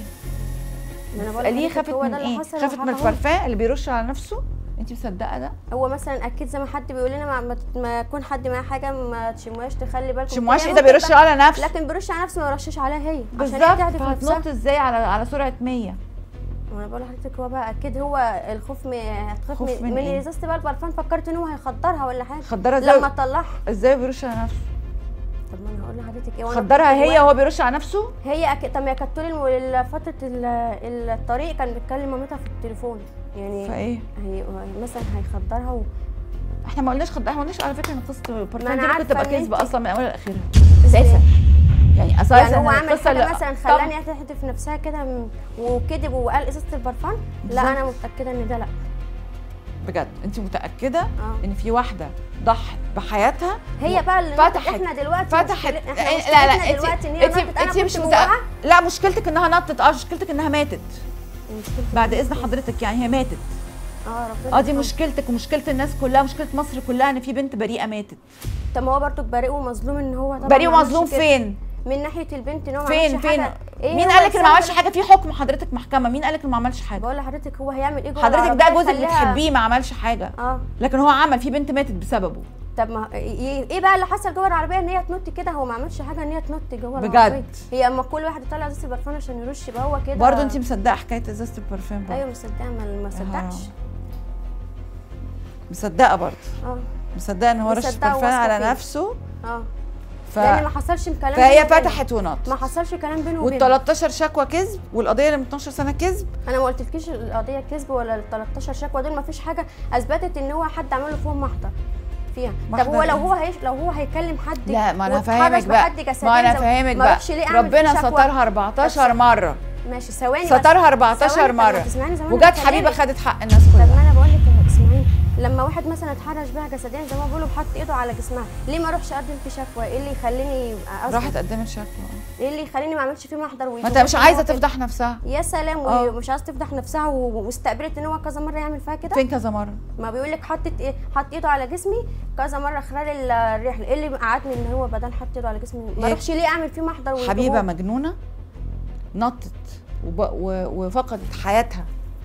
ما أنا بقول تساليه لحضرتك خافت هو من ده اللي ايه حصل خافت من وحكاه. البرفان اللي بيرش على نفسه انت مصدقه ده هو مثلا اكيد زي ما حد بيقول لنا ما, ما, ما يكون حد معاه حاجه ما تشموهاش تخلي بالكم شمواش هي ايه ده ممكن بيرش بقى- على نفسه لكن بيرش على نفسه ما يرشش عليها هي عشان هي بالظبط تهدف نفسها فهتنط ازاي على على سرعه 100 وانا بقول لحضرتك هو بقى اكيد هو الخوف من هتخاف خوف من, من من إيه؟ ازازه بقى البرفان فكرت ان هو هيخدرها ولا حاجه خدرها ازاي لما طلعها ازاي بيرش على نفسه طب ما انا هقول لحضرتك ايه وأنا خدرها كنت هي جواها- وهو بيرش على نفسه هي أكيد طب ما هي كانت طول الم- ال- فتره ال- الطريق كان بيتكلم مامتها في التليفون يعني فايه هي مثلا هيخدرها و... احنا ما قلناش خد... احنا ما قلناش على فكره ان قصه ما البرفان أنا دي ممكن عارفة تبقى إن كذب انت- اصلا من اولها لاخرها إزاي؟ اساسا يعني اساسا يعني هو عمل القصة حاجه اللي- مثلا طب- خلاني تحدف نفسها كده م- وكذب وقال ازازه البرفان لا بالظبط. انا متاكده ان ده لا بجد انت متاكده اه ان في واحده ضحت بحياتها هي بقى اللي فتحت- فتحت احنا دلوقتي فتحت مشكلة- احنا لا مشكلتنا لا انت دلوقتي ان هي انت نطت انا انت كنت مش جواها متأ... لا مشكلتك انها نطت اه مشكلتك انها ماتت مشكلتي بعد اذن حضرتك يعني هي ماتت اه ربنا اه دي يرحمه. مشكلتك ومشكله الناس كلها مشكله مصر كلها ان في بنت بريئه ماتت طب ما هو برضك بريء ومظلوم ان هو طبعا بريء ما عملش ومظلوم كده. فين من ناحيه البنت ان هو ما فين عملش فين حاجه إيه مين هو قال لك ان ما عملش السبب؟ حاجه في حكم حضرتك محكمه مين قال لك انه ما عملش حاجه بقول لحضرتك هو هيعمل ايه جوه حضرتك ده العربية جوزك يخليها- بتحبيه ما عملش حاجه اه لكن هو عمل في بنت ماتت بسببه طب ما ايه إيه بقى اللي حصل جوه العربيه ان هي تنط كده هو ما عملش حاجه ان هي تنط جوه بجد؟ العربيه هي اما كل واحد يطلع ازازه البرفان عشان يرش يبقى هو كده برضه انت مصدقه حكايه ازازه البرفان برضه ايوه مصدقه ما ما صدقش مصدقه برضه اه مصدقه ان هو رش مصدقة برفان على وواثقة فيه. نفسه اه ف... لان ما حصلش كلام فهي بينه وبينه. فتحت ونط ما حصلش كلام بينه وال وبينه 13 شكوى كذب والقضيه اللي من 12 سنه كذب انا ما قلتلكيش القضيه كذب ولا ال 13 شكوى دول ما فيش حاجه اثبتت ان هو حد عمل له فيهم محضر فيها طب محضر هو لو إيه؟ هو هيش لو هو هيكلم حد لا ما انا واتحرش فاهمك بقى بحد جسديا ما انا زي- فاهمك ما بقى اروحش ليه اعمل ربنا فيه شكوى؟ سترها 14 مره ماشي ثواني بس. سترها 14 ثواني، طب ما مره تسمعني زي ما أنا وجت بكلمك. حبيبه خدت حق الناس طب كلها ما انا بقول لك اسمعيني لما واحد مثلا اتحرش بها جسديا زي ما بيقولوا بحط ايده على جسمها ليه ما اروحش اقدم فيه شكوى ايه اللي يخليني يبقى قصدي- راحت قدمت شكوى ايه اللي يخليني ما اعملش فيه محضر ما انت مش عايزه تفضح نفسها يا سلام آه. ومش عايزه تفضح نفسها و- واستقبلت ان هو كذا مره يعمل فيها كده فين كذا مره ما بيقول لك حطت ايه حط ايده على جسمي كذا مره خلال ال- الرحله ايه اللي قعدني ان هو بدل حط ايده على جسمي ما هي- اروحش ليه اعمل فيه محضر ويجيبوه؟ حبيبه مجنونه نطت وب... و... وفقدت حياتها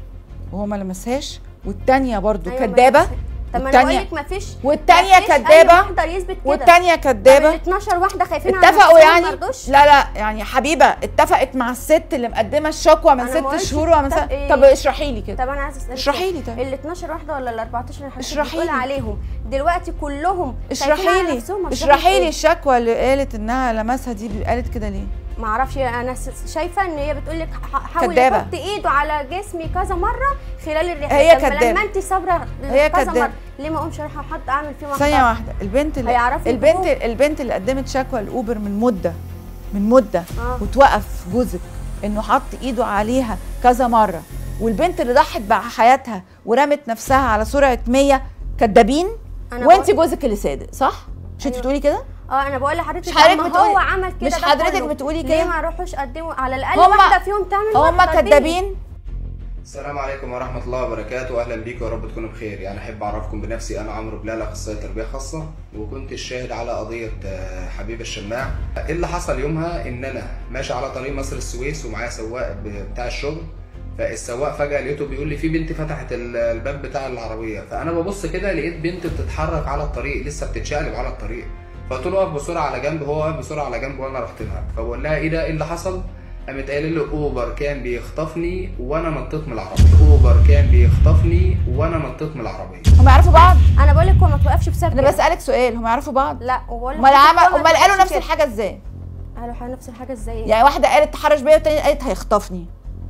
وهو ما لمسهاش والتانيه برضو أيوة، ما كدابه نفس- طب ما انا بقول والتانية- لك ما فيش والتانية ما فيش أي كدابة محضر يثبت كده والتانيه طب كدابه ال 12 واحده خايفين على اتفقوا نفسهم يعني مرضوش؟ لا لا يعني حبيبه اتفقت مع الست اللي مقدمه الشكوى من أنا ما ست قلتش شهور ومن اتفق س... إيه. طب اشرحي لي كده طب انا عايزه اسالك اشرحي لي طيب. ال 12 واحده ولا ال 14 اللي حضرتك اشرحي بتقول لي. عليهم دلوقتي كلهم اشرحي لي اشرحي لي الشكوى اللي قالت انها لمسها دي قالت كده ليه ما اعرفش انا س- شايفه ان هي بتقول لك ح- حاول كدابة. يحط ايده على جسمي كذا مره خلال الرحله هي طب ما كدابة. لما انت صابره هي كذا كدابة. مره ليه ما اقومش اروح احط اعمل فيه محضر ثانيه واحده البنت اللي هيعرفوا البنت يجيبوه. البنت اللي قدمت شكوى الاوبر من مده من مده آه. وتوقف جوزك انه حط ايده عليها كذا مره والبنت اللي ضحت بحياتها ورمت نفسها على سرعه 100 كدابين أنا وانت بقول- جوزك اللي صادق صح مش انت أيوة. بتقولي كده اه انا بقول لحضرتك مش حضرتك لما بتقولي- هو عمل كده مش ده حضرتك كله، بتقولي ليه كده؟ ما اروحوش اقدموا على الاقل هما- واحده فيهم تعمل هم محضر دي. كدابين السلام عليكم ورحمة الله وبركاته أهلا بيكم يا رب تكونوا بخير يعني أحب أعرفكم بنفسي أنا عمرو بلال أخصائي تربية خاصة وكنت الشاهد على قضية آه، حبيب الشماع إيه اللي حصل يومها إن أنا ماشي على طريق مصر السويس ومعايا سواق ب- بتاع الشغل فالسواق فجأة لقيته بيقول لي في بنت فتحت ال- الباب بتاع العربية فأنا ببص كده لقيت بنت بتتحرك على الطريق لسه بتتشقلب على الطريق فقلت له اقف بسرعة على جنب هو واقف بسرعة على جنب وأنا رحت لها فبقول لها إيه ده إيه اللي حصل؟ قامت قايله لي اوبر كان بيخطفني وانا نطيت من العربيه اوبر كان بيخطفني وانا نطيت من العربيه هم يعرفوا بعض انا بقول لك هو ما توقفش بسبب انا كده. بسالك سؤال هم يعرفوا بعض لا وبقول امال لحضرتك عمل هو ما امال قالوا توقفش نفس كده. الحاجه ازاي قالوا حاجة نفس الحاجه ازاي يعني واحده قالت تحرش بيا والتانيه قالت هيخطفني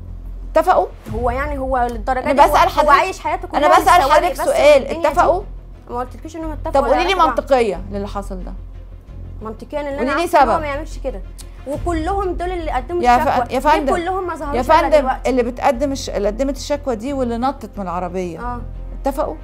اتفقوا هو يعني هو للدرجه انا دي هو- بسال هو حضرتك عايش حياته كلها انا بسال للسواق حضرتك بس سؤال والدنيا دي. اتفقوا ما قلتلكيش انهم اتفقوا طب ولا قولي لي عرفوا بعض. منطقيه للي حصل ده منطقيا اللي قولي انا لي عارفة إن هو سبب. ما يعملش كده وكلهم دول اللي قدموا يا الشكوى ف- يا فندم ليه كلهم ما ظهروش يا إلا فندم دلوقتي؟ اللي بتقدم الش... اللي قدمت الشكوى دي واللي نطت من العربيه اه اتفقوا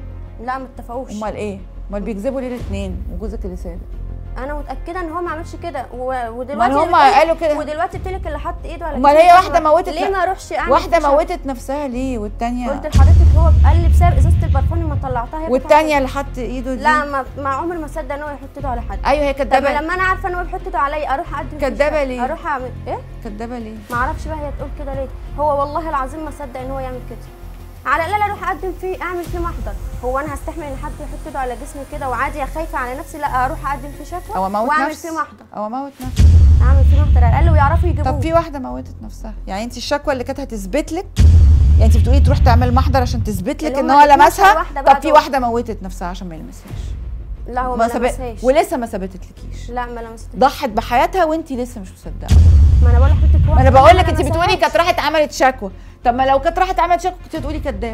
لا ما اتفقوش امال ايه امال بيكذبوا ليه الاثنين وجوزك اللي صادق انا متاكده ان هو ما عملش كده و- أمال ودلوقتي هم بتقولي- قالوا كده. ودلوقتي بتقولك اللي حط ايده على أمال جسمي هي كده. واحدة موتت ليه ن- ما اروحش اعمل واحده فيه شك؟ موتت نفسها ليه والتانيه قلت لحضرتك هو قال لي بسبب ازازه البرفان ما طلعتها هي والتانيه اللي حط ايده دي لا ما, ما عمري ما صدق ان هو يحط ايده على حد ايوه هي طب كدابه لما انا عارفه ان هو بيحط ايده عليا اروح اقدم فيه كدابة شك. ليه؟ اروح اعمل ايه كدابه ليه ما اعرفش بقى هي تقول كده ليه هو والله العظيم ما صدق ان هو يعمل كده على الاقل اروح اقدم فيه اعمل فيه محضر هو انا هستحمل ان حد يحط ايده على جسمي كده وعادي خايفه على نفسي لا اروح اقدم فيه شكوى او اموت واعمل نفسي فيه محضر او اموت نفسي اعمل فيه محضر على الاقل ويعرفوا يجيبوه طب في واحده موتت نفسها يعني انت الشكوى اللي كانت هتثبت لك يعني انت بتقولي تروح تعمل محضر عشان تثبت لك اللي ان هم هو ال 12 لمسها واحدة بقى طب في دول. واحده موتت نفسها عشان ما يلمسهاش لا هو ما سب... لمسهاش ولسه ما ثبتتلكيش لا ما لمستهاش ضحت بحياتها وانت لسه مش مصدقه ما انا بقول لحضرتك ما انا بقول لك انت بتقولي كانت راحت عملت شكوى طب ما لو كانت راحت عملت شكوى كنت تقولي كذاب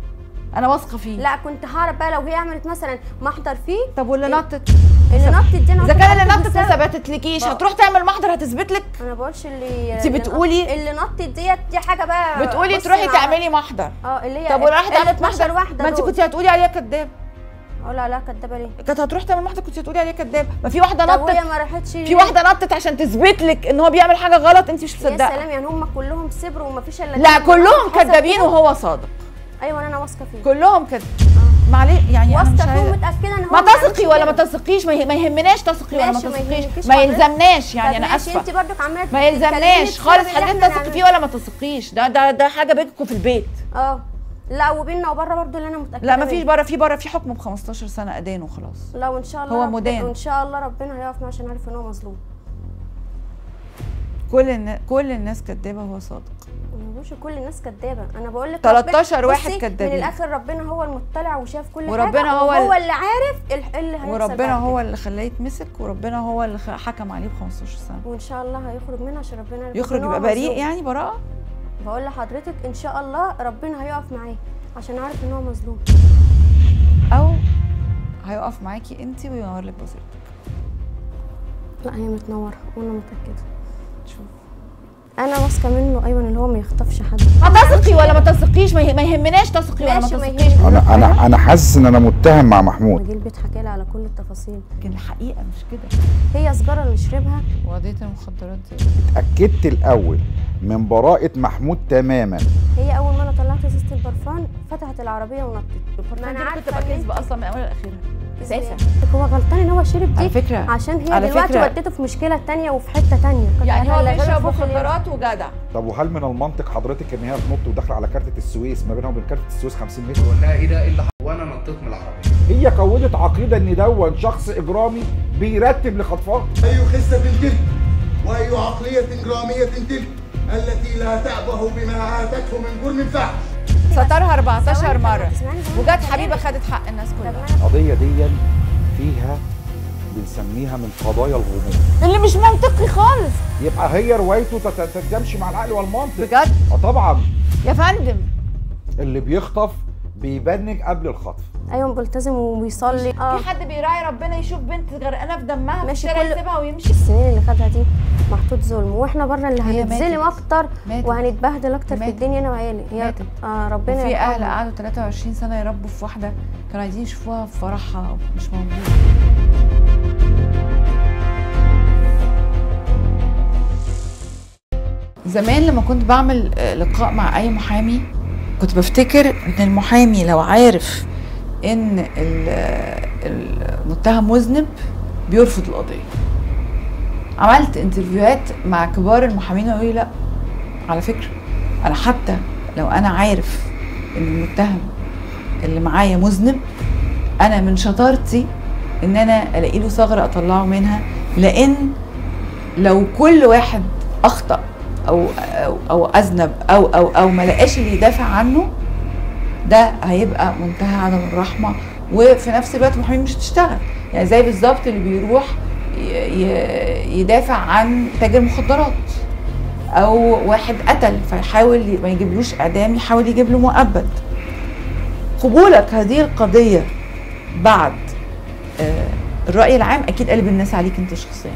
انا واثقه فيه لا كنت هعرف بقى لو هي عملت مثلا محضر فيه طب واللي إيه؟ نطت اللي نطت دي انا اذا قلت كان اللي لحضرتك نطت ما بسبب- ثبتتلكيش بقى- هتروح تعمل محضر هتثبت لك انا بقولش اللي انت اللي بتقولي- نط- اللي نطت ديت دي حاجه بقى بتقولي بصي تروحي مع- تعملي محضر اه اللي هي طب وراحت اللي عملت 12 محضر واحده ما انت دول. كنت هتقولي عليها كذاب اه لا لا كدابه ليه كانت هتروح تعمل محضر كنت هتقولي عليها كذاب ما في واحده طب وهي نطت ما راحتش في واحده نطت عشان تثبت لك ان هو بيعمل حاجه غلط انت مش يا مصدقه سلام يعني هم كلهم صبروا وما فيش الا لا اتنين كلهم حصل كذابين كده؟ وهو صادق ايوه انا واثقه فيه كلهم كده معلش يعني انا مش واثقه فيه عايزه ومتاكده ان هو ما بيعملش تثقي ولا ما كده. تثقيش ما يه- ما يهمناش تثقي ولا ما ماشي، ما تثقيش يهمكيش ما حضرتك. يلزمناش طب يعني انا ماشي، اسفه انت برضك عماله ما تتكلمي يلزمناش بسبب خالص اللي حضرتك احنا تثقي فيه نعمله. ولا ما تثقيش ده ده ده حاجه بينكم في البيت اه لا وبيننا وبره برضه اللي انا متاكده لا ما فيش منه. بره في بره في حكم ب 15 سنه ادان وخلاص لا وان شاء الله هو رب- مدان. وان شاء الله ربنا هيقف معاه عشان عارف ان هو مظلوم كل النا... كل الناس كدابه وهو صادق ما بقولش كل الناس كدابه انا بقول لك 13 ربنا- واحد بصي، كدابين. من الاخر ربنا هو المطلع وشاف كل وربنا حاجه هو وهو ال- اللي عارف ال- اللي هيحصل وربنا بعد هو كده. اللي خلاه يتمسك وربنا هو اللي خ- حكم عليه ب 15 سنه وان شاء الله هيخرج منها عشان ربنا يعرف يخرج إن هو يبقى بريء مظلوم. يعني براءه بقول لحضرتك ان شاء الله ربنا هيقف معاه عشان عارف ان هو مظلوم او هيقف معاكي انت وينور لك بصيرتك لا هي متنوره وانا متاكده شوف انا واثقه منه ايوه ان هو ما يخطفش حد هتثقي ولا ما تثقيش ما يه- ما يهمناش تثقي ولا ما ماشي، ما تثقيش يهمنيش. انا انا انا حاسس ان انا متهم مع محمود جه البيت حكى لي على كل التفاصيل لكن الحقيقه مش كده هي سجاره اللي شربها وقضيه المخدرات دي اتاكدت الاول من براءه محمود تماما هي اول ما انا طلعت ازازه البرفان فتحت العربيه ونطت ما انا كنت عارفه تبقى إن كذبه اصلا من اولها لاخرها اساسا هو غلطان ان هو شرب على دي فكره عشان هي على دلوقتي فكرة- ودته في مشكله تانية وفي حته تانية كانت يعني هو قاعدة لا بيشرب غير فوق اليوم. مخدرات وجدع طب وهل من المنطق حضرتك ان هي تنط وداخله على كارتة السويس ما بينها وبين كارتة السويس 50 متر بقول لها ايه ده ايه اللي حصل وانا نطيت من العربيه هي كونت عقيده ان دون شخص اجرامي بيرتب لخطفها أي خسة تلك وأي عقلية إجرامية تلك التي لا تأبه بما آتته من جرم فحش سترها 14 ثواني، مره طب تسمعني زمان وجت كلامي. حبيبه خدت حق الناس طب كلها ما أنا- القضيه دي فيها بنسميها من قضايا الغموض اللي مش منطقي خالص يبقى هي روايته تت- تتجمش مع العقل والمنطق بجد اه طبعا يا فندم اللي بيخطف بيبنج قبل الخطف ايوه بيلتزم وبيصلي اه في حد بيراعي ربنا يشوف بنت غرقانه في دمها في ماشي الشارع كل- يسيبها ويمشي السنين اللي خدها دي محطوط ظلم واحنا بره اللي هي هنتظلم ماتت. اكتر ماتت. وهنتبهدل اكتر في ماتت. الدنيا انا وعيالي هي ماتت. اه ربنا وفي اهل يرحمها. قعدوا 23 سنه يربوا في واحده كانوا عايزين يشوفوها في فرحها مش موجوده زمان لما كنت بعمل آه، لقاء مع اي محامي كنت بفتكر ان المحامي لو عارف ان ال- آه، المتهم مذنب بيرفض القضيه عملت انترفيوهات مع كبار المحامين ويقولوا لي لا على فكره انا حتى لو انا عارف ان المتهم اللي معايا مذنب انا من شطارتي ان انا الاقي له ثغره اطلعه منها لان لو كل واحد اخطا او او, أو اذنب او او او ما لقاش اللي يدافع عنه ده هيبقى منتهى عدم الرحمه وفي نفس الوقت المحامين مش هتشتغل يعني زي بالظبط اللي بيروح ي- ي- يدافع عن تاجر مخدرات او واحد قتل فيحاول ي- ما يجيبلوش اعدام يحاول يجيب له مؤبد قبولك هذه القضيه بعد آه، الراي العام اكيد قلب الناس عليك انت شخصيا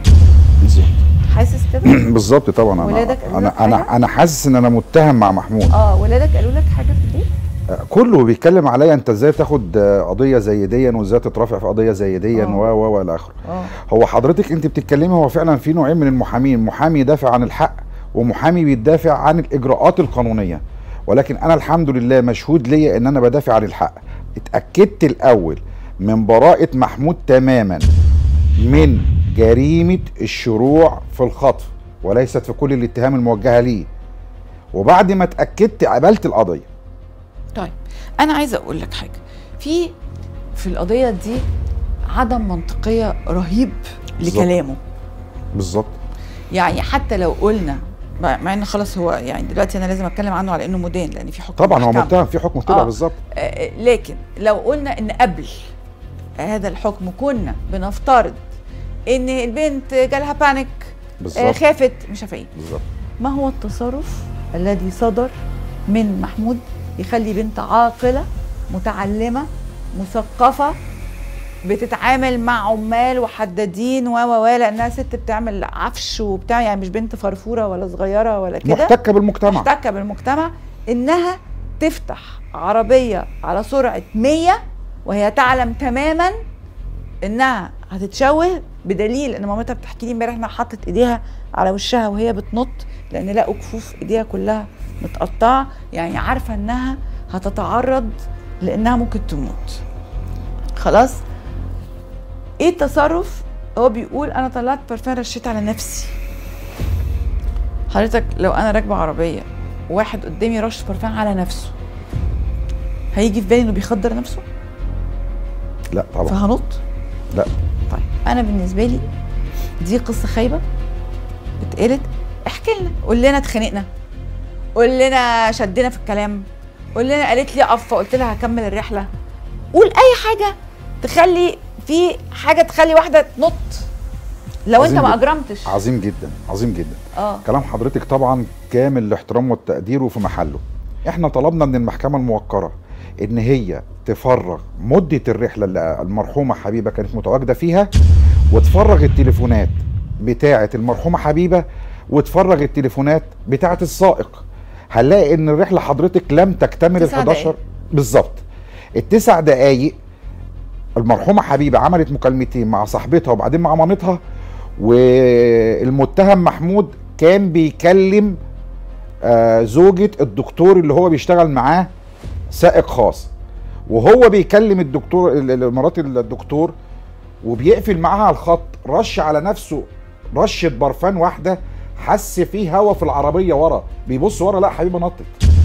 حاسس كده بالظبط طبعا ولادك انا قالوا لك انا انا حاجة؟ انا حاسس ان انا متهم مع محمود اه ولادك قالوا لك حاجه في البيت كله بيتكلم عليا انت ازاي تاخد آه، قضيه زي دي وازاي تترافع في قضيه زي دي آه. و و و الى اخره اه هو حضرتك انت بتتكلمي هو فعلا في نوعين من المحامين محامي يدافع عن الحق ومحامي بيدافع عن الاجراءات القانونيه ولكن انا الحمد لله مشهود ليا ان انا بدافع عن الحق اتاكدت الاول من براءه محمود تماما من جريمه الشروع في الخطف وليست في كل الاتهام الموجهه ليه وبعد ما اتاكدت قبلت القضيه طيب انا عايزه اقول لك حاجه في في القضيه دي عدم منطقيه رهيب بالظبط. لكلامه بالظبط يعني حتى لو قلنا مع مع ان خلاص هو يعني دلوقتي انا لازم اتكلم عنه على انه مدان لان في حكم طبعا هو محكمة. متهم في حكم طلع آه. بالظبط آه، لكن لو قلنا ان قبل هذا الحكم كنا بنفترض ان البنت جالها بانيك آه، بالظبط خافت مش عارفه ايه بالظبط ما هو التصرف الذي صدر من محمود يخلي بنت عاقله متعلمه مثقفه بتتعامل مع عمال وحدادين و و و لانها ست بتعمل عفش وبتاع يعني مش بنت فرفوره ولا صغيره ولا كده محتكه بالمجتمع محتكه بالمجتمع انها تفتح عربيه على سرعه 100 وهي تعلم تماما انها هتتشوه بدليل ان مامتها بتحكي لي امبارح انها حطت ايديها على وشها وهي بتنط لان لقوا كفوف ايديها كلها متقطعه يعني عارفه انها هتتعرض لانها ممكن تموت خلاص ايه التصرف هو بيقول انا طلعت برفان رشيت على نفسي حضرتك لو انا راكبه عربيه وواحد قدامي رش برفان على نفسه هيجي في بالي انه بيخدر نفسه لا طبعا فهنط لا طيب انا بالنسبه لي دي قصه خايبه اتقالت احكي لنا قول لنا اتخانقنا قول لنا شدنا في الكلام قول لنا قالت لي اقف فقلت لها هكمل الرحله قول اي حاجه تخلي في حاجه تخلي واحده تنط لو انت عظيم ما جدا. اجرمتش عظيم جدا عظيم جدا اه كلام حضرتك طبعا كامل الاحترام والتقدير وفي محله احنا طلبنا من المحكمة الموقرة ان هي تفرغ مدة الرحلة اللي المرحومة حبيبة كانت متواجدة فيها وتفرغ التليفونات بتاعة المرحومة حبيبة وتفرغ التليفونات بتاعه السائق هنلاقي ان الرحله حضرتك لم تكتمل ال تسع 11 دقايق. بالظبط التسع دقايق المرحومه حبيبه عملت مكالمتين مع صاحبتها وبعدين مع مامتها والمتهم محمود كان بيكلم آه زوجة الدكتور اللي هو بيشتغل معاه سائق خاص وهو بيكلم الدكتور ال- ال- مرات الدكتور وبيقفل معاها على الخط رش على نفسه رشة برفان واحدة حس فيه هوا في العربية ورا بيبص ورا لا حبيبه نطت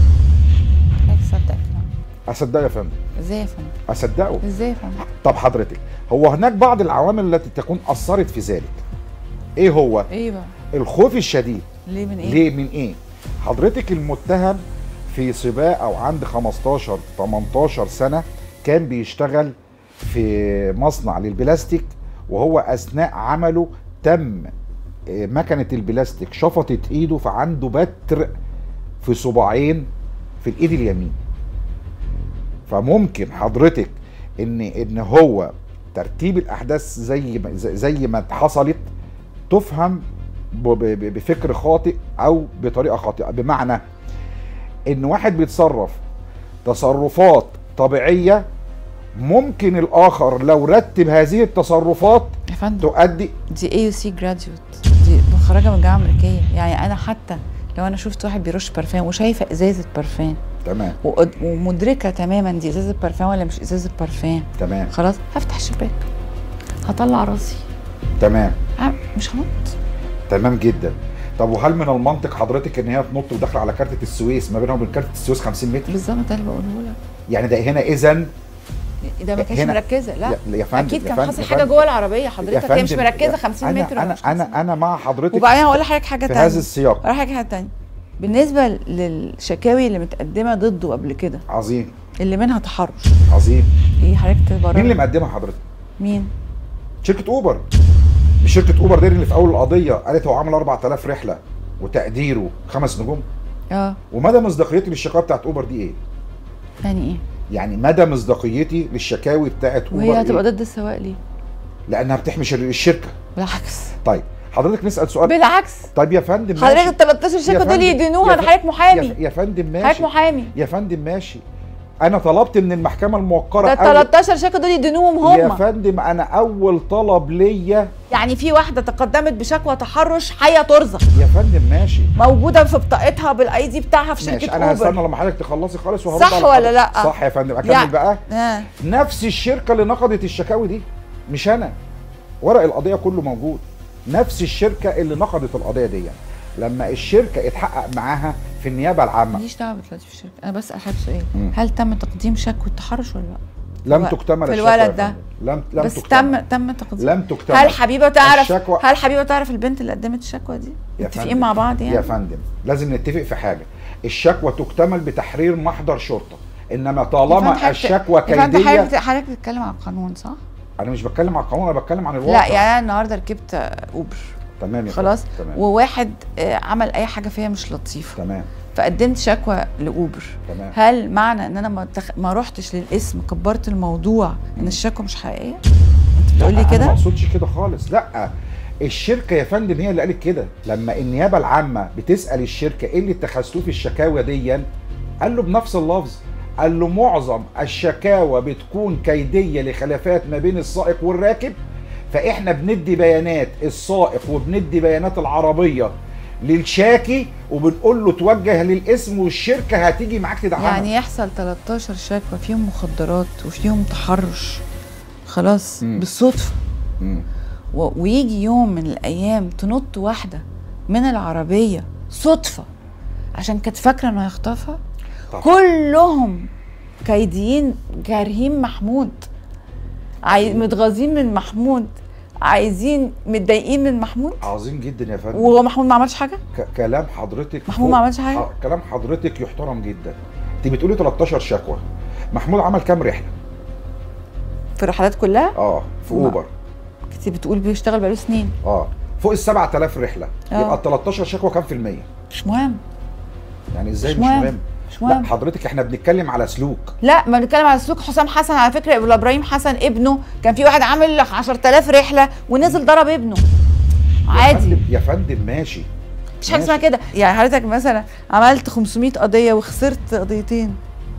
هيك صدق اصدقه يا فندم ازاي يا فندم اصدقه ازاي يا فندم طب حضرتك هو هناك بعض العوامل التي تكون اثرت في ذلك ايه هو ايه بقى الخوف الشديد ليه من ايه ليه من ايه حضرتك المتهم في سباق او عند 15 18 سنه كان بيشتغل في مصنع للبلاستيك وهو اثناء عمله تم آه، مكنه البلاستيك شفطت ايده فعنده بتر في صباعين في الايد اليمين فممكن حضرتك ان ان هو ترتيب الاحداث زي ما زي زي ما حصلت تفهم ب- ب- بفكر خاطئ او بطريقه خاطئه بمعنى ان واحد بيتصرف تصرفات طبيعيه ممكن الاخر لو رتب هذه التصرفات يا فندم تؤدي دي اي يو سي جراديوت دي متخرجه من جامعه امريكيه يعني انا حتى لو انا شفت واحد بيرش برفان وشايفه ازازه برفان تمام وقد- ومدركه تماما دي ازازه برفان ولا مش ازازه برفان تمام خلاص هفتح الشباك هطلع راسي تمام ها، مش هنط تمام جدا طب وهل من المنطق حضرتك ان هي تنط وداخله على كارتة السويس ما بينها وبين كارتة السويس 50 متر بالظبط ده اللي بقوله لك يعني ده هنا اذا ده ما كانش هنا- مركزه لا يا- يا فندم- اكيد يا كان فندم- حاصل يا حاجه فندم- جوه العربيه يا حضرتك هي مش فندم، مركزه يا- 50 أنا متر ولا انا مش 50 انا انا مع حضرتك وبعدين هقول لحضرتك حاجه في تانية هذا السياق هقول لحضرتك حاجه تانية بالنسبه للشكاوي اللي متقدمه ضده قبل كده عظيم اللي منها تحرش عظيم ايه حضرتك تبرر مين اللي مقدمها حضرتك مين شركه اوبر مش شركه اوبر دي اللي في اول القضيه قالت هو عمل 4000 رحله وتقديره خمس نجوم اه ومدى مصداقيتي للشكاوى بتاعت اوبر دي ايه يعني ايه يعني مدى مصداقيتي للشكاوي بتاعت اوبر وهي هتبقى إيه؟ ضد السواق ليه لانها بتحمي شر- الشركه بالعكس طيب حضرتك نسال سؤال بالعكس طيب يا فندم حضرتك ماشي. ال 13 يا شركه دول فندم- يدينوها يا ده ف- حضرتك محامي يا, يا فندم حضرتك ماشي محامي يا فندم ماشي انا طلبت من المحكمه الموقره ده ال أول- 13 شركه دول يدينوهم يا هم فندم انا اول طلب ليا يعني في واحده تقدمت بشكوى تحرش حيه ترزق يا فندم ماشي موجوده في بطاقتها بالاي دي بتاعها في ماشي شركه انا هستنى اوبر لما حضرتك تخلصي خالص وهرد صح على ولا حضرتك. لأ؟ صح يا فندم اكمل يعني- بقى آه. نفس الشركه اللي نقضت الشكاوي دي مش انا ورق القضيه كله موجود نفس الشركه اللي نقضت القضيه دي لما الشركه اتحقق معاها في النيابه العامه ماليش دعوه دلوقتي في الشركه انا بسال حضرتك سؤال مم. هل تم تقديم شكوى التحرش ولا لا لم هو تكتمل في الشكوى الولد يا ده. فندم. لم لم بس تكتمل. تم تم تقديم لم تكتمل هل حبيبه تعرف الشكوى- هل حبيبه تعرف البنت اللي قدمت الشكوى دي يا متفقين فندم- مع بعض يعني يا فندم لازم نتفق في حاجه الشكوى تكتمل بتحرير محضر شرطه انما يا فندم طالما حضرتك- الشكوى يا فندم كيديه حضرتك حضرتك بتتكلم عن القانون صح؟ انا مش بتكلم عن القانون انا بتكلم عن الواقع لا يعني انا النهارده ركبت اوبر تمام يا خلاص فندم. تمام وواحد آه، عمل اي حاجه فيها مش لطيفه تمام فقدمت شكوى لاوبر تمام هل معنى ان انا ما, تخ... ما رحتش للاسم كبرت الموضوع ان الشكوى مش حقيقيه انت بتقول لي لا، انا ما كده اقصدش كده خالص لا الشركه يا فندم هي اللي قالت كده لما النيابه العامه بتسال الشركه ايه اللي اتخذتوه في الشكاوى دي قال له بنفس اللفظ قال له معظم الشكاوى بتكون كيديه لخلافات ما بين السائق والراكب فاحنا بندي بيانات السائق وبندي بيانات العربيه للشاكي وبنقول له توجه للاسم والشركه هتيجي معاك تدعمك يعني يحصل 13 شكوى فيهم مخدرات وفيهم تحرش خلاص مم. بالصدفه مم. و... ويجي يوم من الايام تنط واحده من العربيه صدفه عشان كانت فاكره انه هيخطفها طبعا. كلهم كايديين كارهين محمود عاي... متغاظين من محمود عايزين متضايقين من محمود عظيم جدا يا فندم وهو محمود ما عملش حاجه ك- كلام حضرتك محمود فوق- ما عملش حاجة؟ ح- كلام حضرتك يحترم جدا انت بتقولي 13 شكوى محمود عمل كام رحله في الرحلات كلها اه في ما- اوبر كنت بتقول بيشتغل بقاله سنين اه فوق ال 7000 رحله آه. يبقى ال 13 شكوى كام في الميه مش مهم يعني ازاي مش مش مهم. مهم مش لا مهم حضرتك احنا بنتكلم على سلوك لا ما بنتكلم على سلوك حسام حسن على فكره ولا ابراهيم حسن ابنه كان في واحد عامل 10000 رحله ونزل ضرب ابنه يا عادي فندم- يا فندم ماشي مفيش حاجه ماشي. اسمها كده يعني حضرتك مثلا عملت 500 قضيه وخسرت قضيتين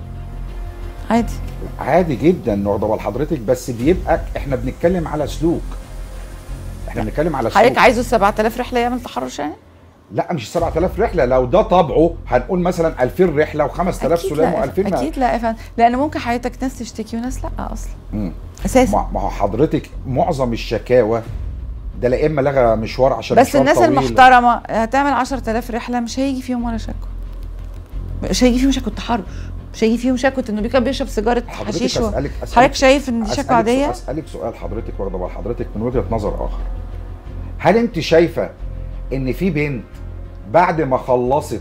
عادي عادي جدا واخده بال حضرتك بس بيبقى احنا بنتكلم على سلوك احنا بنتكلم على سلوك حضرتك عايزه 7000 رحله يعمل تحرش يعني لا مش 7000 رحله لو ده طبعه هنقول مثلا 2000 رحله و5000 أكيد سلام لا، و2000 اكيد لا يا فندم لان ممكن حضرتك ناس تشتكي وناس لا اصلا مم. اساسا ما ما هو حضرتك معظم الشكاوى ده لا اما لغى مشوار عشان بس مشوار الناس طويل. المحترمه هتعمل 10000 رحله مش هيجي فيهم ولا شكوى مش هيجي فيهم شكوى تحرش مش هيجي فيهم شكوى انه بيه كان بيشرب سيجاره حضرتك حشيش و- اسالك اسالك حضرتك شايف ان دي أسألك شكوى عاديه سؤال- اسالك سؤال حضرتك واخده بال حضرتك من وجهه نظر اخر هل انت شايفه ان في بنت بعد ما خلصت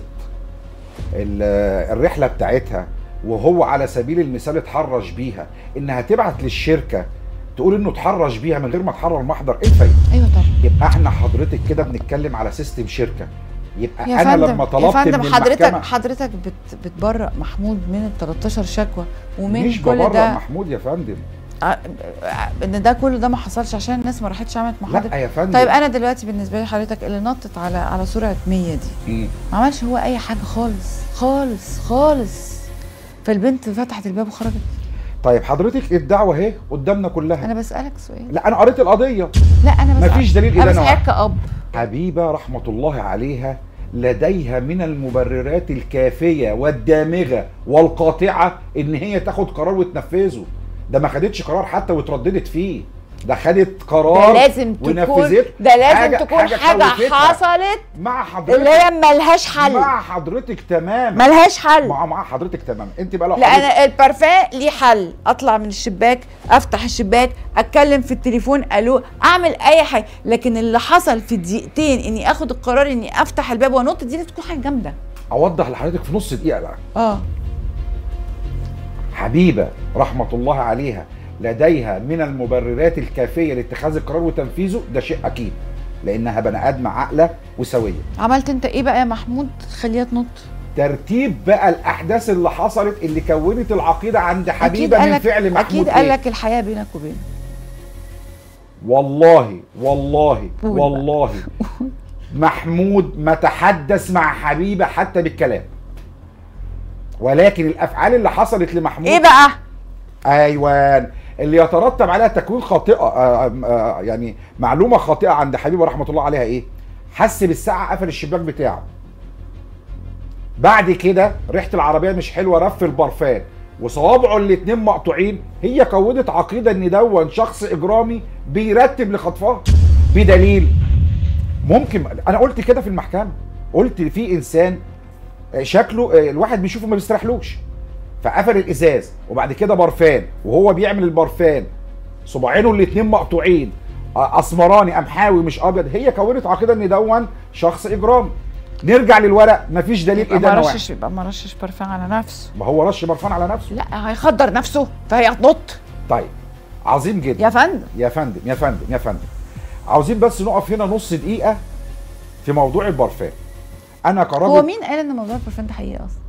ال- الرحله بتاعتها وهو على سبيل المثال اتحرش بيها انها تبعت للشركه تقول انه اتحرش بيها من غير ما تحرر محضر ايه الفايده ايوه طبعا يبقى احنا حضرتك كده بنتكلم على سيستم شركه يبقى يا انا فندم لما يا طلبت فندم من حضرتك المحكمه حضرتك بت بتبرأ محمود من ال 13 شكوى ومن مش كل ببرر ده محمود يا فندم ع- ان ده كله ده ما حصلش عشان الناس ما راحتش عملت محاضره لا يا فندم طيب انا دلوقتي بالنسبه لي حضرتك اللي نطت على على سرعه 100 دي مم. ما عملش هو اي حاجه خالص خالص خالص فالبنت فتحت الباب وخرجت طيب حضرتك الدعوه اهي قدامنا كلها انا بسالك سؤال لا انا قريت القضيه لا انا بسألك مفيش دليل انا إدانة بسالك كأب حبيبه رحمه الله عليها لديها من المبررات الكافيه والدامغه والقاطعه ان هي تاخد قرار وتنفذه ده ما خدتش قرار حتى وترددت فيه ده خدت قرار ده لازم تكون ونفذت ده لازم حاجة- تكون حاجه, خوفتها. حصلت مع حضرتك اللي هي ملهاش حل مع حضرتك تمام ملهاش حل مع مع حضرتك تمام انت بقى لو لا حضرتك- انا البارفان ليه حل اطلع من الشباك افتح الشباك اتكلم في التليفون الو اعمل اي حاجه لكن اللي حصل في دقيقتين اني اخد القرار اني افتح الباب وانط دي لازم تكون حاجه جامده اوضح لحضرتك في نص دقيقه بقى اه حبيبه رحمه الله عليها لديها من المبررات الكافيه لاتخاذ القرار وتنفيذه ده شيء اكيد لانها بني ادمه عاقله وسويه عملت انت ايه بقى يا محمود تخليها تنط ترتيب بقى الاحداث اللي حصلت اللي كونت العقيده عند حبيبه من قالك فعل محمود اكيد إيه؟ قال لك الحياه بينك وبينه والله والله قول بقى. والله محمود ما تحدث مع حبيبه حتى بالكلام ولكن الافعال اللي حصلت لمحمود ايه بقى ايوان اللي يترتب عليها تكوين خاطئه آه، آه، يعني معلومه خاطئه عند حبيبه رحمه الله عليها ايه حس بالساعه قفل الشباك بتاعه بعد كده ريحه العربيه مش حلوه رف البرفان وصوابعه الاتنين مقطوعين هي كونت عقيده ان دون شخص اجرامي بيرتب لخطفها بدليل ممكن انا قلت كده في المحكمه قلت في انسان آه، شكله آه، الواحد بيشوفه ما بيستريحلوش فقفل الازاز وبعد كده برفان وهو بيعمل البرفان صباعينه الاتنين مقطوعين آه، اسمراني قمحاوي مش ابيض هي كونت عقيده ان دون شخص اجرامي نرجع للورق مفيش دليل يبقى ما ادانه واحد رشش يبقى ما رشش برفان على نفسه ما هو رش برفان على نفسه لا هيخدر نفسه فهي هتنط طيب عظيم جدا يا فندم يا فندم يا فندم يا فندم عاوزين بس نقف هنا نص دقيقه في موضوع البرفان انا قررت هو مين قال ان موضوع البرفان ده حقيقي اصلا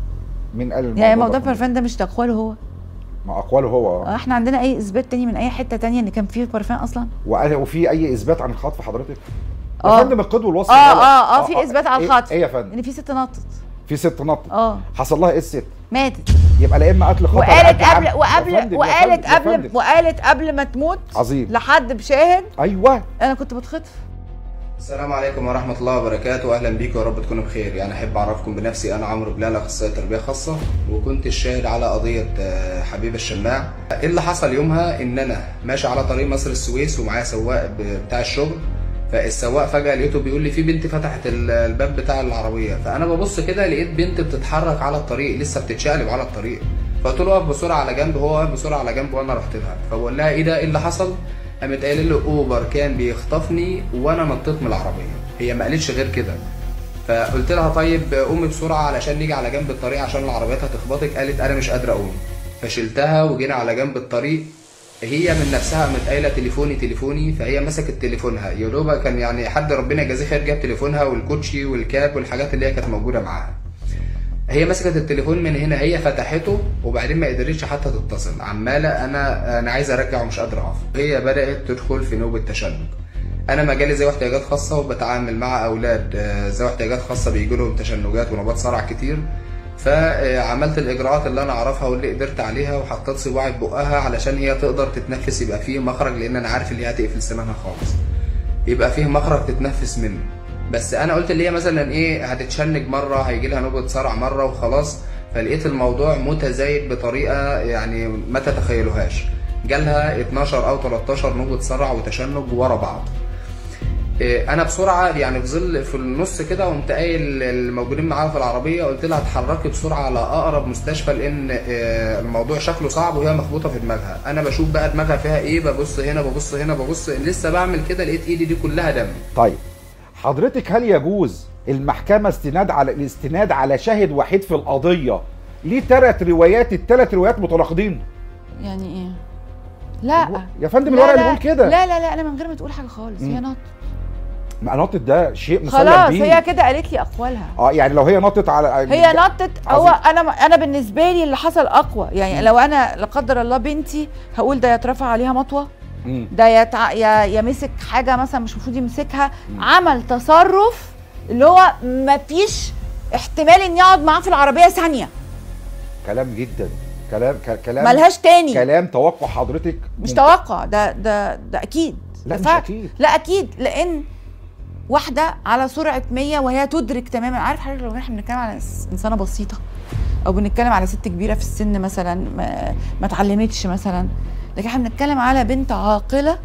مين قال الموضوع يعني ده؟ موضوع البرفان ده مش ده اقواله هو ما اقواله هو آه، احنا عندنا اي اثبات تاني من اي حته تانية ان كان فيه برفان اصلا وقال وفي اي اثبات عن الخطف حضرتك يا آه. فندم القدوه الوصف اه غلط. اه اه في اثبات على إيه- الخطف ايه يا فندم ان في ست نطت في ست نط اه حصل لها ايه الست ماتت يبقى لا اما قتل خطر وقالت قتل عمد. قبل يا وقبل فندم، يا وقالت فندم، يا قبل فندم. وقالت قبل ما تموت عظيم لحد بشاهد ايوه انا كنت بتخطف السلام عليكم ورحمة الله وبركاته أهلا بيكم يا رب تكونوا بخير يعني أحب أعرفكم بنفسي أنا عمرو بلال أخصائي تربية خاصة وكنت الشاهد على قضية آه، حبيب الشماع إيه اللي حصل يومها إن أنا ماشي على طريق مصر السويس ومعايا سواق ب- بتاع الشغل فالسواق فجأة لقيته بيقول لي في بنت فتحت ال- الباب بتاع العربية فأنا ببص كده لقيت بنت بتتحرك على الطريق لسه بتتشقلب على الطريق فقلت له اقف بسرعة على جنب هو واقف بسرعة على جنب وأنا رحت لها فبقول لها إيه ده إيه اللي حصل؟ قامت قايله له اوبر كان بيخطفني وانا نطيت من العربيه هي ما قالتش غير كده فقلت لها طيب قومي بسرعه علشان نيجي على جنب الطريق عشان العربيات هتخبطك قالت انا مش قادره اقوم فشلتها وجينا على جنب الطريق هي من نفسها قامت قايله تليفوني تليفوني فهي مسكت تليفونها يا دوبك كان يعني حد ربنا يجازيه خير جاب تليفونها والكوتشي والكاب والحاجات اللي هي كانت موجوده معاها هي مسكت التليفون من هنا هي فتحته وبعدين ما قدرتش حتى تتصل عماله انا انا عايز ارجع ومش قادره اقف هي بدات تدخل في نوبه تشنج انا مجالي ذوي احتياجات خاصه وبتعامل مع اولاد آه، ذوي احتياجات خاصه بيجي لهم تشنجات ونوبات صرع كتير فعملت الاجراءات اللي انا اعرفها واللي قدرت عليها وحطيت صباعي في بقها علشان هي تقدر تتنفس يبقى فيه مخرج لان انا عارف اللي هي هتقفل سنانها خالص يبقى فيه مخرج تتنفس منه بس انا قلت اللي هي مثلا ايه هتتشنج مره هيجي لها نوبه صرع مره وخلاص فلقيت الموضوع متزايد بطريقه يعني ما تتخيلوهاش جالها 12 او 13 نوبه صرع وتشنج ورا بعض إيه، انا بسرعه يعني في ظل في النص كده قمت قايل الموجودين معايا في العربيه قلت لها اتحركي بسرعه على اقرب مستشفى لان إيه، الموضوع شكله صعب وهي مخبوطه في دماغها انا بشوف بقى دماغها فيها ايه ببص هنا ببص هنا ببص لسه بعمل كده لقيت ايدي دي كلها دم طيب حضرتك هل يجوز المحكمه استناد على الاستناد على شاهد وحيد في القضيه ليه ثلاث روايات الثلاث روايات متناقضين يعني ايه لا يا فندم لا الورق اللي لا. بيقول كده لا لا لا انا من غير ما تقول حاجه خالص هي نط ما نطت ده شيء مسلم خلاص بيه هي كده قالت لي اقوالها اه يعني لو هي نطت على هي نطت هو عظيم. انا انا بالنسبه لي اللي حصل اقوى يعني لو انا لا قدر الله بنتي هقول ده يترفع عليها مطوه مم. ده يتع... يا يمسك حاجه مثلا مش المفروض يمسكها عمل تصرف اللي هو مفيش احتمال ان يقعد معاه في العربيه ثانيه كلام جدا كلام ك- كلام ملهاش تاني كلام توقع حضرتك مش ممتاز. توقع ده ده ده اكيد لا ده مش fact. أكيد. لا اكيد لان واحده على سرعه 100 وهي تدرك تماما عارف حضرتك لو احنا بنتكلم على إنس- انسانه بسيطه او بنتكلم على ست كبيره في السن مثلا ما, ما اتعلمتش مثلا لكن احنا بنتكلم على بنت عاقله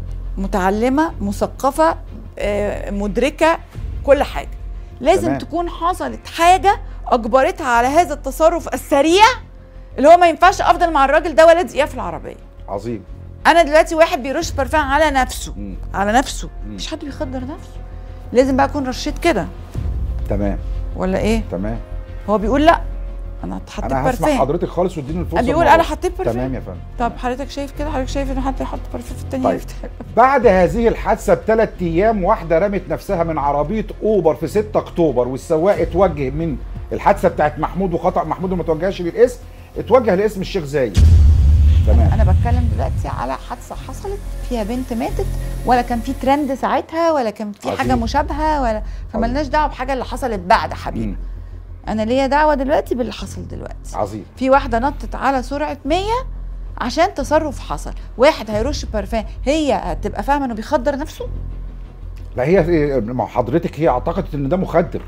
متعلمه مثقفه آه، مدركه كل حاجه لازم تمام. تمام. تكون حصلت حاجه اجبرتها على هذا التصرف السريع اللي هو ما ينفعش افضل مع الراجل ده ولا دقيقه في العربيه عظيم انا دلوقتي واحد بيرش برفان على نفسه مم. على نفسه مش حد بيخدر نفسه لازم بقى اكون رشيت كده تمام ولا ايه تمام هو بيقول لا انا حطيت انا هسمع برفان حضرتك خالص واديني الفرصه بيقول المرة انا دي. حطيت برفان تمام يا فندم طب حضرتك شايف كده حضرتك شايف ان حد يحط برفان في التانية طيب. يفتح بعد هذه الحادثه بثلاث ايام واحده رمت نفسها من عربيه اوبر في 6 اكتوبر والسواق اتوجه من الحادثه بتاعت محمود وخطا محمود وما توجهش للاسم اتوجه لاسم الشيخ زايد تمام انا بتكلم دلوقتي على حادثه حصلت فيها بنت ماتت ولا كان في ترند ساعتها ولا كان في حاجه عظيم. مشابهه ولا فملناش دعوه بحاجه اللي حصلت بعد حبيبي مم. انا ليا دعوه دلوقتي باللي حصل دلوقتي عظيم في واحده نطت على سرعه 100 عشان تصرف حصل واحد هيرش برفان هي هتبقى فاهمه انه بيخدر نفسه لا هي ما حضرتك هي اعتقدت ان ده مخدر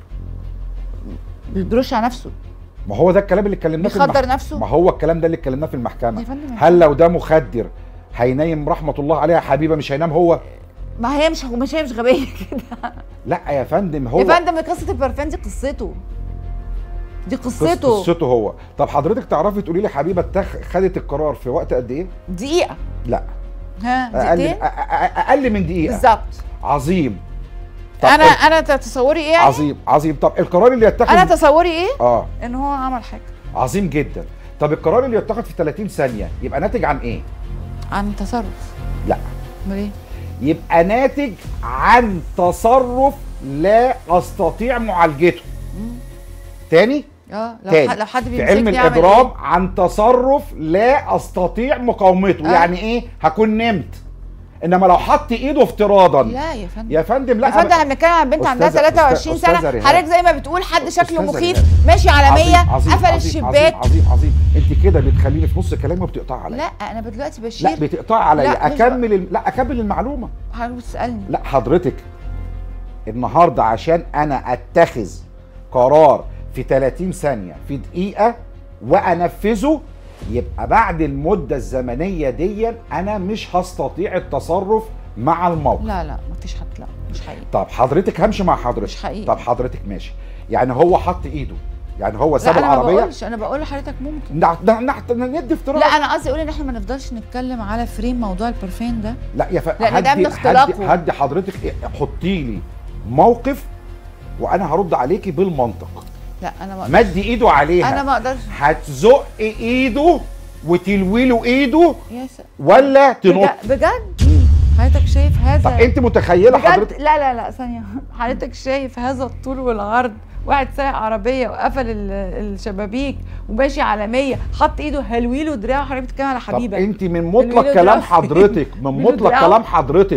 بيرش على نفسه ما هو ده الكلام اللي اتكلمناه في بيخدر المحكمة. نفسه؟ ما هو الكلام ده اللي اتكلمناه في المحكمه يا فندم هل لو ده مخدر هينام رحمه الله عليها حبيبه مش هينام هو ما هي مش مش هي مش غبيه كده لا يا فندم هو يا فندم قصه البرفان دي قصته دي قص- قصته قصته هو طب حضرتك تعرفي تقولي لي حبيبه اتخ... خدت القرار في وقت قد ايه دقيقه لا ها اقل دقيقتين أ- أ- اقل من دقيقه بالظبط عظيم طب انا ال- انا تصوري ايه يعني؟ عظيم عظيم طب القرار اللي يتخذ انا تصوري ايه اه ان هو عمل حاجه عظيم جدا طب القرار اللي يتخذ في 30 ثانيه يبقى ناتج عن ايه عن تصرف لا امال ايه يبقى ناتج عن تصرف لا استطيع معالجته تاني اه لو تاني ح- لو حد في علم بيمسكني أعمل الاضراب إيه؟ عن تصرف لا استطيع مقاومته آه. يعني ايه هكون نمت انما لو حط ايده افتراضا لا يا فندم يا فندم لا يا فندم أنا- احنا بنتكلم عن بنت عندها أستاذة- 23 أستاذة سنه ريهام. حضرتك زي ما بتقول حد شكله أستاذة مخيف ريهام. ماشي على 100 عظيم عظيم قفل عظيم الشباك عظيم عظيم, عظيم. انت كده بتخليني في نص كلامي وبتقطع عليا لا انا دلوقتي بشير لا بتقطع عليا لا، مش اكمل ال- لا اكمل المعلومه حضرتك بتسالني لا حضرتك النهارده عشان انا اتخذ قرار في 30 ثانيه في دقيقه وانفذه يبقى بعد المده الزمنيه دي انا مش هستطيع التصرف مع الموقف لا لا مفيش حد لا مش حقيقي طب حضرتك همشي مع حضرتك مش حقيقي. طب حضرتك ماشي يعني هو حط ايده يعني هو ساب لا انا ما العربيه بقولش انا بقول لحضرتك ممكن نع- نع- نع- ندي افتراض لا انا قصدي اقول ان احنا ما نفضلش نتكلم على فريم موضوع البرفان ده لا يا ف... لأن ده من اختلاقه. هدي, هدي حضرتك إيه، حطي لي موقف وانا هرد عليكي بالمنطق لا انا ما أقدرش. مد ايده عليها انا ما اقدرش هتزق ايده وتلوي له ايده يا س... ولا تنط بجد, بجد حضرتك شايف هذا طب انت متخيله بجد حضرتك لا لا لا ثانية حضرتك شايف هذا الطول والعرض واحد سايق عربية وقفل ال- الشبابيك وماشي على 100 حط ايده هلويله دراعه حضرتك بتتكلم على طب حبيبة انت من بالويلو مطلق كلام دراعه. حضرتك من بالويلو مطلق دراعه. كلام حضرتك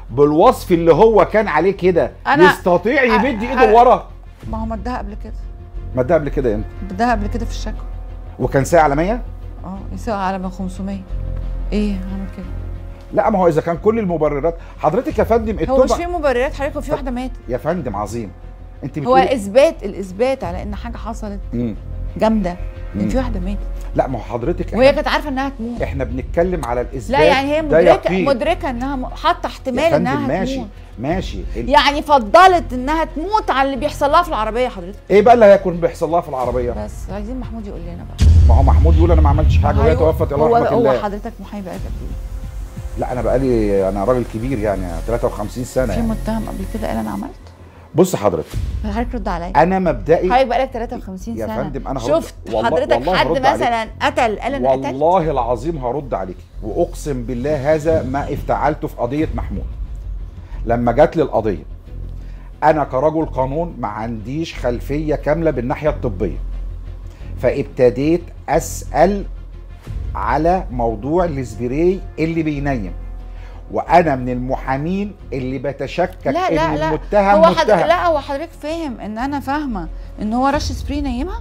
بالوصف اللي هو كان عليه كده أنا- يستطيع يمد أ- ايده أ- لورا ما هو مدها قبل كده ما ده قبل كده امتى مدها قبل كده في الشكوى وكان ساعه على 100 اه يساوي على من 500 ايه عمل كده لا ما هو اذا كان كل المبررات حضرتك يا فندم هو مش التوبه في مبررات حضرتك وفي واحده ماتت يا فندم عظيم انت هو بتقولي اثبات الاثبات على ان حاجه حصلت مم. جامده ان مم. في واحده ماتت لا ما هو حضرتك وهي احنا, كانت عارفه انها تموت احنا بنتكلم على الاثبات لا يعني هي ده مدركه يقين. مدركه انها م- حاطه احتمال يا فندم انها ماشي تموت ماشي ال- يعني فضلت انها تموت على اللي بيحصل لها في العربيه حضرتك ايه بقى اللي هيكون بيحصل لها في العربيه بس عايزين محمود يقول لنا بقى ما هو محمود بيقول انا ما عملتش حاجه وهي هو- توفت الله هو رحمه هو الله حضرتك محامي بقالك قد ايه؟ لا انا بقالي انا راجل كبير يعني 53 سنه في يعني. متهم قبل كده قال انا عملت بص حضرتك حضرتك رد عليا انا مبدئي حضرتك بقالك 53 يا سنه فندم أنا هرد- شفت والله- حضرتك والله حد هرد عليك. مثلا قتل قال انا قتلت والله العظيم هرد عليك واقسم بالله هذا ما افتعلته في قضيه محمود لما جات لي القضيه انا كرجل قانون ما عنديش خلفيه كامله بالناحيه الطبيه فابتديت اسال على موضوع السبراي اللي بينيم وانا من المحامين اللي بتشكك لا ان لا لا المتهم هو حد... متهم لا هو حضرتك فاهم ان انا فاهمه ان هو رش سبراي نايمها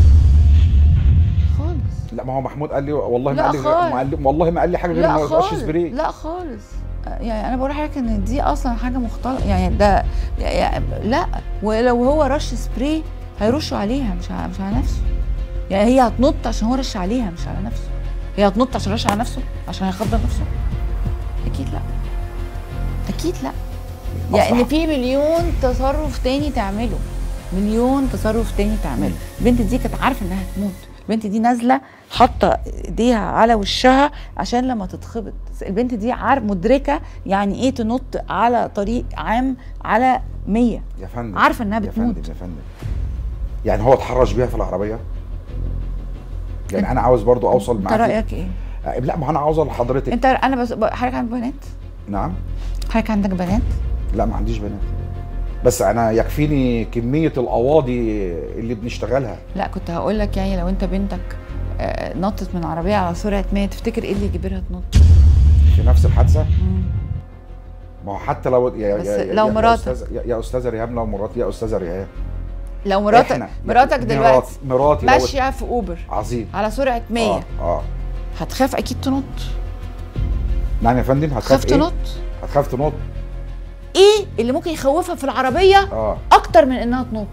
خالص لا ما هو محمود قال لي والله ما لا قال لي خالص. ما قال لي والله ما قال لي حاجه غير لا ما يبقاش خالص سبراي لا خالص يعني انا بقول لحضرتك ان دي اصلا حاجه مختلطه يعني ده يعني لا ولو هو رش سبراي هيرشوا عليها مش على مش على نفسه يعني هي هتنط عشان هو رش عليها مش على نفسه هي هتنط عشان رش على نفسه عشان هيخدر نفسه اكيد لا اكيد لا يعني صح. في مليون تصرف تاني تعمله مليون تصرف تاني تعمله البنت دي كانت عارفه انها تموت البنت دي نازله حاطه ايديها على وشها عشان لما تتخبط البنت دي عارف مدركه يعني ايه تنط على طريق عام على 100 يا فندم عارفه انها يا بتموت فندم يا فندم يعني هو اتحرش بيها في العربيه يعني انا عاوز برضو اوصل انت معاك رايك ايه آه، لا ما انا عاوز لحضرتك انت انا بس حضرتك عندك بنات نعم حضرتك عندك بنات لا ما عنديش بنات بس انا يكفيني كميه القواضي اللي بنشتغلها لا كنت هقول لك يعني لو انت بنتك آه، نطت من عربيه على سرعه 100 تفتكر ايه اللي يجبرها تنط في نفس الحادثه مم. ما هو حتى لو يا بس يا يا لو يا مراتك. أستاذة- يا, يا استاذه ريهام لو مراتي يا استاذه ريهام لو مراتك إحنا- مراتك مراتي- دلوقتي مراتي لو- ماشيه في اوبر عظيم على سرعه 100 اه, آه. هتخاف اكيد تنط نعم يا فندم تخاف هتخاف ايه تنط هتخاف تنط ايه اللي ممكن يخوفها في العربيه اه اكتر من انها تنط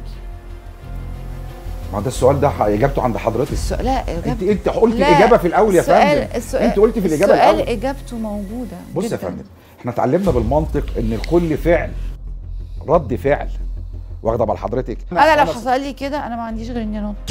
ما ده السؤال ده ح- اجابته عند حضرتك السؤال لا انت إجابة انت قلت لا، الاجابه في الاول يا السؤال فندم السؤال انت قلت في الاجابه السؤال الاول اجابته موجوده بص يا جداً. فندم احنا اتعلمنا بالمنطق ان لكل فعل رد فعل واخده بال حضرتك انا لو حصل لي كده انا ما عنديش غير اني انط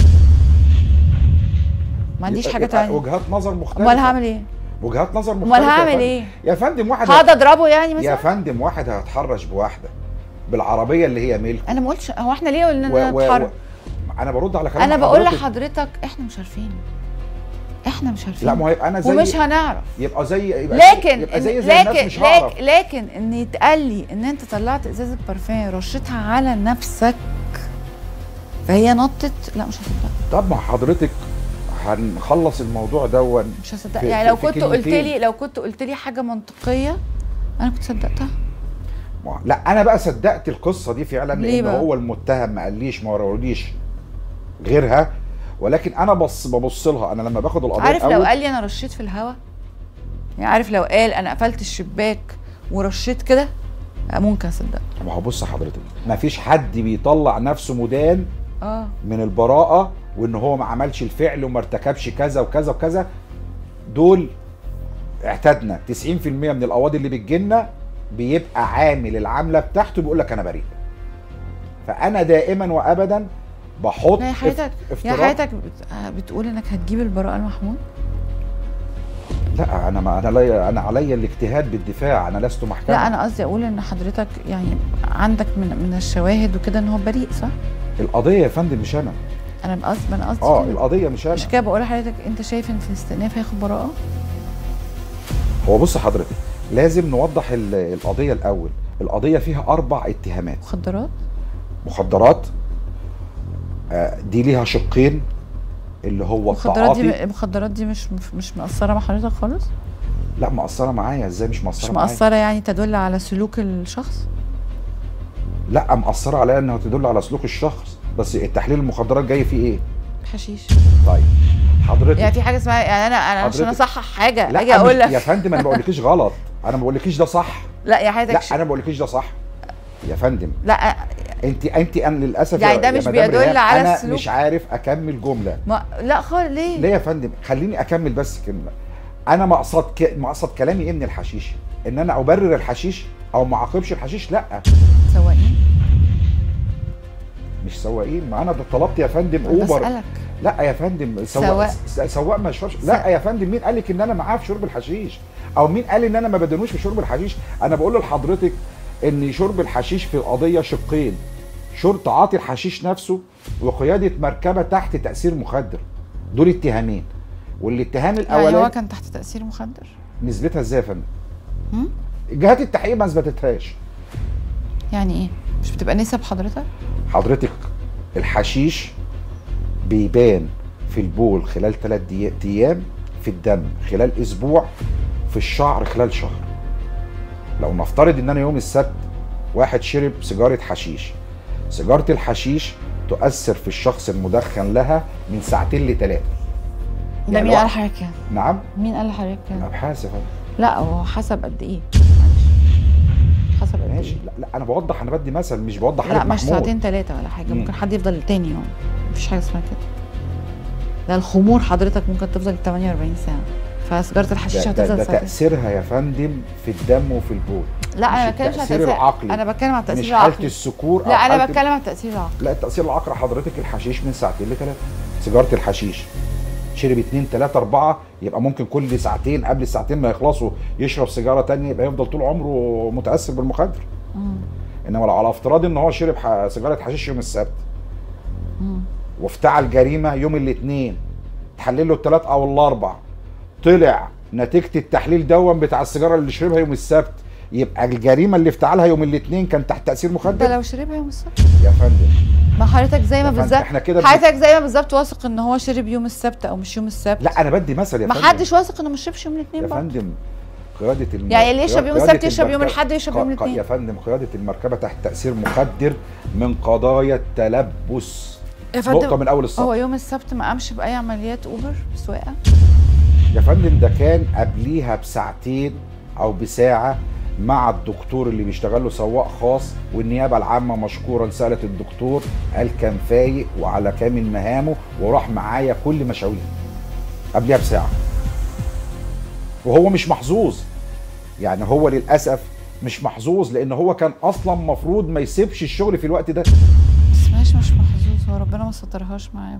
ما عنديش يبقى- حاجه يبقى تانية وجهات نظر مختلفه امال هعمل ايه وجهات نظر مختلفه يا هعمل فندم. إيه؟ يا فندم واحد هقعد اضربه يعني يا مثلا فندم واحد هيتحرش بواحده بالعربيه اللي هي ملك انا ما قلتش هو احنا ليه قلنا ان و... انا و... اتحرك و... انا برد على كلام انا بقول حضرتك. لحضرتك احنا مش عارفين احنا مش عارفين لا ما هو يبقى انا زي ومش هنعرف يبقى زي يبقى لكن يبقى زي إن- زي الناس لكن مش هعرف لكن, لكن ان يتقال لي ان انت طلعت ازازه بارفان رشيتها على نفسك فهي نطت لا مش هصدقك طب ما حضرتك هنخلص الموضوع ده مش هصدق في- يعني في- لو في كنت قلت كلمتين. لي لو كنت قلت لي حاجه منطقيه انا كنت صدقتها ما- لا انا بقى صدقت القصه دي فعلا ليه لان بقى؟ هو المتهم ما قاليش ما وروليش غيرها ولكن انا بص ببص لها انا لما باخد القضيه عارف لو الأول- قال لي انا رشيت في الهوا يعني عارف لو قال انا قفلت الشباك ورشيت كده ممكن اصدق ما هو بص حضرتك ما فيش حد بيطلع نفسه مدان اه من البراءه وان هو ما عملش الفعل وما ارتكبش كذا وكذا وكذا دول اعتدنا 90% من القواضي اللي بتجيلنا بيبقى عامل العامله بتاعته بيقول لك انا بريء فانا دائما وابدا بحط يا حضرتك اف- يا افتراض حضرتك بت- آه، بتقول انك هتجيب البراءه المحمود لا انا ما انا لي انا علي الاجتهاد بالدفاع انا لست محكمه لا انا قصدي اقول ان حضرتك يعني عندك من من الشواهد وكده ان هو بريء صح القضيه يا فندم مش انا انا قصدي انا قصدي اه كده. القضيه مش انا مش كده بقول لحضرتك انت شايف ان في الاستئناف هياخد براءه هو بص حضرتك لازم نوضح ال- القضيه الاول القضيه فيها اربع اتهامات مخدرات مخدرات آه، دي ليها شقين اللي هو المخدرات دي التعاطي المخدرات دي مش مش مأثره مع حضرتك خالص لا مقصره معايا ازاي مش مقصره مش معايا مقصره يعني تدل على سلوك الشخص لا مقصره عليا انها تدل على سلوك الشخص بس التحليل المخدرات جاي فيه ايه حشيش طيب حضرتك يعني في حاجه اسمها يعني انا انا عشان حضرتك- اصحح حاجه لا اجي اقول مش- يا لك فندم انا ما بقولكيش غلط انا ما بقولكيش ده صح لا يا حياتك لا ش- انا ما بقولكيش ده صح يا فندم لا انت انت انا للاسف يعني يا- ده يا مش مدام بيدل ريهام، على انا السلوك. مش عارف اكمل جمله ما لا خالص ليه؟ ليه يا فندم خليني اكمل بس كلمه انا مقصد ك... مقصد كلامي ايه من الحشيش ان انا ابرر الحشيش او ما اعاقبش الحشيش لا سواقين مش سواقين ما انا ده طلبت يا فندم اوبر بسألك لا يا فندم سواق سواق. س- سواق ما يشربش لا يا فندم مين قال لك ان انا معاه في شرب الحشيش او مين قال ان انا ما بدنوش في شرب الحشيش انا بقول لحضرتك ان شرب الحشيش في القضيه شقين شرط تعاطي الحشيش نفسه وقياده مركبه تحت تاثير مخدر دول اتهامين والاتهام يعني هو الاولاني كان تحت تأثير مخدر نسبتها ازاي يا فندم هم؟ جهات التحقيق ما اثبتتهاش يعني ايه؟ مش بتبقى نسب حضرتك؟ حضرتك الحشيش بيبان في البول خلال ثلاث ايام في الدم خلال اسبوع في الشعر خلال شهر لو نفترض ان انا يوم السبت واحد شرب سيجاره حشيش سيجاره الحشيش تؤثر في الشخص المدخن لها من ساعتين لثلاثه ده يعني مين قال واحد- لحضرتك كده؟ نعم مين قال لحضرتك كده؟ ابحاث يا فندم لا هو حسب قد ايه؟ معلش حسب قد ماشي ايه؟ لا, لا انا بوضح انا بدي مثل مش بوضح لا حالة مش محمود. ساعتين ثلاثة ولا حاجة مم. ممكن حد يفضل تاني يوم مفيش حاجة اسمها كده ده الخمور حضرتك ممكن تفضل 48 ساعة فسيجارة الحشيش ده, ده, هتفضل ده ساعتين تاثيرها يا فندم في الدم وفي البول لا انا ما مش بتكلمش على التأثير التأثير العقلي. انا بتكلم على التأثير مش حاله العقلي السكور لا انا حالة بتكلم على التأثير العقلي لا التأثير العقري حضرتك الحشيش من ساعتين لثلاثة سيجارة الحشيش شرب اتنين تلاتة أربعة يبقى ممكن كل ساعتين قبل الساعتين ما يخلصوا يشرب سيجارة تانية يبقى يفضل طول عمره متأثر بالمخدر مم. إنما لو على افتراض إن هو شرب ح- سيجارة حشيش يوم السبت مم. وافتعل جريمة يوم الاثنين تحلل له الثلاث أو الأربع طلع نتيجة التحليل دون بتاع السيجارة اللي شربها يوم السبت يبقى الجريمة اللي افتعلها يوم الاثنين كان تحت تأثير ده مخدر لو شربها يوم السبت يا فندم ما حضرتك زي ما يا فندم، بالظبط احنا كده بن- حضرتك زي ما بالظبط واثق ان هو شرب يوم السبت او مش يوم السبت لا أنا بدي مثل يا ما فندم حدش واثق انه ما شربش يوم الاثنين يا برضه فندم قيادة الم... يعني اللي يشرب يوم قيادة السبت يشرب يوم المركبة- الأحد يشرب يوم ق- ق- الاثنين. يا فندم قيادة المركبة تحت تأثير مخدر من قضايا التلبس يا نقطة فندم من أول هو السطر يوم السبت ما قامش باي عمليات اوبر سواقه يا فندم ده كان قبليها بساعتين أو بساعة مع الدكتور اللي بيشتغل له سواق خاص والنيابة العامة مشكورا سألت الدكتور قال كان فايق وعلى كامل مهامه وراح معايا كل مشاوير قبلها بساعة وهو مش محظوظ يعني هو للأسف مش محظوظ لأن هو كان أصلا مفروض ما يسيبش الشغل في الوقت ده بس ماشي مش محظوظ هو ربنا ما سترهاش معاه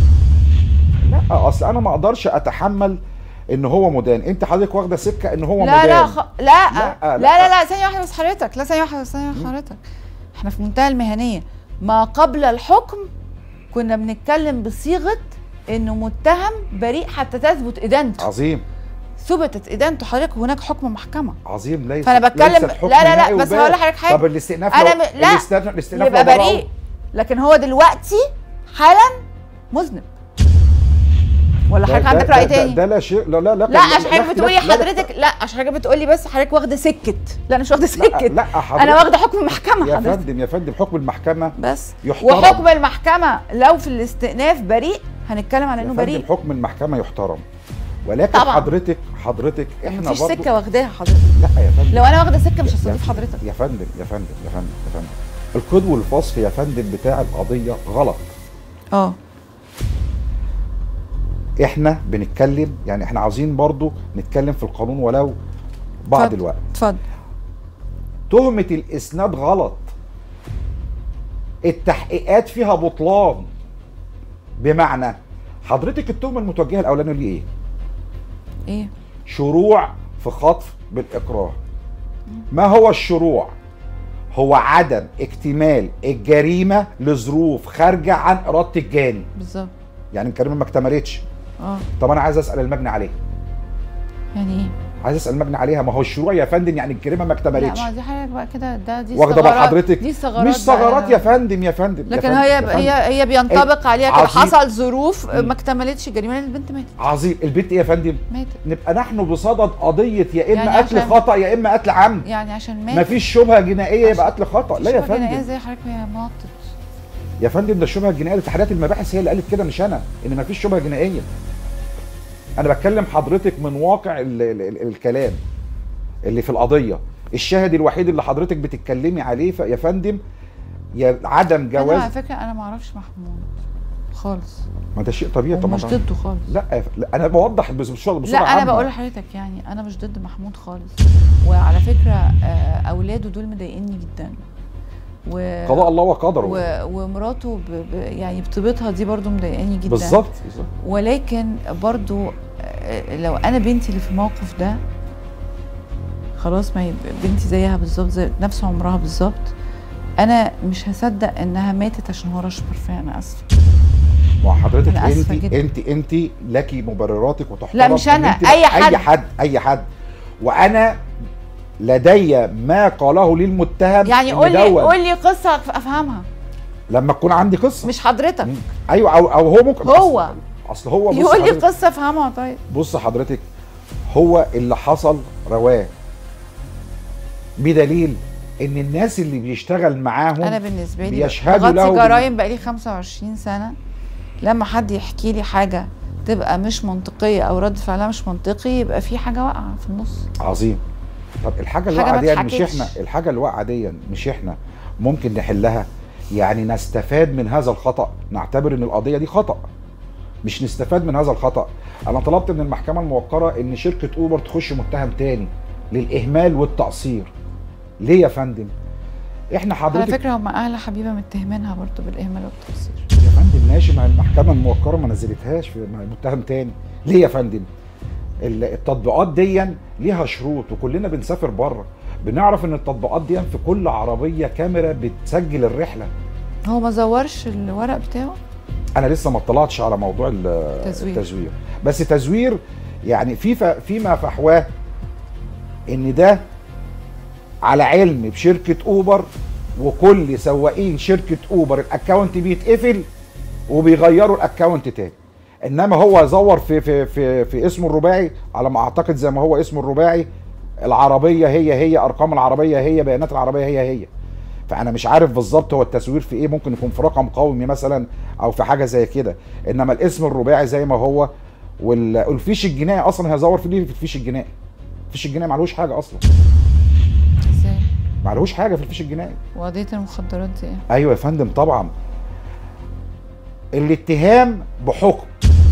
لا أصل أنا ما أقدرش أتحمل ان هو مدان انت حضرتك واخده سكه ان هو لا مدان لا خ... لا. لا، لا لا. لا لا ثانيه واحده بس حضرتك لا ثانيه واحده بس ثانيه واحده حضرتك احنا في منتهى المهنيه ما قبل الحكم كنا بنتكلم بصيغه انه متهم بريء حتى تثبت ادانته عظيم ثبتت ادانته حضرتك هناك حكم محكمه عظيم ليس فأنا بتكلم- ليس الحكم لا، لا، لا، نهائي بس وبال. هقول لحضرتك حاجة. طب الاستئناف أنا لو- م- لا. الاستئناف الاستئناف يبقى لو برأه. بريء لكن هو دلوقتي حالا مذنب ولا ده- حضرتك ده- عندك ده- راي ده- تاني ده لا شيء لا لا لا لا عشان حضرتك بتقولي لا- لا- حضرتك لا عشان حضرتك بتقولي بس حضرتك واخده سكت لا انا مش واخده لا سكت لا حضرتك انا واخده حكم محكمه يا حضرتك فندم يا فندم حكم المحكمه بس يحترم. وحكم المحكمه لو في الاستئناف بريء هنتكلم على يا انه فندم بريء حكم المحكمه يحترم ولكن طبعا. حضرتك حضرتك احنا مفيش برضو سكه واخداها حضرتك لا يا فندم لو انا واخده سكه مش يا- هستضيف حضرتك يا فندم يا فندم يا فندم يا فندم القيد والفصل يا فندم بتاع القضيه غلط اه احنا بنتكلم يعني احنا عاوزين برضو نتكلم في القانون ولو بعض اتفضل. الوقت اتفضل تهمة الإسناد غلط التحقيقات فيها بطلان بمعنى حضرتك التهمة المتوجهة الأولانية ليه إيه؟ ايه شروع في خطف بالإكراه ما هو الشروع؟ هو عدم اكتمال الجريمة لظروف خارجة عن إرادة الجاني بالظبط يعني الجريمة ما اكتملتش اه طب أنا عايز أسأل المجني عليه يعني ايه عايز اسال مجني عليها ما هو الشروع يا فندم يعني الكريمه ما لا اكتملتش ما دي حاجه بقى كده ده دي واخده بال ثغرات- حضرتك دي ثغرات مش ثغرات بقى. يا فندم يا فندم يا لكن فندم، هي يا فندم. هي هي بينطبق عليها كده عظيم. حصل ظروف مم. ما اكتملتش الجريمه لان البنت ماتت عظيم البنت إيه يا فندم ماتت نبقى نحن بصدد قضيه يا اما يعني قتل عشان- خطا يا اما قتل عمد يعني عشان ماتت مفيش شبهه جنائيه يبقى قتل خطا لا يا شبه جنائية فندم زي حضرتك هي ماتت يا فندم ده الشبهه الجنائيه لتحريات المباحث هي اللي قالت كده مش انا ان مفيش شبهه جنائيه انا بتكلم حضرتك من واقع ال ال ال الكلام اللي في القضيه الشاهد الوحيد اللي حضرتك بتتكلمي عليه ف- يا فندم يا عدم انا جواز على فكره انا ما اعرفش محمود خالص ما ده شيء طبيعي طبعا ومش ضده خالص لا يا ف- لا انا بوضح بس بسرعه لا بسرعه انا عامة. بقول لحضرتك يعني انا مش ضد محمود خالص وعلى فكره آه، اولاده دول مضايقني جدا و قضاء الله وقدره و... ومراته ب... ب... يعني بطيبتها دي برضو مضايقاني جدا بالظبط بالظبط ولكن برضو آه، لو انا بنتي اللي في الموقف ده خلاص ما هي بنتي زيها بالظبط زي نفس عمرها بالظبط انا مش هصدق انها ماتت عشان هو رش برفان انا اسفه ما حضرتك أنا انت آسفة جدا. انت انت لك مبرراتك وتحترم لا، مش إن أنا، أنت- أي حد. اي حد اي حد وانا لدي ما قاله لي المتهم يعني إن قول لي دوت قول لي قصه افهمها لما تكون عندي قصه مش حضرتك مم. ايوه او او هو ممكن هو. أصل- اصل هو بص يقول لي حضرتك- قصه افهمها طيب بص حضرتك هو اللي حصل رواه بدليل ان الناس اللي بيشتغل معاهم انا بالنسبه لي بيشهدوا له بغطي بال- جرايم بقالي 25 سنه لما حد يحكي لي حاجه تبقى مش منطقيه او رد فعلها مش منطقي يبقى في حاجه واقعه في النص عظيم طب الحاجه اللي حاجة واقعه ما دي مش اتحكتش. احنا الحاجه اللي واقعه دي مش احنا ممكن نحلها يعني نستفاد من هذا الخطا نعتبر ان القضيه دي خطا مش نستفاد من هذا الخطا انا طلبت من المحكمه الموقره ان شركه اوبر تخش متهم تاني للاهمال والتقصير ليه يا فندم احنا على حضرتك فكره هم اهل حبيبه متهمينها برضه بالاهمال والتقصير يا فندم ماشي مع المحكمه الموقره ما نزلتهاش في مع متهم تاني ليه يا فندم ال- التطبيقات دي ليها شروط وكلنا بنسافر بره بنعرف ان التطبيقات دي في كل عربيه كاميرا بتسجل الرحله هو ما زورش الورق بتاعه انا لسه ما اطلعتش على موضوع ال- تزوير. التزوير بس تزوير يعني في ف- فيما فحواه ان ده على علم بشركه اوبر وكل سواقين شركه اوبر الاكونت بيتقفل وبيغيروا الاكونت تاني انما هو زور في في في في اسمه الرباعي على ما اعتقد زي ما هو اسمه الرباعي العربيه هي هي ارقام العربيه هي بيانات العربيه هي هي فانا مش عارف بالظبط هو التسوير في ايه ممكن يكون في رقم قومي مثلا او في حاجه زي كده انما الاسم الرباعي زي ما هو وال- والفيش الجنائي اصلا هيزور في ليه في الفيش الجنائي الفيش الجنائي معلوش حاجه اصلا ازاي معلوش حاجه في الفيش الجنائي وقضيه المخدرات دي ايه ايوه يا فندم طبعا الاتهام بحكم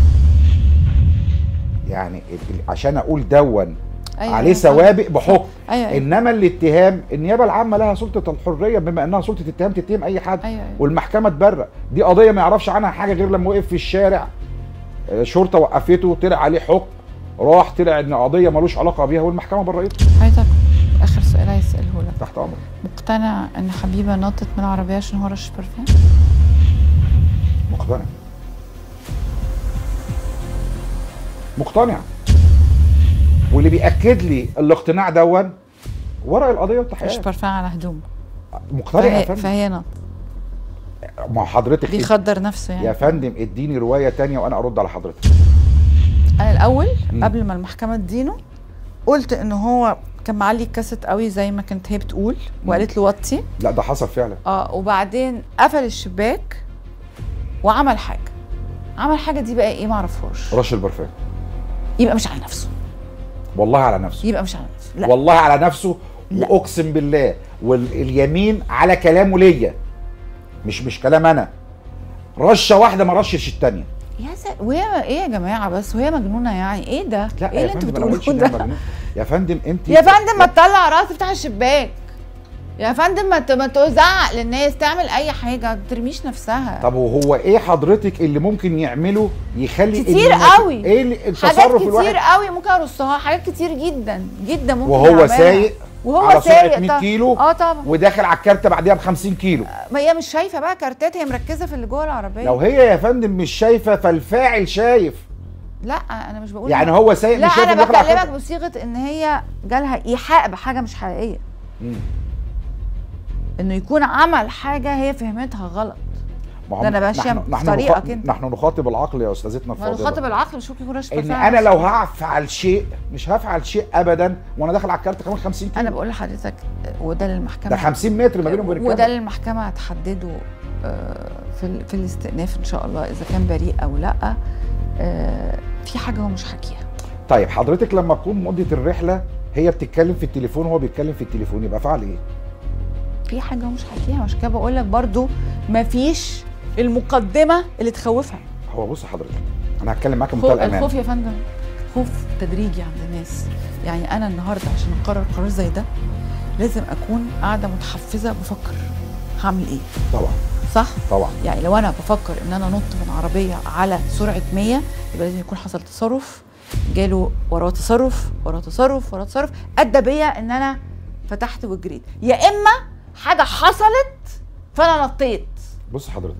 يعني ال- ال- عشان اقول دون أيوة عليه أيوة فاهمة. سوابق بحكم ايوه ايوه انما الاتهام النيابه العامه لها سلطه الحريه بما انها سلطه اتهام تتهم اي حد ايوه ايوه والمحكمه تبرأ دي قضيه ما يعرفش عنها حاجه غير لما وقف في الشارع آه، شرطه وقفته طلع عليه حكم راح طلع ان قضيه ملوش علاقه بيها والمحكمه برأته حضرتك اخر سؤال عايز اساله لك تحت امرك مقتنع ان حبيبه نطت من العربيه عشان هو رش برفان مقتنع مقتنع واللي بياكد لي الاقتناع دون ورق القضيه رش والتحقيقات برفان على هدومه مقتنع يا فهي, فندم فهي نط ما حضرتك بيخدر نفسه يعني يا فندم اديني روايه تانية وانا ارد على حضرتك انا الاول مم. قبل ما المحكمه تدينه قلت ان هو كان معلي الكاسيت قوي زي ما كانت هي بتقول وقالت له وطي لا ده حصل فعلا اه وبعدين قفل الشباك وعمل حاجه عمل حاجه دي بقى ايه ما اعرفهاش رش البرفان يبقى مش على نفسه والله على نفسه يبقى مش على نفسه لا والله على نفسه لا. واقسم بالله واليمين على كلامه ليا مش مش كلام انا رشه واحده ما رشش التانيه يا س... وهي ايه يا جماعه بس وهي مجنونه يعني ايه ده لا ايه يا اللي انتوا فندم انا ما قلتش بتقولوه إنها ده مجنونة. يا فندم انت يا فندم ما تطلع راسي افتح الشباك يا فندم ما ت- ما تزعق للناس تعمل اي حاجه ما ترميش نفسها طب وهو ايه حضرتك اللي ممكن يعمله يخلي كتير إن ما- قوي. ايه اللي- حاجات التصرف كتير الواحد قوي ممكن ارصها حاجات كتير جدا جدا ممكن وهو أعملها. سايق وهو على سرعه سايق 100 طبعا. كيلو اه طبعا وداخل على الكارته بعديها ب 50 كيلو ما هي مش شايفه بقى كارتات هي مركزه في اللي جوه العربيه لو هي يا فندم مش شايفه فالفاعل شايف لا انا مش بقول يعني هو سايق لا مش شايف انا إنه داخل على بكلمك خط. بصيغه ان هي جالها ايحاء بحاجه مش حقيقيه مم. انه يكون عمل حاجه هي فهمتها غلط ما هو ده أنا ماشية نحن- نحن بطريقة نخاطب- كده. نحن نخاطب العقل يا استاذتنا ما الفاضله نخاطب العقل مش ممكن يكون راشد ان فرفان. انا لو هفعل شيء مش هفعل شيء ابدا وانا داخل على الكارت كمان 50 كيلو انا بقول لحضرتك وده للمحكمه ده 50 متر ما بينه وبين وده الكاميرا للمحكمه هتحدده آه، في ال- في الاستئناف ان شاء الله اذا كان بريء او لا آه، في حاجه هو مش حكيها طيب حضرتك لما تكون مده الرحله هي بتتكلم في التليفون وهو بيتكلم في التليفون يبقى فعل ايه؟ في حاجه هو مش حكيها عشان كده بقول لك برضو مفيش المقدمه اللي تخوفها هو بص حضرتك انا هتكلم معاك خوف بمنتهى الامان الخوف يا فندم خوف تدريجي عند الناس يعني انا النهارده عشان اقرر قرار زي ده لازم اكون قاعده متحفزه بفكر هعمل ايه طبعا صح طبعا يعني لو انا بفكر ان انا انط من عربيه على سرعه 100 يبقى لازم يكون حصل تصرف جاله وراه تصرف وراه تصرف وراه تصرف ادى بيا ان انا فتحت وجريت يا اما حاجه حصلت فانا نطيت بص حضرتك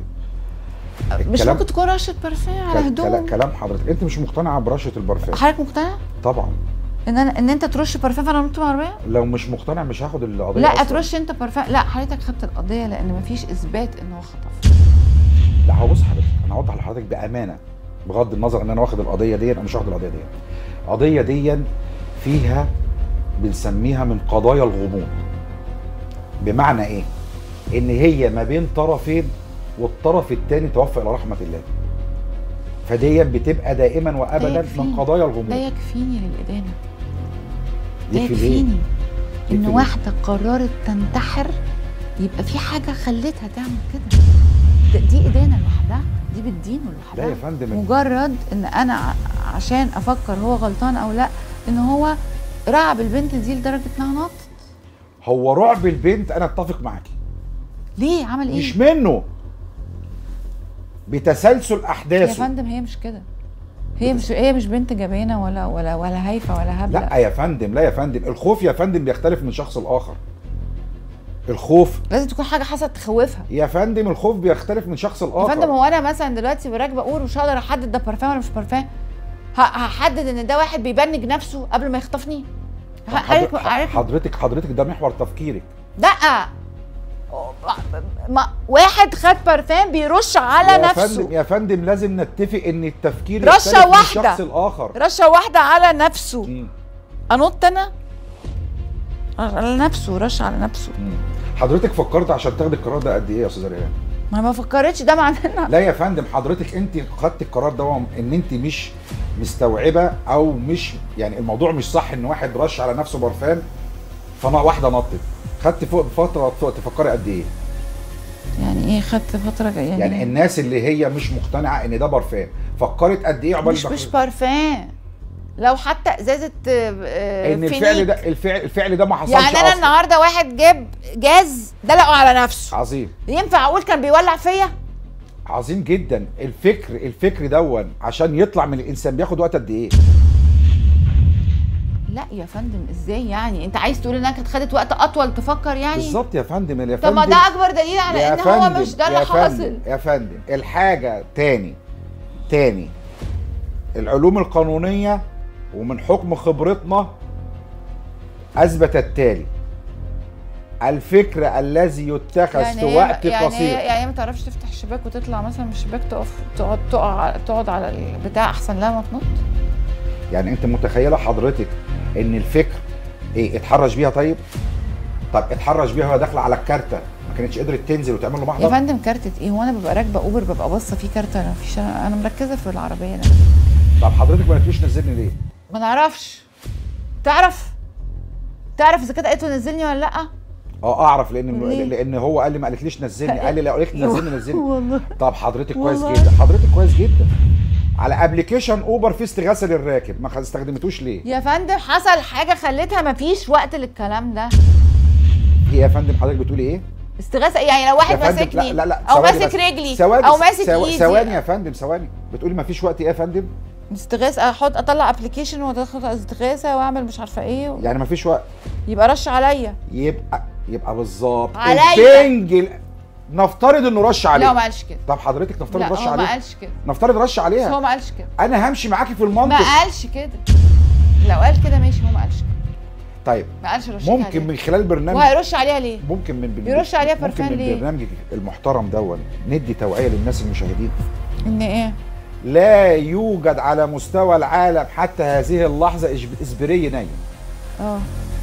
مش الكلام- ممكن تكون رشه برفان على كل- هدوم كلا- كلام حضرتك انت مش مقتنعه برشه البرفان حضرتك مقتنع طبعا ان انا ان انت ترش برفان فانا نط من العربيه لو مش مقتنع مش هاخد القضيه لا أصلاً. ترش انت برفان لا حضرتك خدت القضيه لان مفيش اثبات ان هو خطف لا هو بص حضرتك انا هوضح لحضرتك بامانه بغض النظر ان انا واخد القضيه دي انا مش واخد القضيه دي القضيه دي فيها بنسميها من قضايا الغموض بمعنى ايه ان هي ما بين طرفين والطرف الثاني توفى الى رحمه الله فدي بتبقى دائما وابدا من يكفيني. قضايا ده الغموض يكفيني للادانه ده يكفي ليه؟ يكفيني يكفي ان ليه؟ واحده قررت تنتحر يبقى في حاجه خلتها تعمل كده ده- دي ادانه لوحدها دي بالدين لا يا لوحدها فندم مجرد ان انا ع- عشان افكر هو غلطان او لا ان هو رعب البنت دي لدرجه انها نطت هو رعب البنت انا اتفق معاكي ليه عمل ايه مش منه بتسلسل يا احداثه فندم هي مش كده هي مش هي مش بنت جبانه ولا ولا ولا هايفه ولا هبله لا يا فندم لا يا فندم الخوف يا فندم بيختلف من شخص لاخر الخوف لازم تكون حاجه حصلت تخوفها يا فندم الخوف بيختلف من شخص يا لاخر فندم هو انا مثلا دلوقتي راكبه اور مش هقدر احدد ده برفان ولا مش برفان ه- هحدد ان ده واحد بيبنج نفسه قبل ما يخطفني ه- حضرتك حضر- عارف حضرتك حضرتك ده محور تفكيرك لا ما واحد خد برفان بيرش على يا نفسه فندم يا فندم لازم نتفق ان التفكير رشة يختلف من واحدة. شخص لاخر رشه واحده على نفسه مم. انط انا على نفسه رش على نفسه مم. حضرتك فكرت عشان تاخدي القرار ده قد ايه يا استاذه ريان ما ما فكرتش ده معناه إن- لا يا فندم حضرتك انت خدت القرار ده ان انت مش مستوعبه او مش يعني الموضوع مش صح ان واحد رش على نفسه برفان فما واحده نطت خدت فوق فتره فوق تفكري قد ايه يعني ايه خدت فتره يعني, يعني الناس اللي هي مش مقتنعه ان ده برفان فكرت قد ايه عقبال مش ما- مش برفان لو حتى ازازه آه، آه، ان فينيك. الفعل ده الفعل الفعل ده ما حصلش يعني انا أصلاً. النهارده واحد جاب جاز دلقه على نفسه عظيم ينفع اقول كان بيولع فيا عظيم جدا الفكر الفكر دون عشان يطلع من الانسان بياخد وقت قد ايه لا يا فندم ازاي يعني انت عايز تقول انها كانت خدت وقت اطول تفكر يعني بالظبط يا فندم يا طب ما فندم ده اكبر دليل على يا ان هو فندم، مش ده اللي يا حاصل فندم يا فندم الحاجة تاني تاني العلوم القانونية ومن حكم خبرتنا أثبت التالي الفكر الذي يتخذ في هي- وقت يعني قصير هي- يعني هي ما تعرفش تفتح الشباك وتطلع مثلا من الشباك تقف تقعد تقع تقعد على البتاع احسن لها ما تنط يعني انت متخيلة حضرتك ان الفكر ايه اتحرش بيها طيب طب اتحرش بيها وهي داخلة على الكارتة ما كانتش قدرت تنزل وتعمل له يا محضر فندم كارتة ايه هو انا ببقى راكبه اوبر ببقى باصه في كارتة انا مفيش انا أنا مركزه في العربيه انا طب حضرتك ما قلتليش نزلني ليه ما نعرفش تعرف تعرف اذا كانت قالت له نزلني ولا لا اه اعرف لان ليه؟ لان هو قال لي ما قالتليش نزلني قال لي لو قالت لي نزلني نزلني والله طب حضرتك كويس والله. جدا حضرتك كويس جدا على ابلكيشن اوبر في استغاثه للراكب ما استخدمتوش ليه يا فندم حصل حاجه خلتها مفيش وقت للكلام ده هي يا فندم حضرتك بتقولي ايه استغاثه يعني لو واحد يا فندم، ماسكني لا لا لا او ثواني ماسك بس. رجلي ثواني او ماسك ثو- ايدي ثواني يا فندم ثواني بتقولي ما فيش وقت ايه يا فندم استغاثه احط اطلع ابلكيشن وادخل استغاثه واعمل مش عارفه ايه يعني ما فيش وقت يبقى رش عليا يبقى يبقى بالظبط عليا. البنج ال- نفترض انه رش لا هو ما عليها قالش كده طب حضرتك نفترض لا رش هو ما عليها قالش كده نفترض رش بس هو عليها ما قالش كده انا همشي معاكي في ما المنطق قالش كده لو قال كده ماشي هو ما قالش كده طيب ما قالش رش ممكن من خلال برنامج وهيرش عليها ليه؟ ممكن من بن- يرش عليها ممكن برفان من ليه؟ برنامجك المحترم دون ندي توعيه للناس المشاهدين ان ايه؟ لا يوجد على مستوى العالم حتى هذه اللحظه إج- اسبري نايم اه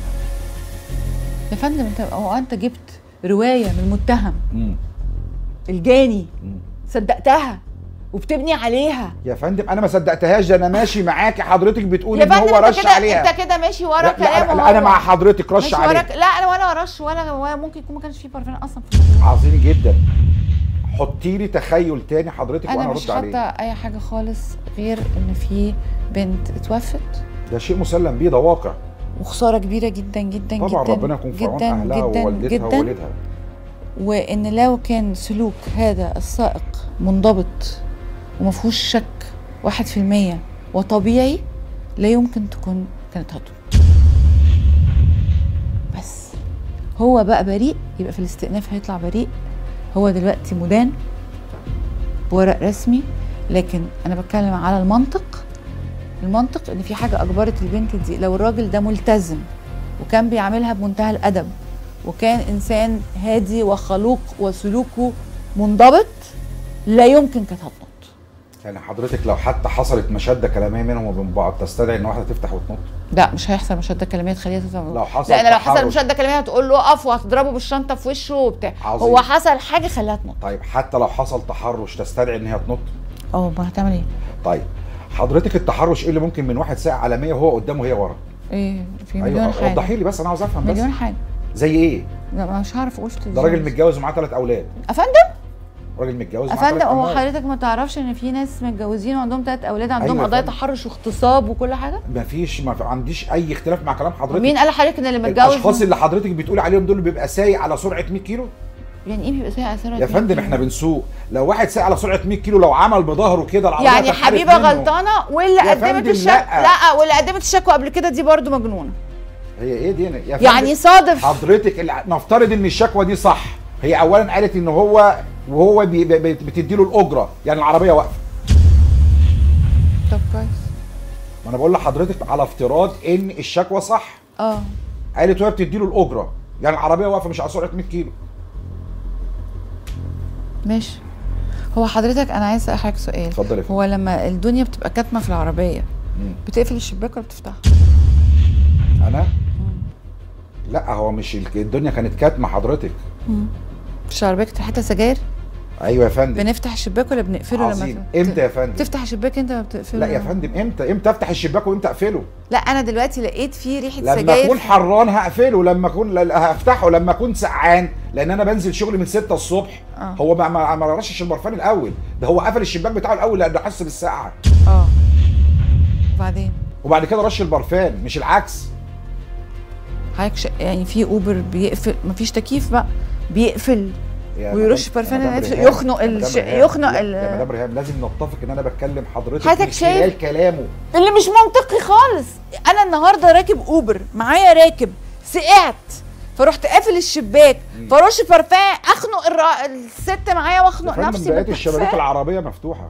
يا فندم انت هو انت جبت روايه من المتهم الجاني صدقتها وبتبني عليها يا فندم انا ما صدقتهاش ده انا ماشي معاكي حضرتك بتقول يا ان فندم هو انت رش كده عليها انت كده ماشي ورا لا, لا, كلامه لا انا هو. مع حضرتك رش ماشي ورا عليها ك- لا انا ولا رش ولا ولا ممكن يكون ما كانش فيه بارفان اصلا في الموضوع. عظيم جدا حطي لي تخيل تاني حضرتك انا وانا مش ارد حاطه عليه اي حاجه خالص غير ان في بنت اتوفت ده شيء مسلم بيه ده واقع وخساره كبيره جدا جدا طبعا جدا ربنا يكون في عون جدا اهلها جدا ووالدتها جدا ووالدها وان لو كان سلوك هذا السائق منضبط وما فيهوش شك واحد في المية وطبيعي لا يمكن تكون كانت هتموت بس هو بقى بريء يبقى في الاستئناف هيطلع بريء هو دلوقتي مدان بورق رسمي لكن انا بتكلم على المنطق المنطق ان في حاجه اجبرت البنت دي لو الراجل ده ملتزم وكان بيعاملها بمنتهى الادب وكان انسان هادي وخلوق وسلوكه منضبط لا يمكن كانت هتنط يعني حضرتك لو حتى حصلت مشاده كلاميه بينهم وبين بعض تستدعي ان واحده تفتح وتنط لا مش هيحصل مشاده كلاميه تخليها تفهم لو حصل لان لو حصل تحرش. مشاده كلاميه هتقول له اقف وهتضربه بالشنطه في وشه وبتاع عظيم. هو حصل حاجه خلاها تنط طيب حتى لو حصل تحرش تستدعي ان هي تنط اه ما هتعمل ايه؟ طيب حضرتك التحرش ايه اللي ممكن من واحد ساعه عالميه وهو قدامه وهي ورا ايه في مليون ايوه حاجه وضحي لي بس انا عاوز افهم بس مليون حاجه زي ايه لا مش هعرف اقول في ده راجل متجوز ومعاه ثلاث اولاد افندم راجل متجوز معاه افندم ثلاث هو اولاد حضرتك ما تعرفش ان في ناس متجوزين وعندهم ثلاث اولاد عندهم أيوة يا قضايا فندم. تحرش واغتصاب وكل حاجه ما فيش ما في- عنديش اي اختلاف مع كلام حضرتك مين قال لحضرتك ان اللي الاشخاص متجوز اللي حضرتك بتقولي عليهم دول بيبقى سايق على سرعه 100 كيلو يعني ايه بيبقى سايق على سرعه يا فندم احنا بنسوق لو واحد سايق على سرعه 100 كيلو لو عمل بظهره كده العربيه يعني تنحرف حبيبه منه. غلطانه واللي يا قدمت فندم الشكوى لا. لا واللي قدمت الشكوى قبل كده دي برضو مجنونه هي ايه دي يا فندم يعني صادف حضرتك اللي- نفترض ان الشكوى دي صح هي اولا قالت ان هو وهو بي بي بتدي له الاجره يعني العربيه واقفه طب كويس ما انا بقول لحضرتك على افتراض ان الشكوى صح اه قالت وهي بتدي له الاجره يعني العربيه واقفه مش على سرعه 100 كيلو ماشي هو حضرتك انا عايز اسال حضرتك سؤال اتفضل يا فندم هو لما الدنيا بتبقى كاتمه في العربيه مم. بتقفل الشباك ولا بتفتحها؟ انا لا هو مش الك- الدنيا كانت كاتمه حضرتك مش العربيه كانت ريحتها سجاير ايوه يا فندم بنفتح الشباك ولا بنقفله عظيم لما ت- امتى يا فندم تفتح الشباك انت ما بتقفله لا يا فندم امتى امتى افتح الشباك وامتى اقفله لا انا دلوقتي لقيت فيه ريحه لما سجاير اكون حران هقفله لما اكون لا- هفتحه لما اكون سقعان لان انا بنزل شغلي من 6 الصبح آه. هو ما ما ما رشش البرفان الاول ده هو قفل الشباك بتاعه الاول لانه حس بالسقعه اه وبعدين وبعد كده رش البرفان مش العكس حضرتك ش- يعني في اوبر بيقفل مفيش تكييف بقى بيقفل يا ويرش مدام- برفان يا مدام نفسه، ريهام، يخنق يا مدام الش- ريهام، يخنق لا، ال- يا مدام ريهام لازم نتفق ان انا بتكلم حضرتك حضرتك من شايف؟ خلال كلامه اللي مش منطقي خالص انا النهارده راكب اوبر معايا راكب سقعت فرحت قافل الشباك فرش برفان اخنق الرا... الست معايا يا واخنق فندم نفسي بقيت الشبابيك بالبرفان. العربيه مفتوحه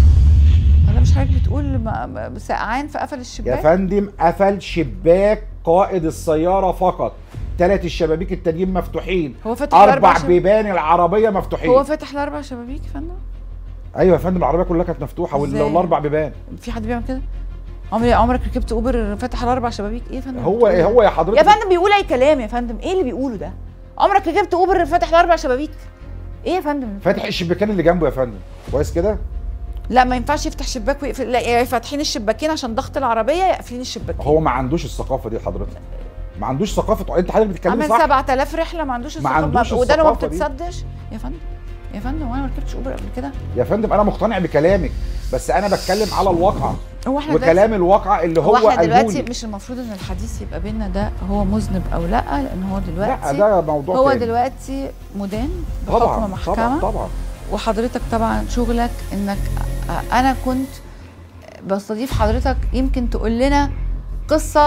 انا مش حضرتك بتقول ما- ما- سقعان فقفل يا الشباك فندم قفل شباك قائد السياره فقط ثلاث الشبابيك التانيين مفتوحين هو فاتح الأربع اربع شب- بيبان العربيه مفتوحين هو فاتح الاربع شبابيك يا فندم ايوه يا فندم العربيه كلها كانت مفتوحه وال- إزاي؟ والاربع بيبان في حد بيعمل كده عمري عمرك ركبت اوبر فاتح الاربع شبابيك ايه يا فندم هو بتقول ايه إيه؟ هو يا حضرتك يا فندم بيقول اي كلام يا فندم ايه اللي بيقوله ده عمرك ركبت اوبر فاتح الاربع شبابيك ايه يا فندم فاتح الشباكين اللي جنبه يا فندم كويس كده لا ما ينفعش يفتح شباك ويقفل لا يا فاتحين الشباكين عشان ضغط العربيه يا قافلين الشباكين هو ما عندوش الثقافه دي حضرتك ما عندوش ثقافه انت حضرتك بتتكلمي عمل صح 7000 رحله ما عندوش ما الثقافة- عندوش ودانه ما الثقافة دي. بتتصدش يا فندم يا فندم وانا ما ركبتش اوبر قبل كده يا فندم انا مقتنع بكلامك بس انا بتكلم على الواقع هو احنا دلوقتي وكلام الواقع اللي هو هو احنا قاله دلوقتي لي مش المفروض ان الحديث يبقى بينا ده هو مذنب او لا لان هو لا دلوقتي ده موضوع هو تاني. دلوقتي مدان بحكم طبعا محكمه طبعا طبعا وحضرتك طبعا شغلك انك آه، انا كنت بستضيف حضرتك يمكن تقول لنا قصه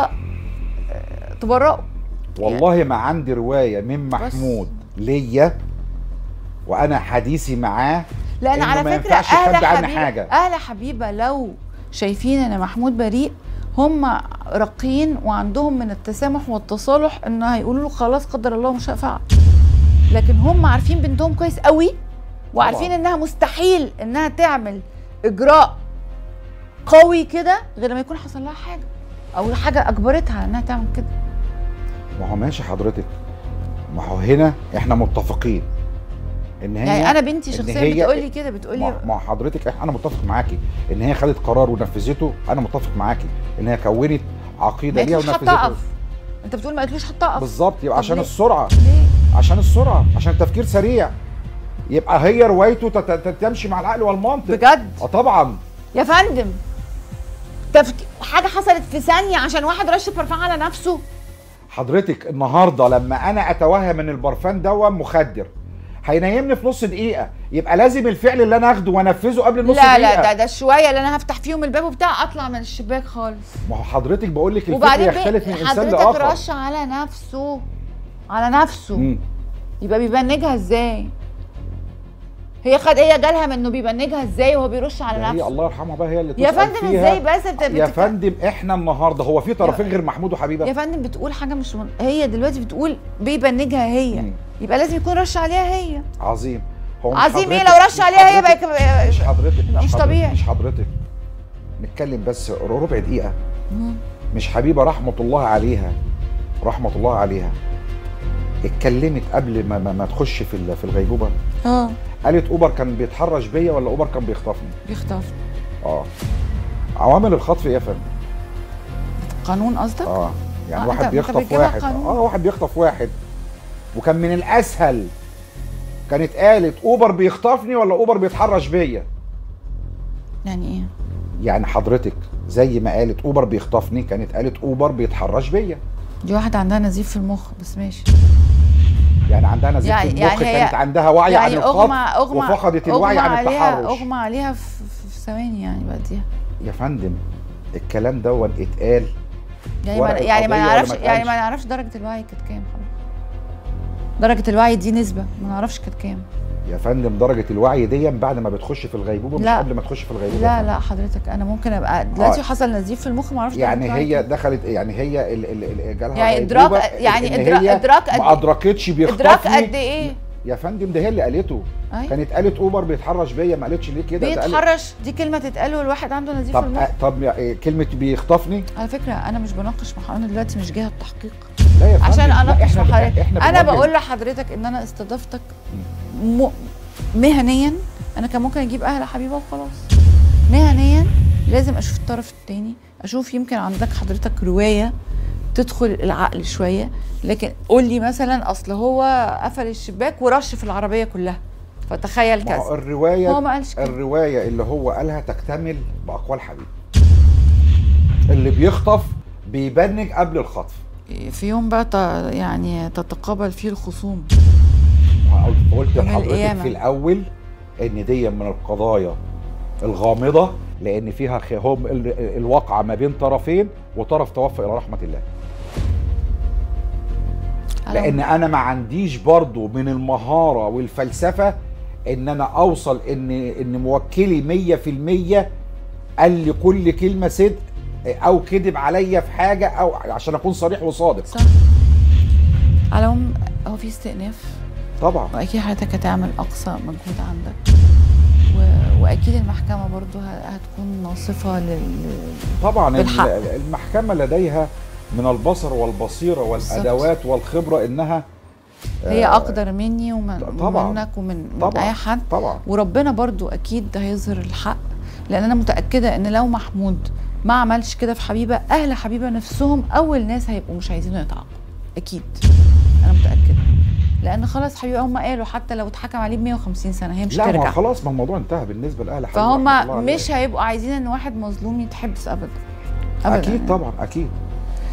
آه، تبرئه والله ما عندي روايه من محمود ليا وانا حديثي معاه لان إنه على ما فكره ينفعش اهل يخبي عني حبيبه حاجة. اهل حبيبه لو شايفين ان محمود بريء هم راقيين وعندهم من التسامح والتصالح ان هيقولوا له خلاص قدر الله ما شاء فعل لكن هم عارفين بنتهم كويس قوي وعارفين طبعاً. انها مستحيل انها تعمل اجراء قوي كده غير لما يكون حصل لها حاجه او حاجه اجبرتها انها تعمل كده ما هو ماشي حضرتك ما هو هنا احنا متفقين ان هي يعني انا بنتي إن شخصيا هي- بتقول لي كده بتقول ما لي ما حضرتك انا متفق معاكي ان هي خدت قرار ونفذته انا متفق معاكي ان هي كونت ما عقيده ليها قلتلوش ونفذته هتقف انت بتقول ما قلتلوش هتقف بالظبط يبقى طب عشان ليه؟ السرعه ليه عشان السرعه عشان التفكير سريع يبقى هي روايته تت- تت- تمشي مع العقل والمنطق بجد اه طبعا يا فندم تفك... حاجه حصلت في ثانيه عشان واحد رش برفان على نفسه حضرتك النهارده لما انا اتوهم ان البرفان ده مخدر هينيمني في نص دقيقه يبقى لازم الفعل اللي انا اخده وانفذه قبل النص لا دقيقه لا ده ده شويه اللي انا هفتح فيهم الباب وبتاع اطلع من الشباك خالص ما هو حضرتك بقول لك الفكر وبعدين يختلف من بي- انسان حضرتك لاخر رش على نفسه على نفسه مم. يبقى بيبنجها ازاي هي خد هي جالها من انه بيبنجها ازاي وهو بيرش على ده هي نفسه الله يرحمها بقى هي اللي يا تسأل فندم فيها. ازاي بس انت يا بتك- فندم احنا النهارده هو في طرفين غير محمود وحبيبه يا فندم بتقول حاجه مش من... هي دلوقتي بتقول بيبنجها هي مم. يبقى لازم يكون رش عليها هي عظيم هو مش عظيم ايه حضرتك- لو رش مش عليها هي حضرتك- بقى مش حضرتك يبقى مش حضرتك- طبيعي. مش حضرتك نتكلم بس ربع دقيقه مش حبيبه رحمه الله عليها رحمه الله عليها اتكلمت قبل ما ما, ما تخش في ال- في الغيبوبه اه قالت اوبر كان بيتحرش بيا ولا اوبر كان بيخطفني بيخطف اه عوامل الخطف ايه يا فندم قانون قصدك اه يعني آه، واحد أنت- أنت بيخطف بتجيبها واحد قانون. اه واحد بيخطف واحد وكان من الاسهل كانت قالت اوبر بيخطفني ولا اوبر بيتحرش بيا يعني ايه يعني حضرتك زي ما قالت اوبر بيخطفني كانت قالت اوبر بيتحرش بيا دي واحده عندها نزيف في المخ بس ماشي يعني عندها نزيف يعني- في المخ يعني هي- كانت عندها وعي عن يعني الخطف اغمى اغمى وفقدت الوعي أغمى عن عليها التحرش اغمى عليها في, في في ثواني يعني بعديها يا فندم الكلام دون اتقال يعني ورق ما يعني ما القضية ولا نعرفش ما يعني ما اتقالش؟ نعرفش درجه الوعي كانت كام حضرتك درجه الوعي دي نسبه ما نعرفش كانت كام يا فندم درجه الوعي دي بعد ما بتخش في الغيبوبه مش لا. قبل ما تخش في الغيبوبه لا لا حضرتك انا ممكن ابقى دلوقتي آه. حصل نزيف في المخ ما اعرفش درجة يعني الوعي هي كام. دخلت يعني هي ال ال ال جالها يعني غيبوبة إدراك- يعني إن إدراك- هي إدراك قد ما إيه؟ ادركتش بيخطفني ادراك قد ايه يا فندم ده هي اللي قالته أي. كانت قالت اوبر بيتحرش بيا ما قالتش ليه كده ده قالت- بيتحرش دي كلمه تتقال والواحد عنده نزيف في طب المخ طب يا- كلمه بيخطفني على فكره انا مش بناقش مع حضرتك دلوقتي مش جهه التحقيق لا يا فندم عشان لا، اناقش احنا مع حضرتك احنا انا بنوجه- بقول لحضرتك ان انا استضفتك م... مهنيا انا كان ممكن اجيب اهل حبيبه وخلاص مهنيا لازم اشوف الطرف التاني اشوف يمكن عندك حضرتك روايه تدخل العقل شويه لكن قول لي مثلا اصل هو قفل الشباك ورش في العربيه كلها فتخيل ما هو كذا الروايه هو ما قالش كده الروايه اللي هو قالها تكتمل باقوال حبيب اللي بيخطف بيبنج قبل الخطف في يوم بقى ت... يعني تتقابل فيه الخصوم قلت يوم لحضرتك القيامة. في الاول ان دي من القضايا الغامضه لان فيها خ- هم ال- الواقعه ما بين طرفين وطرف توفى الى رحمه الله على لان انا ما عنديش برضو من المهاره والفلسفه ان انا اوصل ان ان موكلي مية في المية قال لي كل كلمه صدق او كذب عليا في حاجه او عشان اكون صريح وصادق صح على العموم هو في استئناف طبعا واكيد حضرتك هتعمل اقصى مجهود عندك و... واكيد المحكمه برضو ه... هتكون ناصفه لل طبعا بالحق. ال- المحكمه لديها من البصر والبصيره والادوات والخبره انها هي اقدر مني ومن طبعاً. ومنك ومن من طبعا اي حد طبعا وربنا برضو اكيد هيظهر الحق لان انا متاكده ان لو محمود ما عملش كده في حبيبه اهل حبيبه نفسهم اول ناس هيبقوا مش عايزينه يتعاقب اكيد انا متاكده لان خلاص حبيبه هم قالوا حتى لو اتحكم عليه ب 150 سنه هي مش لا ما ترجع هو خلاص ما الموضوع انتهى بالنسبه لاهل حبيب فهم رحمة الله عليه. مش هيبقوا عايزين ان واحد مظلوم يتحبس ابدا ابدا اكيد يعني. طبعا اكيد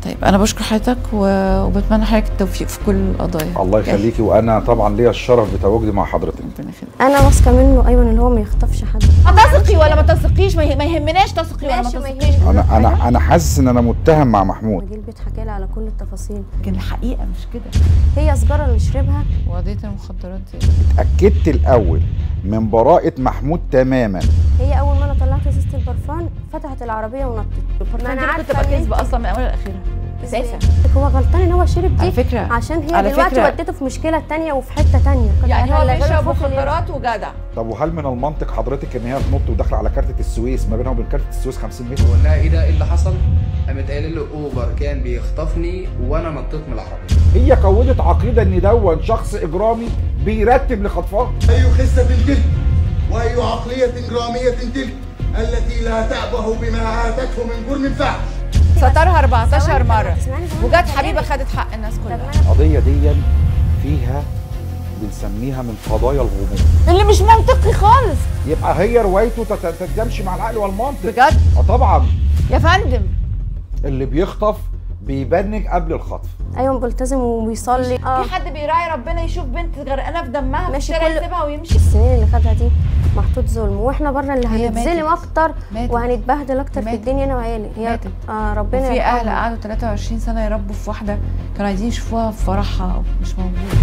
طيب انا بشكر حضرتك و- وبتمنى حضرتك التوفيق في كل القضايا الله يخليكي وانا طبعا ليا الشرف بتواجدي مع حضرتك ربنا يخليك انا واثقه منه ايوه ان هو ما يخطفش حد تثقي ولا ما تثقيش ما ما يهمناش تثقي ولا ما ماشي، ما تثقيش يهمنيش. انا انا انا حاسس ان انا متهم مع محمود جه البيت حكى لي على كل التفاصيل لكن الحقيقه مش كده هي سجاره اللي شربها وقضيه المخدرات دي اتاكدت الاول من براءه محمود تماما هي اول ما انا طلعت ازازه البرفان فتحت العربيه ونطت ما انا عارفه تبقى إن كذبه أنت- اصلا من اولها لاخرها إزاي؟ اساسا هو غلطان ان هو شرب على دي فكره عشان هي على دلوقتي فكرة- ودته في مشكله تانية وفي حته تانية كانت يعني هو قاعدة على بيشرب جنب فوق اليوم. مخدرات وجدع طب وهل من المنطق حضرتك ان هي تنط وداخله على كارتة السويس ما بينها وبين كارتة السويس 50 متر بقول لها ايه ده ايه اللي حصل قامت قايله له اوبر كان بيخطفني وانا نطيت من العربيه هي كونت عقيده ان دون شخص اجرامي بيرتب لخطفها أي خسة تلك وأي عقلية إجرامية تلك التي لا تأبه بما آتته من جرم فحش سترها 14 ثواني، طب ما مره تسمعني زمان وجت بكلمك. حبيبه خدت حق الناس طب كلها ما أنا- القضيه دي فيها بنسميها من قضايا الغموض اللي مش منطقي خالص يبقى هي روايته تت- تتجمش مع العقل والمنطق بجد اه طبعا يا فندم اللي بيخطف بيبنج قبل الخطف ايوه بلتزم وبيصلي اه في حد بيراعي ربنا يشوف بنت غرقانه في دمها في ماشي الشارع كل- يسيبها ويمشي السنين اللي خدها دي محطوط ظلم واحنا بره اللي هي هنتظلم ماتت. اكتر ماتت. وهنتبهدل اكتر في ماتت. الدنيا انا وعيالي هي ماتت. اه ربنا وفي اهل يرحمها. قعدوا 23 سنه يربوا في واحده كانوا عايزين يشوفوها في فرحها مش موجوده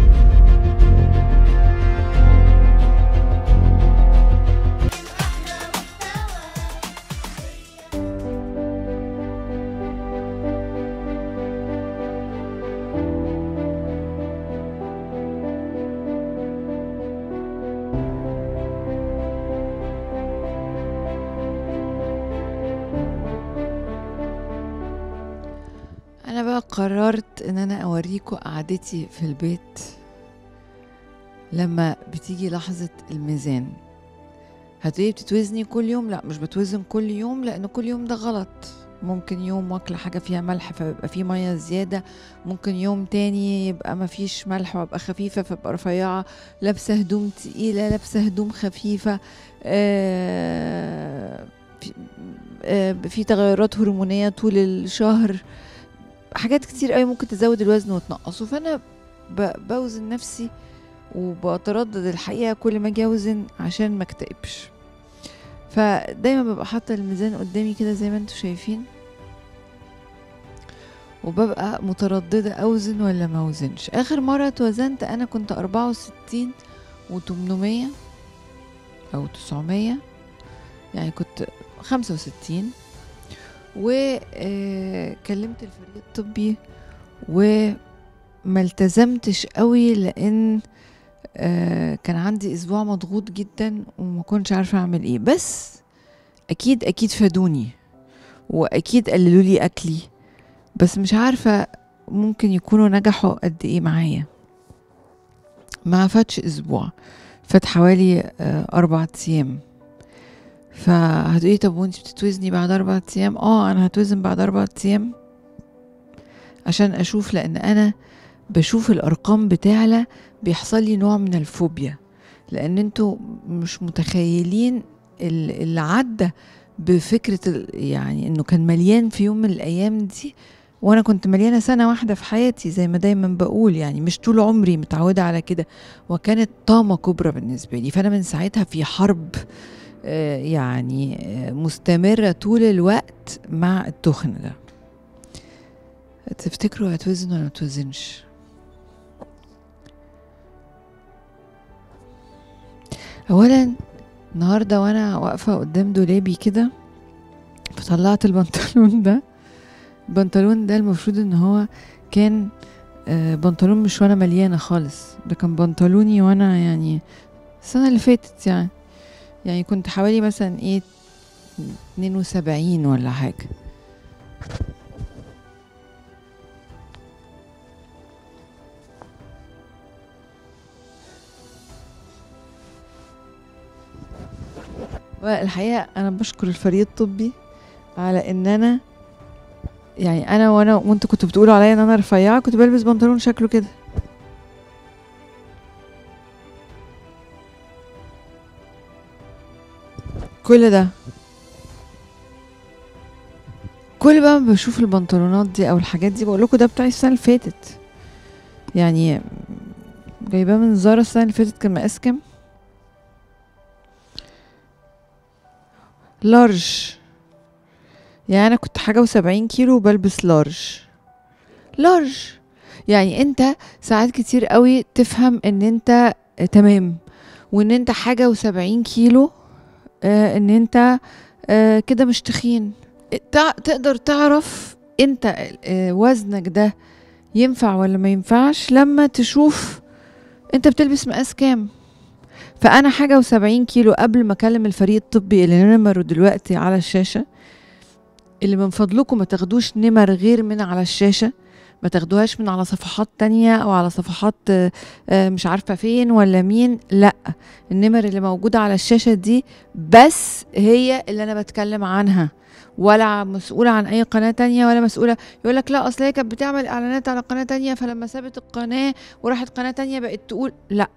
انا بقى قررت ان انا اوريكم قعدتي في البيت لما بتيجي لحظة الميزان هتقولي بتتوزني كل يوم لا مش بتوزن كل يوم لان كل يوم ده غلط ممكن يوم واكلة حاجة فيها ملح فبيبقى فيه مية زيادة ممكن يوم تاني يبقى مفيش ملح وابقى خفيفة فابقى رفيعة لابسة هدوم تقيلة لابسة هدوم خفيفة آه في, آه في تغيرات هرمونية طول الشهر حاجات كتير قوي ممكن تزود الوزن وتنقصه فانا ب- بوزن نفسي وبتردد الحقيقه كل ما اجي اوزن عشان ما اكتئبش فدايما ببقى حاطه الميزان قدامي كده زي ما انتم شايفين وببقى متردده اوزن ولا ما اوزنش اخر مره اتوزنت انا كنت 64 و800 او 900 يعني كنت 65 وكلمت الفريق الطبي وما التزمتش قوي لان آه، كان عندي اسبوع مضغوط جدا وما كنتش عارفه اعمل ايه بس اكيد اكيد فادوني واكيد قللوا لي اكلي بس مش عارفه ممكن يكونوا نجحوا قد ايه معايا ما فاتش اسبوع فات حوالي آه، اربع ايام فهتقولي طب وانت بتتوزني بعد اربع ايام اه انا هتوزن بعد اربع ايام عشان اشوف لان انا بشوف الارقام بتعلى بيحصل لي نوع من الفوبيا لان انتوا مش متخيلين ال- اللي عدى بفكره ال- يعني انه كان مليان في يوم من الايام دي وانا كنت مليانه سنه واحده في حياتي زي ما دايما بقول يعني مش طول عمري متعوده على كده وكانت طامه كبرى بالنسبه لي فانا من ساعتها في حرب آه، يعني آه، مستمرة طول الوقت مع التخن ده تفتكروا هتوزن ولا ما توزنش اولا النهارده وانا واقفه قدام دولابي كده فطلعت البنطلون ده البنطلون ده المفروض ان هو كان آه، بنطلون مش وانا مليانه خالص ده كان بنطلوني وانا يعني السنه اللي فاتت يعني يعني كنت حوالي مثلا ايه 72 ولا حاجة والحقيقة أنا بشكر الفريق الطبي على إن أنا يعني أنا وأنا وأنتوا كنتوا بتقولوا عليا إن أنا رفيعة كنت بلبس بنطلون شكله كده كل ده كل بقى ما بشوف البنطلونات دي او الحاجات دي بقول لكم ده بتاع السنه اللي فاتت يعني جايباه من زارا السنه اللي فاتت كان مقاس كام لارج يعني انا كنت حاجه وسبعين كيلو وبلبس لارج لارج يعني انت ساعات كتير قوي تفهم ان انت آه، تمام وان انت حاجه وسبعين كيلو آه ان انت آه كده مش تخين تع- تقدر تعرف انت آه وزنك ده ينفع ولا ما ينفعش لما تشوف انت بتلبس مقاس كام فانا حاجه وسبعين كيلو قبل ما اكلم الفريق الطبي اللي نمره دلوقتي على الشاشه اللي من فضلكم ما تاخدوش نمر غير من على الشاشه ما تاخدوهاش من على صفحات تانية او على صفحات آه، آه، مش عارفه فين ولا مين لا النمر اللي موجوده على الشاشه دي بس هي اللي انا بتكلم عنها ولا مسؤولة عن أي قناة تانية ولا مسؤولة يقول لك لا أصل هي كانت بتعمل إعلانات على قناة تانية فلما سابت القناة وراحت قناة تانية بقت تقول لا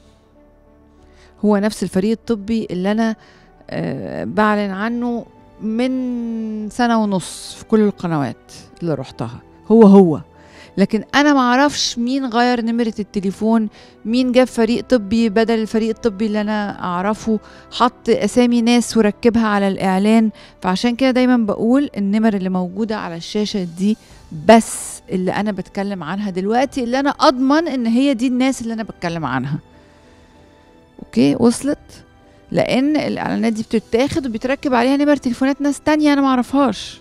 هو نفس الفريق الطبي اللي أنا آه، بعلن عنه من سنة ونص في كل القنوات اللي رحتها هو هو لكن انا معرفش مين غير نمرة التليفون مين جاب فريق طبي بدل الفريق الطبي اللي انا اعرفه حط اسامي ناس وركبها على الاعلان فعشان كده دايما بقول النمر اللي موجودة على الشاشة دي بس اللي انا بتكلم عنها دلوقتي اللي انا اضمن ان هي دي الناس اللي انا بتكلم عنها اوكي وصلت لان الاعلانات دي بتتاخد وبيتركب عليها نمر تليفونات ناس تانية انا معرفهاش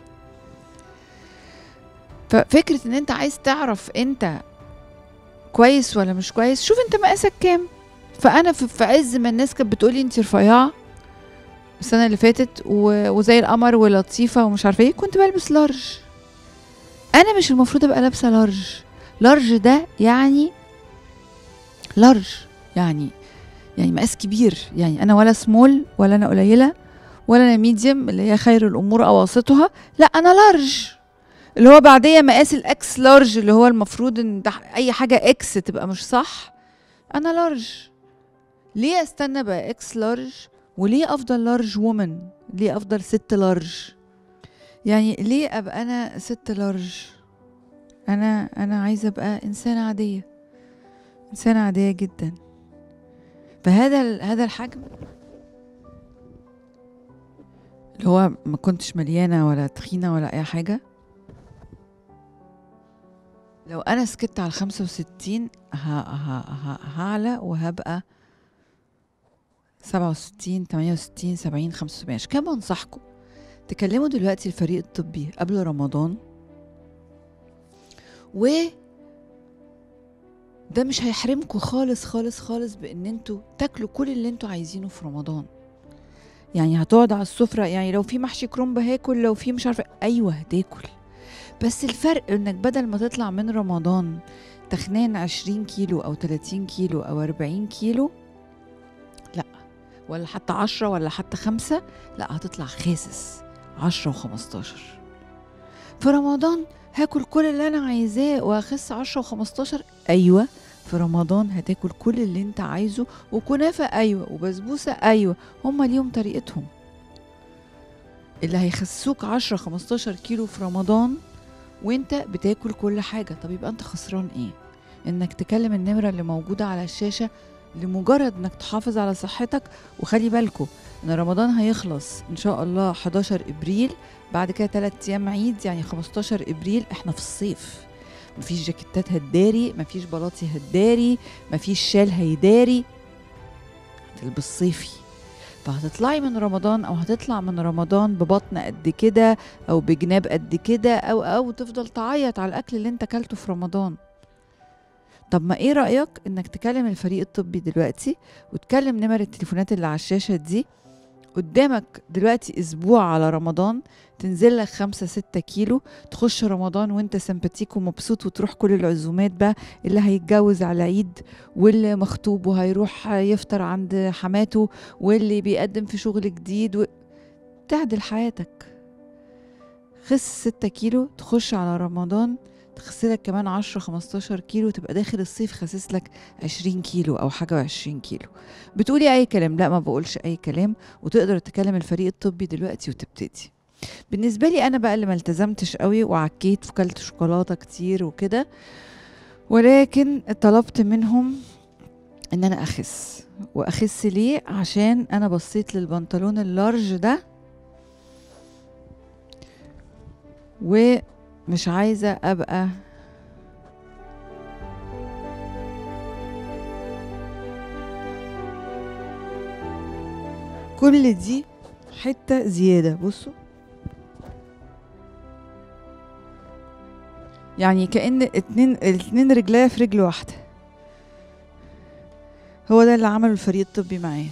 ففكرة ان انت عايز تعرف انت كويس ولا مش كويس شوف انت مقاسك كام فانا في في عز ما الناس كانت بتقولي انت رفيعه السنه اللي فاتت و- وزي القمر ولطيفه ومش عارفه ايه كنت بلبس لارج انا مش المفروض ابقى لابسه لارج لارج ده يعني لارج يعني يعني مقاس كبير يعني انا ولا سمول ولا انا قليله ولا انا ميديوم اللي هي خير الامور اواسطها لا انا لارج اللي هو بعديه مقاس الاكس لارج اللي هو المفروض ان ده اي حاجه اكس تبقى مش صح انا لارج ليه استنى بقى اكس لارج وليه افضل لارج وومن ليه افضل ست لارج يعني ليه ابقى انا ست لارج انا انا عايزه ابقى انسانه عاديه انسانه عاديه جدا فهذا ال- هذا الحجم اللي هو ما كنتش مليانه ولا تخينه ولا اي حاجه لو انا سكت على الخمسة وستين هعلى وهبقى سبعة وستين تمانية وستين سبعين خمسة وسبعين عشان كده بنصحكم تكلموا دلوقتي الفريق الطبي قبل رمضان و ده مش هيحرمكم خالص خالص خالص بان انتوا تاكلوا كل اللي انتوا عايزينه في رمضان يعني هتقعد على السفرة يعني لو في محشي كرنب هاكل لو في مش عارفة ايوه هتاكل بس الفرق انك بدل ما تطلع من رمضان تخنان 20 كيلو او 30 كيلو او 40 كيلو لا ولا حتى 10 ولا حتى خمسة لا هتطلع خاسس 10 و15 في رمضان هاكل كل اللي انا عايزاه واخس 10 و15 ايوه في رمضان هتاكل كل اللي انت عايزه وكنافه ايوه وبسبوسه ايوه هما ليهم طريقتهم اللي هيخسوك 10 15 كيلو في رمضان وانت بتاكل كل حاجه طب يبقى انت خسران ايه انك تكلم النمره اللي موجوده على الشاشه لمجرد انك تحافظ على صحتك وخلي بالكم ان رمضان هيخلص ان شاء الله 11 ابريل بعد كده 3 ايام عيد يعني 15 ابريل احنا في الصيف مفيش جاكيتات هتداري مفيش بلاطي هتداري مفيش شال هيداري هتلبس صيفي فهتطلعي من رمضان او هتطلع من رمضان ببطن قد كده او بجناب قد كده او او تفضل تعيط على الاكل اللي انت اكلته في رمضان طب ما ايه رايك انك تكلم الفريق الطبي دلوقتي وتكلم نمر التليفونات اللي على الشاشه دي قدامك دلوقتي اسبوع على رمضان تنزل لك خمسة ستة كيلو تخش رمضان وانت سمباتيك ومبسوط وتروح كل العزومات بقى اللي هيتجوز على عيد واللي مخطوب وهيروح يفطر عند حماته واللي بيقدم في شغل جديد و... تعدل حياتك خس ستة كيلو تخش على رمضان تخسلك كمان عشرة خمستاشر كيلو تبقى داخل الصيف خاسس لك عشرين كيلو أو حاجة وعشرين كيلو بتقولي أي كلام لا ما بقولش أي كلام وتقدر تكلم الفريق الطبي دلوقتي وتبتدي بالنسبه لي انا بقى اللي ما التزمتش قوي وعكيت وكلت شوكولاته كتير وكده ولكن طلبت منهم ان انا اخس واخس ليه عشان انا بصيت للبنطلون اللارج ده ومش عايزه ابقى كل دي حته زياده بصوا يعني كأن اتنين اتنين رجليا في رجل واحدة هو ده اللي عمله الفريق الطبي معايا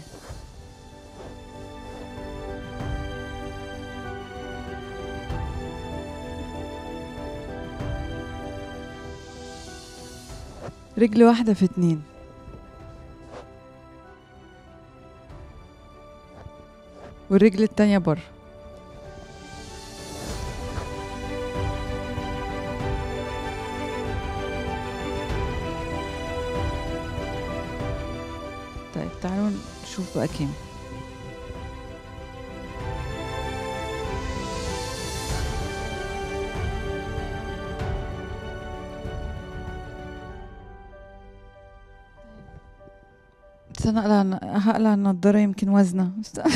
رجل واحدة في اتنين والرجل التانية بره طيب تعالوا نشوف بقى كام استنى اقلع هقلع النضارة يمكن وزنة است-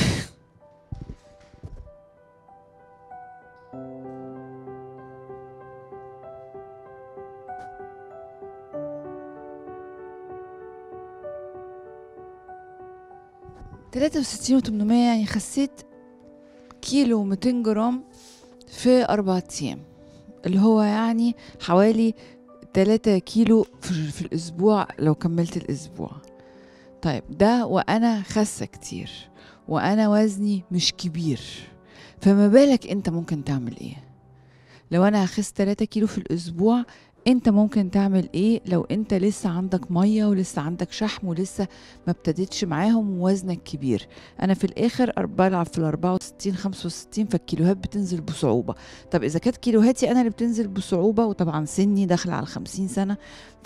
تلاتة وستين وتمنمية يعني خسيت كيلو ومتين جرام في أربعة أيام اللي هو يعني حوالي تلاتة كيلو في, في الأسبوع لو كملت الأسبوع طيب ده وأنا خاسة كتير وأنا وزني مش كبير فما بالك أنت ممكن تعمل إيه لو أنا هخس 3 كيلو في الأسبوع انت ممكن تعمل ايه لو انت لسه عندك ميه ولسه عندك شحم ولسه ما ابتديتش معاهم ووزنك كبير انا في الاخر أر- بلعب في ال 64 65 فالكيلوهات بتنزل بصعوبه طب اذا كانت كيلوهاتي انا اللي بتنزل بصعوبه وطبعا سني داخله على 50 سنه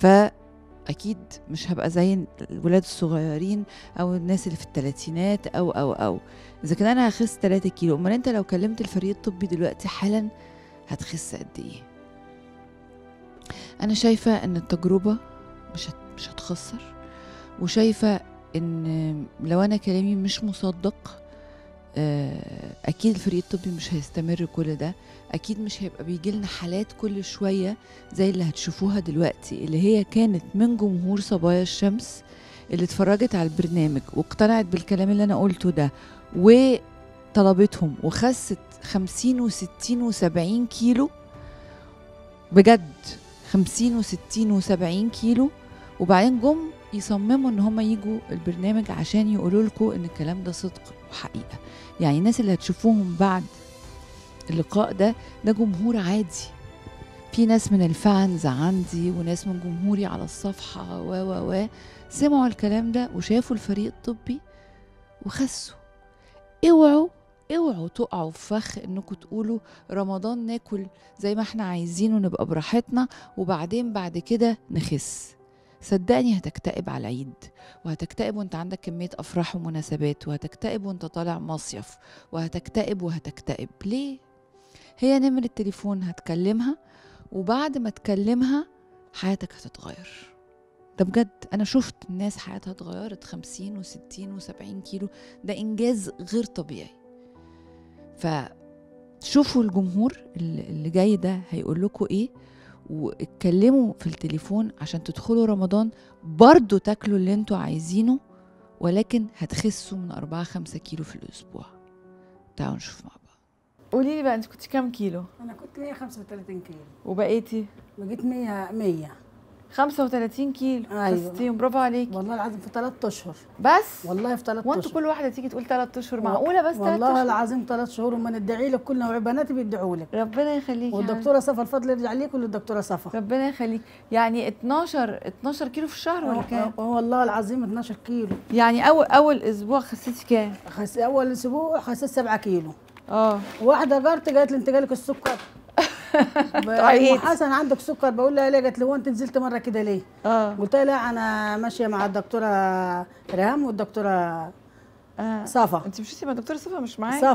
فاكيد مش هبقى زي الولاد الصغيرين او الناس اللي في الثلاثينات او او او اذا كان انا هخس 3 كيلو امال انت لو كلمت الفريق الطبي دلوقتي حالا هتخس قد ايه انا شايفه ان التجربه مش هت... مش هتخسر وشايفه ان لو انا كلامي مش مصدق آه، اكيد الفريق الطبي مش هيستمر كل ده اكيد مش هيبقى بيجي لنا حالات كل شويه زي اللي هتشوفوها دلوقتي اللي هي كانت من جمهور صبايا الشمس اللي اتفرجت على البرنامج واقتنعت بالكلام اللي انا قلته ده وطلبتهم وخست خمسين وستين وسبعين كيلو بجد خمسين وستين وسبعين كيلو وبعدين جم يصمموا ان هم يجوا البرنامج عشان يقولوا لكم ان الكلام ده صدق وحقيقه يعني الناس اللي هتشوفوهم بعد اللقاء ده ده جمهور عادي في ناس من الفانز عندي وناس من جمهوري على الصفحه و و و سمعوا الكلام ده وشافوا الفريق الطبي وخسوا اوعوا اوعوا تقعوا في فخ انكم تقولوا رمضان ناكل زي ما احنا عايزين ونبقى براحتنا وبعدين بعد كده نخس صدقني هتكتئب على العيد وهتكتئب وانت عندك كمية أفراح ومناسبات وهتكتئب وانت طالع مصيف وهتكتئب وهتكتئب ليه؟ هي نمرة تليفون هتكلمها وبعد ما تكلمها حياتك هتتغير ده بجد أنا شفت الناس حياتها اتغيرت خمسين وستين وسبعين كيلو ده إنجاز غير طبيعي فشوفوا الجمهور اللي اللي جاي ده هيقول لكم ايه واتكلموا في التليفون عشان تدخلوا رمضان برضو تاكلوا اللي انتوا عايزينه ولكن هتخسوا من أربعة خمسة كيلو في الأسبوع تعالوا نشوف مع بعض قولي لي بقى انت كنت كام كيلو انا كنت 135 كيلو وبقيتي بقيت 100 100 35 كيلو أيوة. خستيهم برافو عليكي والله العظيم في 3 اشهر بس والله في 3 وانتوا اشهر كل واحده تيجي تقول 3 اشهر معقوله بس 3 والله اشهر العظيم 3 شهور وما ندعي لك كلنا وبناتي بيدعوا لك ربنا يخليكي يا والدكتوره صفا الفضل يرجع ليك وللدكتوره صفا ربنا يخليك يعني 12 12 كيلو في الشهر ولا كام؟ والله العظيم 12 كيلو يعني اول اول اسبوع خسيتي كام؟ خس اول اسبوع خسيت 7 كيلو اه واحده جارتي قالت لي انت جالك السكر طيب. ام حسن عندك سكر بقول لها ليه قالت لي هو انت نزلت مره كده ليه اه قلت لها لا انا ماشيه مع الدكتوره ريهام والدكتوره اه صفا انت مشيتي مع دكتوره صفا مش معايا؟ صفا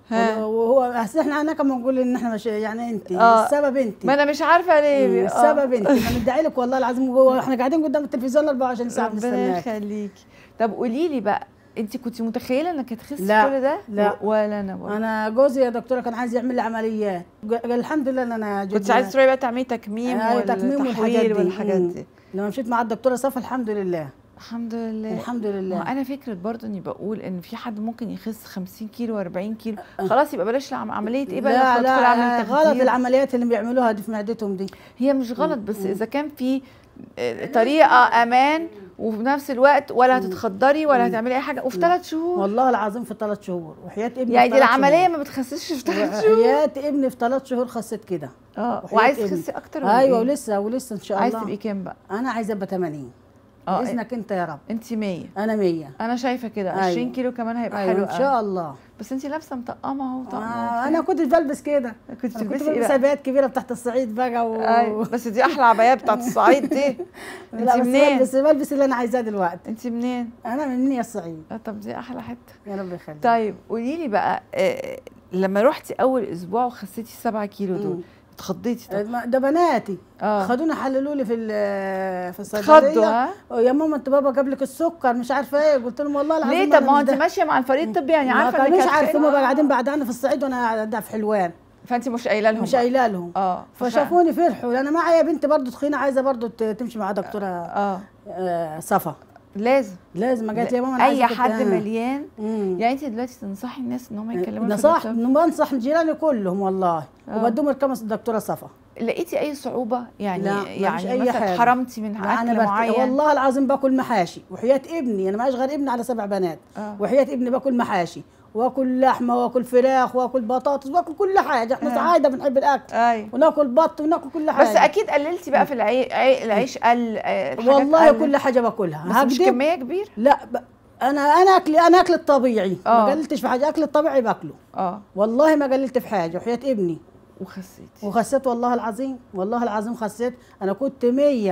ها. وهو أصل احنا هناك ما نقول ان احنا مش يعني انت آه. السبب انت ما انا مش عارفه ليه آه. السبب انت ما ندعي لك والله العظيم جوه احنا قاعدين قدام التلفزيون 24 ساعه ربنا بنستناك يخليكي طب قولي لي بقى انت كنت متخيله انك هتخسي لا، كل ده لا. ولا انا برضه انا جوزي يا دكتوره كان عايز يعمل لي عمليات قال الحمد لله ان انا كنت جبنا- عايزه تروحي بقى تعملي تكميم أيوة، تكميم والحاجات والتحويل دي والحاجات مم. دي لما مشيت مع الدكتوره صفا الحمد لله الحمد لله الحمد ما لله هو انا فكره برضه اني بقول ان في حد ممكن يخس 50 كيلو و40 كيلو خلاص يبقى بلاش العم- عمليه ايه بقى لا ندخل لا عملية غلط تخدير. العمليات اللي بيعملوها دي في معدتهم دي هي مش غلط بس اذا كان في آه، طريقه امان وفي نفس الوقت ولا هتتخدري ولا هتعملي اي حاجه وفي ثلاث شهور والله العظيم في ثلاث شهور وحياه ابني يعني في دي ثلاث العمليه شهور. ما بتخسسش في ثلاث شهور وحياه ابني في ثلاث شهور خسيت كده اه وحياة وعايز ابني. تخسي اكتر ولا ايوه إيه؟ ولسه ولسه ان شاء الله عايز تبقي كام بقى انا عايزه ابقى 80 اه باذنك انت يا رب انت 100 انا 100 انا شايفه كده أيوة. 20 كيلو كمان هيبقى ايوه حلو ان قوي. شاء الله بس انت لابسه مطقمه اهو طقمه آه وبتاع. انا كنت بلبس كده كنت أنا كنت بتلبسي ايه بلبس بقى؟ عبايات كبيره بتاعت الصعيد بقى و... ايوه بس دي احلى عبايات بتاعت الصعيد دي لا انت بس منين؟ بلبس بلبس اللي انا عايزاه دلوقتي انت منين؟ انا من مني الصعيد اه طب دي احلى حته يا رب يخليك طيب قولي لي بقى آه لما رحتي اول اسبوع وخسيتي 7 كيلو دول مم. اتخضيتي طب ما- ده بناتي اه خدوني حللوا لي في ال- في خضوا الصيدليه ها يا ماما انت بابا جاب لك السكر مش عارفه ايه قلت لهم والله العظيم ليه أنا طب ما هو مش انت ده. ماشيه مع الفريق الطبي يعني ما عارفه انك كانوش هتخسي. عارفين هم قاعدين بعدنا في الصعيد وانا قاعده في حلوان فانت مش قايله لهم مش بقى. قايله لهم اه فخ- فشافوني فرحوا انا معايا بنت برضو تخينه عايزه برضو ت- تمشي مع دكتوره اه آه، صفا لازم لازم قالت لي يا ماما أنا اي عايزة كنت- حد آه. مليان مم. يعني انت دلوقتي تنصحي الناس ان هم يتكلموا نصح الفريق الطبي؟ بنصح جيراني كلهم والله آه. وبدوم يركبوا الدكتوره صفا لقيتي اي صعوبه يعني لا، مفيش يعني أي مثلا حاجة. اتحرمتي من لا، اكل انا برت... معين والله العظيم باكل محاشي وحياه ابني انا معيش غير ابني على سبع بنات آه. وحياه ابني باكل محاشي واكل لحمه واكل فراخ واكل بطاطس واكل كل حاجه احنا آه. سعاده بنحب الاكل ايوه وناكل بط وناكل كل حاجه بس اكيد قللتي بقى في العي... عي... العيش قل آه، الحاجات والله قلت. كل حاجه باكلها بس مش هكدب؟ كميه كبيره لا ب... انا انا اكل انا اكل الطبيعي آه. ما قللتش في حاجه اكل الطبيعي باكله اه والله ما قللت في حاجه وحياه ابني وخسيتي وخسيت والله العظيم والله العظيم خسيت انا كنت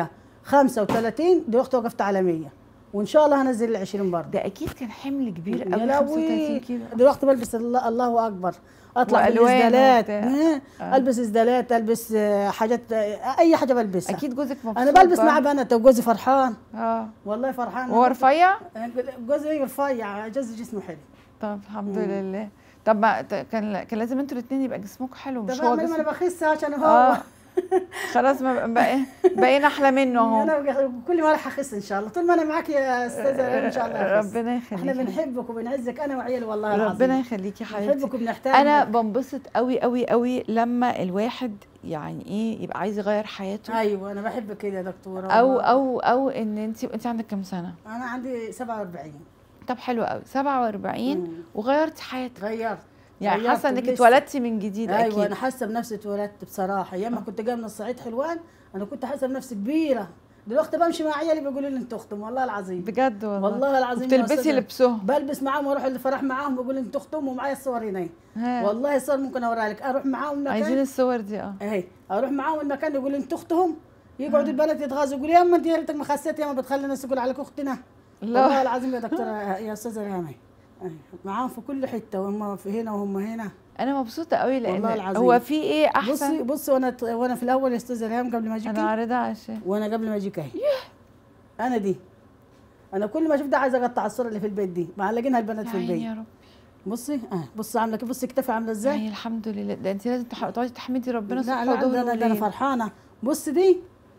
135 دلوقتي وقفت على 100 وان شاء الله هنزل ال 20 برضه ده اكيد كان حمل كبير يا قوي 35 لهوي كيلو دلوقتي بلبس الله, الله اكبر اطلع وألوان بالازدالات وبتاع. آه. البس ازدالات البس آه، حاجات آه، اي حاجه بلبسها اكيد جوزك مبسوط انا بلبس بقى. مع بنات وجوزي فرحان اه والله فرحان وهو رفيع جوزي رفيع جوزي جسمه حلو طب الحمد لله طب ما ت- كان كان لازم انتوا الاثنين يبقى جسمكم حلو مش طب هو ما انا جسم بخس عشان هو اه خلاص ما بقى بقينا احلى منه اهو انا بق- كل ما راح اخس ان شاء الله طول ما انا معاك يا استاذه ان شاء الله أخس. ربنا احنا يخليكي بنحبك وبنعزك انا وعيالي والله العظيم ربنا يخليكي يا حبيبتي بنحبك وبنحتاجك انا بنبسط قوي قوي قوي لما الواحد يعني ايه يبقى عايز يغير حياته ايوه انا بحبك كده يا دكتوره او والله. او او ان انت انت عندك كام سنه انا عندي 47 طب حلو قوي 47 مم. وغيرت حياتك غيرت يعني غيرت حاسه انك ولسه. اتولدتي من جديد ايوه اكيد انا حاسه بنفسي اتولدت بصراحه ايام ما كنت جايه من الصعيد حلوان انا كنت حاسه بنفسي كبيره دلوقتي بمشي مع عيالي بيقولوا لي انت اختم والله العظيم بجد والله والله العظيم يا بتلبسي أستاذة. لبسهم بلبس معاهم واروح الفرح معاهم بيقولوا انت اختم ومعايا الصور هنا ها. والله الصور ممكن اوريها لك اروح معاهم مكان عايزين الصور دي اه اهي اروح معاهم المكان يقولوا انت اختهم يقعدوا البنات يتغازوا يقولوا يا اما انت يا ريتك ما خسيت يا ما بتخلي الناس تقول عليك اختنا لا. والله العظيم يا دكتوره يا استاذه رامي أهي. معاهم في كل حته وهم في هنا وهم هنا انا مبسوطه قوي لان والله العظيم. هو في ايه بصي احسن بصي وانا وانا في الاول يا استاذه ريهام قبل ما اجيكي انا عارضه عشان وانا قبل ما اجيك اهي انا دي انا كل ما اشوف ده عايزه اقطع الصوره اللي في البيت دي معلقينها البنات في يا عيني البيت يا رب بصي اه بصي عامله كيف بصي كتفي عامله ازاي يعني الحمد لله ده انت لازم تح- تقعدي تحمدي ربنا لا صبح لا وظهر ده انا ده انا وليل فرحانه بصي دي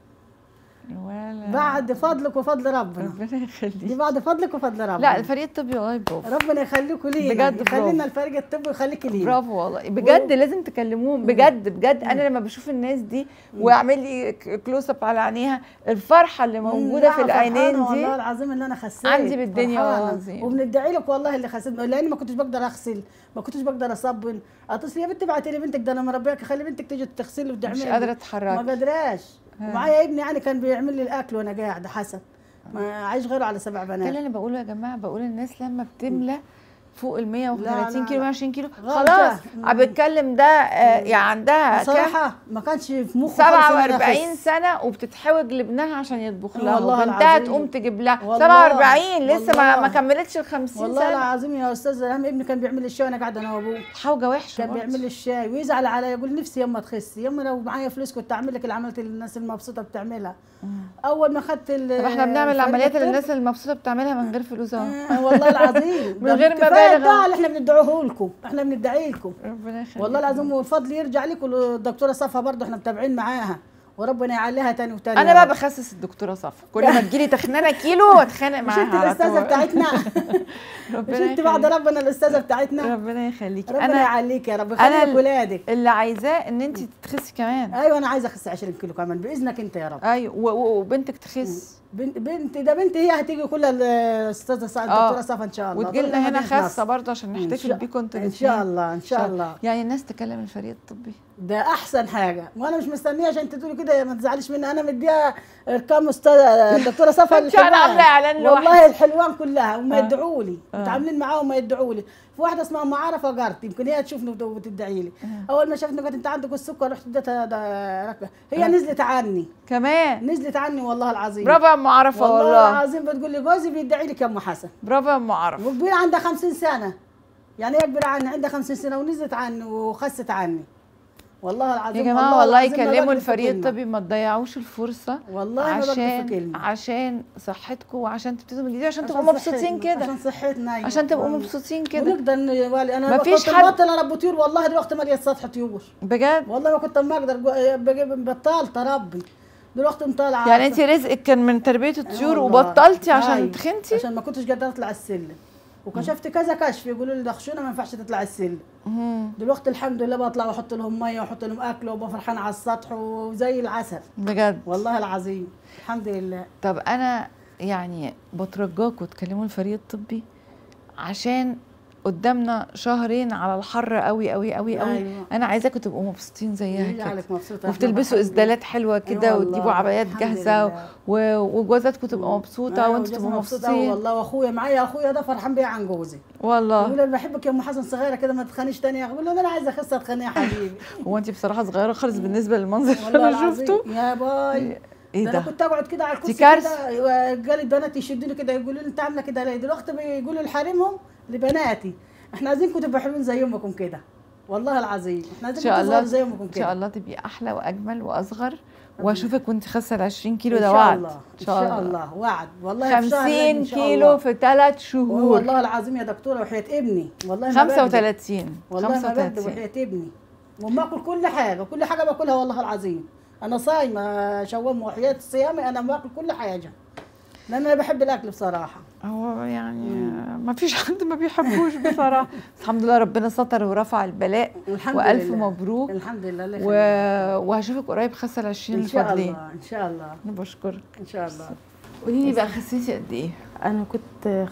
ولا بعد فضلك وفضل ربنا ربنا دي يخليك بعد فضلك وفضل ربنا لا الفريق الطبي والله برافو ربنا يخليكوا لينا بجد برافو. يخلينا الفريق الطبي ويخليكي لينا برافو والله بجد لازم تكلموهم بجد بجد انا لما بشوف الناس دي واعمل لي كلوز اب على عينيها الفرحه اللي موجوده في لا، فرحانة العينين والله دي العظيم اللي انا خسيت عندي بالدنيا فرحانة. والله العظيم. وبندعي لك والله اللي خسيت لاني ما كنتش بقدر اغسل ما كنتش بقدر اصبن اتصل يا بنتي ابعتي لي بنتك ده انا مربيك خلي بنتك تيجي تغسل وتعمل مش قادره اتحرك ما قدراش ومعايا ابني يعني كان بيعمل لي الاكل وانا قاعده حسن ما عايش غيره على سبع ده اللي بنات انا بقوله يا جماعه بقول الناس لما بتملى فوق ال 130 لا، كيلو لا. 120 كيلو غلطة. خلاص عم بتكلم ده آه، يعني عندها كام بصراحه ما كانش في مخي خالص إن أنا 47 أخس. سنه وبتتحوج لابنها عشان يطبخ لها والله وبنتها العظيم. تقوم تجيب لها والله. 47 لسه ما والله. ما كملتش ال 50 والله سنه العظيم يا استاذ هم ابني كان بيعمل لي الشاي وانا قاعده انا وابوه حوجه وحشه كان برضه. بيعمل لي الشاي ويزعل عليا يقول نفسي يما تخسي يما لو معايا فلوس كنت اعمل لك اللي عملت الناس المبسوطه بتعملها اول ما خدت ال- طب احنا بنعمل الفريق العمليات اللي الطب، الناس المبسوطه بتعملها من غير فلوس اهو آه، والله العظيم من غير كفاية مبالغ. الدعاء اللي احنا بندعوه لكم احنا بندعي لكم ربنا يخليك والله العظيم والفضل يرجع لكم والدكتوره صفا برضه احنا متابعين معاها وربنا يعليها تاني وتاني انا يا بقى رب. بخسس الدكتوره صفا كل ما تجيلي تخنانه كيلو واتخانق مش معاها انت على الاستاذه طول. بتاعتنا مش ربنا انت بعد يخليك. ربنا الاستاذه بتاعتنا ربنا يخليك ربنا انا يعليك يا رب أنا خليك ال- ولادك اللي عايزاه ان انت تخسي كمان ايوه انا عايزه اخس 20 كيلو كمان باذنك انت يا رب ايوه و- و- وبنتك تخس بنت بنتي ده بنتي هي هتيجي كلها الاستاذه سعد آه. الدكتوره صفا ان شاء الله وتجي دول لنا هنا مدينة خاسه نصر. برضه عشان إن نحتفل شاء- بيكم انتوا ان الاتنين. شاء الله ان شاء الله يعني الناس تكلم الفريق الطبي ده احسن حاجه وانا مش مستنيه عشان تقولي كده ما تزعليش مني انا مديها ارقام استاذ الدكتوره صفا إن شاء الله الحلوان. عاملة إعلان لوحدي. والله الحلوان كلها وما آه. يدعوا لي متعاملين معاهم وما يدعوا لي في واحده اسمها معرفه جارتي يمكن هي تشوفني وت- وتدعي لي اول ما شافتني قالت انت عندك السكر رحت اديتها ده ركبه هي نزلت عني كمان نزلت عني والله العظيم برافو يا ام عرفه والله, والله العظيم بتقول لي جوزي بيدعي لك يا ام حسن برافو يا ام عرفه وكبيرة عندها 50 سنة يعني هي كبيرة عني عندها 50 سنة ونزلت عني وخست عني والله العظيم يا جماعه والله العظيم ما يكلموا بكذب في الفريق كلمة. الطبي ما تضيعوش الفرصه والله ما بكذب في عشان كلمة عشان صحتكم وعشان تبتدوا من جديد عشان عشان تبقوا مبسوطين صحتنا، كده عشان صحتنا أيوة. عشان تبقوا والله. مبسوطين كده ونقدر نوالي انا مفيش كنت حد- مبطل اربي طيور والله دلوقتي ماليه سطح طيور بجد والله ما كنت ما اقدر جو- بجيب بطلت اربي دلوقتي مطالعه يعني انت رزقك كان من تربيه الطيور والله. وبطلتي عشان أيوة. تخنتي عشان ما كنتش قادره اطلع السلم وكشفت كذا كشف يقولوا لي ده خشونه ما ينفعش تطلع السلم مم. دلوقتي الحمد لله بطلع واحط لهم ميه واحط لهم اكل وابقى فرحان على السطح وزي العسل بجد والله العظيم الحمد لله طب انا يعني بترجاكم تكلموا الفريق الطبي عشان قدامنا شهرين على الحر قوي قوي قوي قوي أيوة. انا عايزاكم تبقوا مبسوطين زيها كده يجعلك مبسوطه وبتلبسوا اسدالات حلوه كده أيوة وتجيبوا والله. عبايات الحمد جاهزه لله. و- وجوازاتكم تبقى مبسوطه أيوة، وانتوا وجوزي تبقوا مبسوط أوي مبسوطين والله واخويا معايا اخويا ده فرحان بيا عن جوزي والله يقول لي انا بحبك يا ام حسن صغيره كده ما تتخانيش تاني يا اخي بقول له انا عايزه اخس اتخانق يا حبيبي هو انت بصراحه صغيره خالص بالنسبه للمنظر اللي والله انا العظيم شفته يا باي ايه ده انا ده كنت اقعد كده على الكرسي كارثة. كده قال البنات يشدوني كده يقولوا لي انت عامله كده ليه دلوقتي بيقولوا لحريمهم لبناتي احنا عايزينكم تبقوا حلوين زي امكم كده والله العظيم احنا ان عايزينكم شاء الله تظهروا زي امكم ان كده شاء الله تبقي احلى واجمل واصغر واشوفك وانت خاسه ال 20 كيلو ان ده شاء وعد الله ان شاء الله وعد والله في شهر 50 إن شاء كيلو الله. في ثلاث شهور والله العظيم يا دكتوره وحياه ابني والله ما بكذب. 35 والله ما بكذب 35 وحياه ابني وباكل كل حاجه كل حاجه باكلها والله العظيم انا صايمه شوام وحياه صيامي انا باكل كل حاجه لان انا بحب الاكل بصراحه هو يعني ما فيش حد ما بيحبوش بصراحه بس الحمد لله ربنا ستر ورفع البلاء الحمد والف لله. مبروك الحمد لله الله و... يخليك. وهشوفك قريب خاسه ال 20 ان شاء الفاضلين الله ان شاء الله انا بشكرك ان شاء الله قولي لي بقى خسيتي قد ايه انا كنت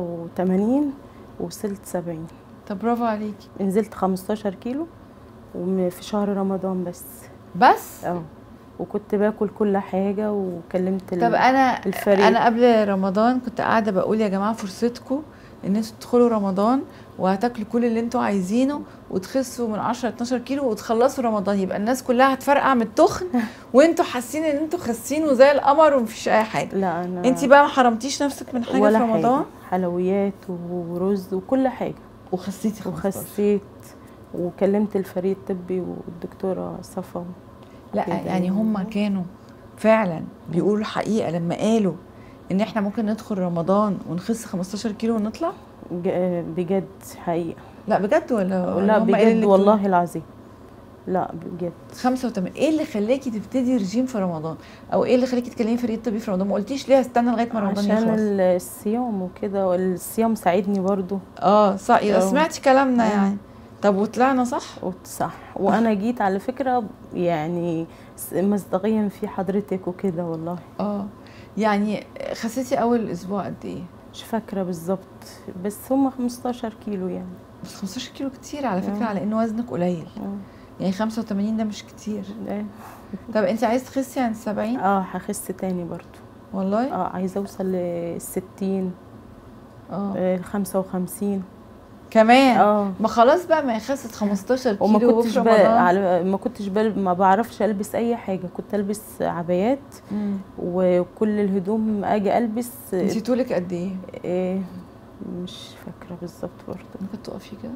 85 ووصلت 70 طب برافو عليكي نزلت 15 كيلو وفي شهر رمضان بس بس اه وكنت باكل كل حاجه وكلمت ال- طب انا الفريق. انا قبل رمضان كنت قاعده بقول يا جماعه فرصتكم ان انتوا تدخلوا رمضان وهتاكلوا كل اللي انتوا عايزينه وتخسوا من 10 ل 12 كيلو وتخلصوا رمضان يبقى الناس كلها هتفرقع من التخن وانتوا حاسين ان انتوا خاسين وزي القمر ومفيش اي حاجه لا انا انت بقى ما حرمتيش نفسك من حاجه ولا في رمضان حاجه حلويات ورز وكل حاجه وخسيتي 15 وخسيت وكلمت الفريق الطبي والدكتوره صفا لا كده يعني هم كانوا فعلا بيقولوا الحقيقه لما قالوا ان احنا ممكن ندخل رمضان ونخس 15 كيلو ونطلع ج- بجد حقيقه لا بجد ولا لا هم إيه اللي بجد والله العظيم لا بجد 85 ايه اللي خلاكي تبتدي رجيم في رمضان او ايه اللي خلاكي تكلمي فريق الطبي في رمضان ما قلتيش ليه استنى لغايه ما رمضان عشان يخلص ال- الصيام وكده والصيام ساعدني برضو اه صح يبقى آه. سمعتي كلامنا آه. يعني طب وطلعنا صح صح وانا جيت على فكره يعني س- مصداقيا في حضرتك وكده والله اه يعني خسيتي اول اسبوع قد ايه مش فاكره بالظبط بس هم 15 كيلو يعني بس 15 كيلو كتير على فكره آه. على ان وزنك قليل آه. يعني 85 ده مش كتير إيه. طب انت عايز تخسي عن 70 اه هخس تاني برضو والله اه عايزه اوصل ل 60 اه آه 55 كمان اه ما خلاص بقى ما هي خست 15 وما كيلو كنتش في ب... رمضان على... ما كنتش بل... ما بعرفش البس اي حاجه كنت البس عبايات مم. وكل الهدوم اجي البس انتي طولك قد ايه؟ إيه مش فاكره بالظبط برضه ممكن تقفي كده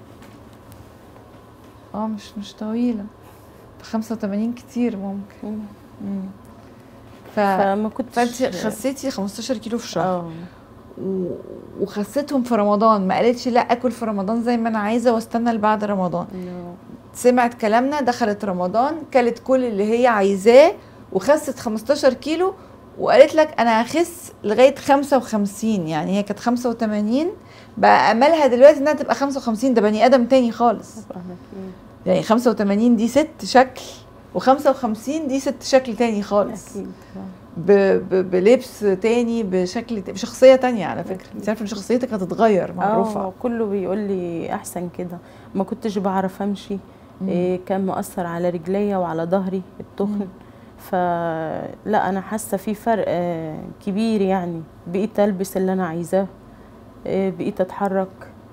اه مش مش طويلة 85 كتير ممكن مم. ف... فما كنتش فانت خسيتي 15 كيلو في شهر اه و... وخسيتهم في رمضان ما قالتش لا اكل في رمضان زي ما انا عايزه واستنى لبعد رمضان إنه سمعت كلامنا دخلت رمضان كلت كل اللي هي عايزاه وخست 15 كيلو وقالت لك انا هخس لغايه 55 يعني هي كانت 85 بقى املها دلوقتي انها تبقى 55 ده بني ادم تاني خالص طبعاً أكيد. يعني 85 دي ست شكل و55 دي ست شكل تاني خالص اكيد ب... ب... بلبس تاني بشكل ت- بشخصيه تانية على فكره انت عارفه ان شخصيتك هتتغير معروفه اه كله بيقول لي احسن كده ما كنتش بعرف امشي إيه كان مؤثر على رجليا وعلى ظهري التخن فلا انا حاسه في فرق آه، كبير يعني بقيت البس اللي انا عايزاه إيه بقيت اتحرك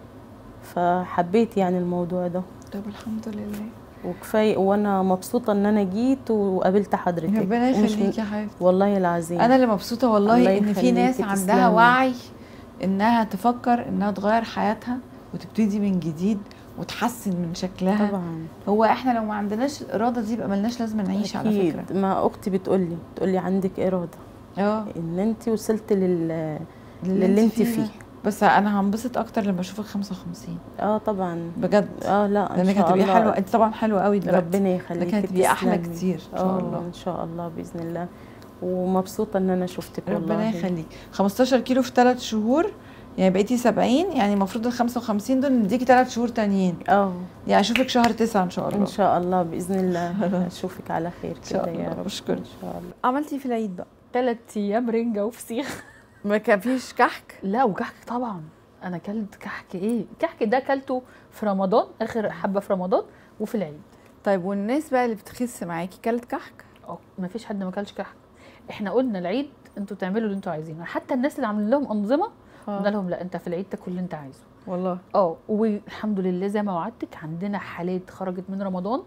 فحبيت يعني الموضوع ده طب الحمد لله وكفايه وانا مبسوطه ان انا جيت وقابلت حضرتك ربنا ومش- يخليكي يا حبيبتي والله العظيم انا اللي مبسوطه والله الله ان في يخليكي، ناس عندها تسلمي. وعي انها تفكر انها تغير حياتها وتبتدي من جديد وتحسن من شكلها طبعا هو احنا لو ما عندناش الاراده دي يبقى ملناش لازمه نعيش على أكيد. فكره ما اختي بتقول لي بتقول لي عندك اراده اه ان انت وصلت لل اللي للي انت ده. فيه بس انا هنبسط اكتر لما اشوفك 55 اه طبعا بجد اه لا ان لانك شاء هتبقي الله حلوه انت طبعا حلوه قوي دلوقتي ربنا يخليك لكن هتبقي احلى تسلمي. كتير ان شاء آه، الله ان شاء الله باذن الله ومبسوطه ان انا شفتك والله ربنا يخليك 15 كيلو في 3 شهور يعني بقيتي 70 يعني المفروض ال 55 دول نديكي 3 شهور تانيين اه يعني اشوفك شهر 9 ان شاء الله ان شاء الله باذن الله اشوفك على خير شاء كده يا الله. رب أشكرك. ان شاء الله عملتي في العيد بقى ثلاث ايام رنجه وفسيخ ما كان فيش كحك لا وكحك طبعا انا اكلت كحك ايه الكحك ده اكلته في رمضان اخر حبه في رمضان وفي العيد طيب والناس بقى اللي بتخس معاكي كلت كحك اه ما فيش حد ما اكلش كحك احنا قلنا العيد انتوا تعملوا اللي انتوا عايزينه حتى الناس اللي عاملين لهم انظمه قلنا لهم لا انت في العيد تاكل اللي انت عايزه والله اه والحمد لله زي ما وعدتك عندنا حالات خرجت من رمضان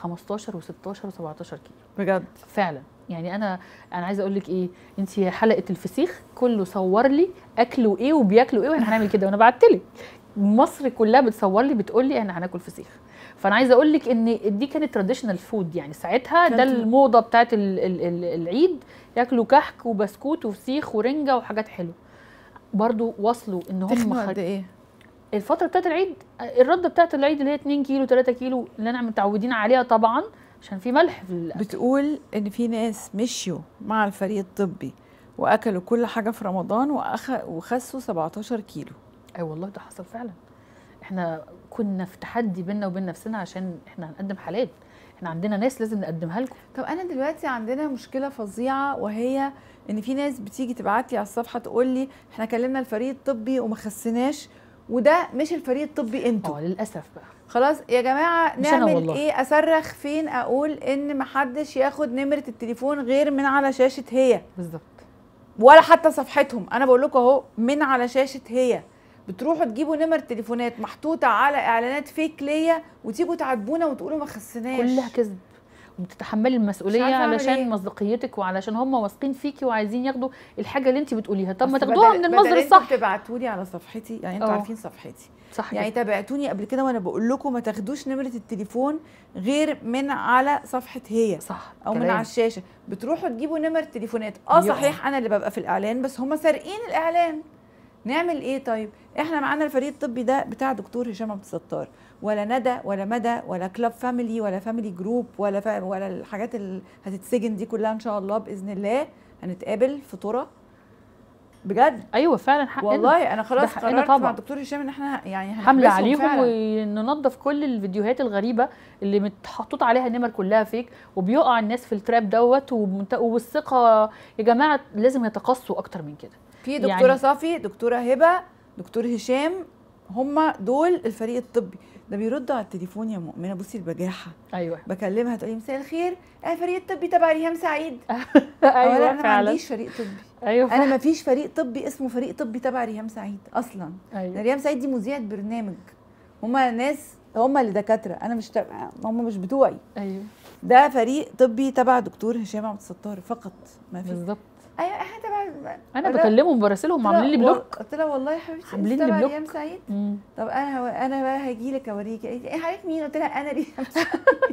15 و16 و17 كيلو بجد فعلا يعني انا انا عايزه اقول لك ايه انت حلقه الفسيخ كله صور لي اكلوا ايه وبياكلوا ايه واحنا هنعمل كده وانا بعت لك مصر كلها بتصور لي بتقول لي احنا هناكل فسيخ فانا عايزه اقول لك ان دي كانت تراديشنال فود يعني ساعتها ده كانت- الموضه بتاعت ال ال ال العيد ياكلوا كحك وبسكوت وفسيخ ورنجه وحاجات حلوه برضو وصلوا ان هم تخنوا خد... قد ايه الفتره بتاعت العيد الرده بتاعت العيد اللي هي 2 كيلو 3 كيلو اللي انا متعودين عليها طبعا عشان في ملح في الأكل. بتقول ان في ناس مشيوا مع الفريق الطبي واكلوا كل حاجه في رمضان وأخ... وخسوا 17 كيلو اي والله ده حصل فعلا احنا كنا في تحدي بينا وبين نفسنا عشان احنا هنقدم حالات احنا عندنا ناس لازم نقدمها لكم طب انا دلوقتي عندنا مشكله فظيعه وهي ان في ناس بتيجي تبعت لي على الصفحه تقول لي احنا كلمنا الفريق الطبي وما خسناش وده مش الفريق الطبي انتوا اه للاسف بقى خلاص يا جماعه مش أنا نعمل والله. ايه اصرخ فين اقول ان محدش ياخد نمره التليفون غير من على شاشه هي بالظبط ولا حتى صفحتهم انا بقول لكم اهو من على شاشه هي بتروحوا تجيبوا نمر تليفونات محطوطه على اعلانات فيك ليا وتيجوا تعاتبونا وتقولوا ما خسناش كلها كذب وبتتحملي المسؤوليه عارفة أعمل علشان إيه. مصداقيتك وعلشان هم واثقين فيكي وعايزين ياخدوا الحاجه اللي انت بتقوليها طب ما أصل تاخدوها بدل- من المصدر بدل انتوا الصح بتبعتوا لي على صفحتي يعني انتوا اه. عارفين صفحتي صح يعني يعني تابعتوني قبل كده وانا بقول لكم ما تاخدوش نمره التليفون غير من على صفحه هي صح او من كلام. على الشاشه بتروحوا تجيبوا نمر تليفونات اه يقع. صحيح انا اللي ببقى في الاعلان بس هم سارقين الاعلان نعمل ايه طيب احنا معانا الفريق الطبي ده بتاع دكتور هشام عبد الستار ولا ندى ولا مدى ولا كلاب فاميلي ولا فاميلي جروب ولا فا ولا الحاجات اللي هتتسجن دي كلها ان شاء الله باذن الله هنتقابل في طرة بجد ايوه فعلا حقنا والله انا خلاص ده حقنا قررت طبعا. مع الدكتور هشام ان احنا يعني حمله هنحبسهم عليهم فعلاً. وننظف كل الفيديوهات الغريبه اللي متحطوط عليها نمر كلها فيك وبيقع الناس في التراب دوت ومنت- والثقه يا جماعه لازم يتقصوا اكتر من كده في دكتوره يعني- صافي دكتوره هبه دكتور هشام هم دول الفريق الطبي ده بيردوا على التليفون يا مؤمنه بصي البجاحه ايوه بكلمها تقول لي مساء الخير الفريق الطبي تبع ريهام سعيد ايوه انا ما فعلا عنديش فريق طبي ايوه انا فعلا. ما فيش فريق طبي اسمه فريق طبي تبع ريهام سعيد اصلا ايوه ريهام سعيد دي مذيعه برنامج هما ناس هما اللي دكاتره انا مش تبع هما مش بتوعي ايوه ده فريق طبي تبع دكتور هشام عبد الستار فقط ما في بالظبط ايوه احنا تبع انا لا. بكلمهم براسلهم عاملين لي بلوك قلت لها والله يا حبيبتي انت عاملين لي تبع بلوك. ريهام سعيد مم. طب انا هو انا بقى هاجي لك اوريكي قالت لي ايه حضرتك مين قلت لها انا ريهام سعيد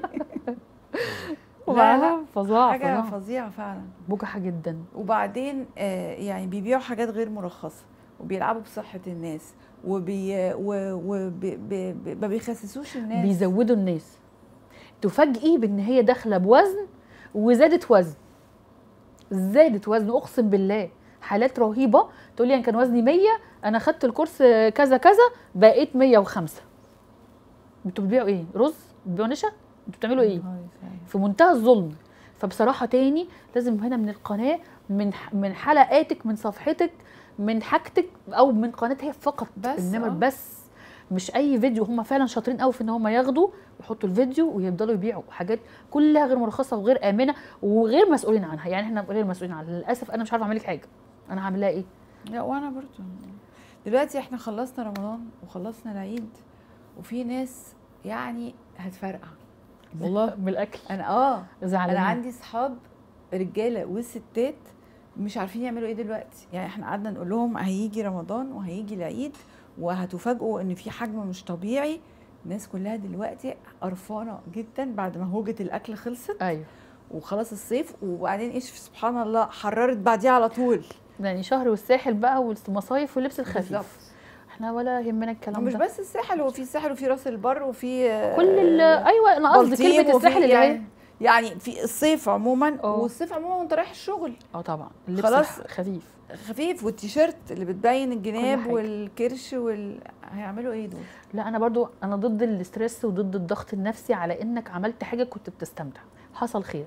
وبعدها فظاعه حاجه فظاعه فظيعه فعلا بجحه جدا وبعدين آه يعني بيبيعوا حاجات غير مرخصه وبيلعبوا بصحه الناس وبي و وبي بي بي ما بيخسسوش الناس بيزودوا الناس تفاجئي بان هي داخله بوزن وزادت وزن زادت وزن اقسم بالله حالات رهيبه تقول لي انا كان وزني 100 انا خدت الكورس كذا كذا بقيت 105 انتوا بتبيعوا ايه رز بتبيعوا نشا انتوا بتعملوا ايه في منتهى الظلم فبصراحه تاني لازم هنا من القناه من ح- من حلقاتك من صفحتك من حاجتك او من قناه هي فقط بس، انما آه. بس مش اي فيديو هم فعلا شاطرين قوي في ان هم ياخدوا ويحطوا الفيديو ويفضلوا يبيعوا حاجات كلها غير مرخصه وغير امنه وغير مسؤولين عنها يعني احنا غير مسؤولين عنها للاسف انا مش عارفه اعمل لك حاجه انا هعمل لها ايه لا وانا برضو دلوقتي احنا خلصنا رمضان وخلصنا العيد وفي ناس يعني هتفرقع والله من الاكل انا اه زعلانين انا عندي صحاب رجاله وستات مش عارفين يعملوا ايه دلوقتي يعني احنا قعدنا نقول لهم هيجي رمضان وهيجي العيد وهتفاجئوا ان في حجم مش طبيعي الناس كلها دلوقتي قرفانه جدا بعد ما هوجه الاكل خلصت ايوه وخلاص الصيف وبعدين ايش سبحان الله حررت بعديها على طول يعني شهر والساحل بقى والمصايف واللبس الخفيف بالظبط. احنا ولا يهمنا الكلام مش ده بس الساحل هو في الساحل وفي راس البر وفي آه، كل ال- ايوه انا قصدي بلطيم كلمه وفي الساحل اللي هي يعني يعني في الصيف عموما اه. والصيف عموما وانت رايح الشغل اه طبعا اللبس خلاص. خلاص خفيف خفيف والتيشيرت اللي بتبين الجناب حاجة. والكرش وال هيعملوا ايه دول؟ لا انا برضو انا ضد الاسترس وضد الضغط النفسي على انك عملت حاجه كنت بتستمتع حصل خير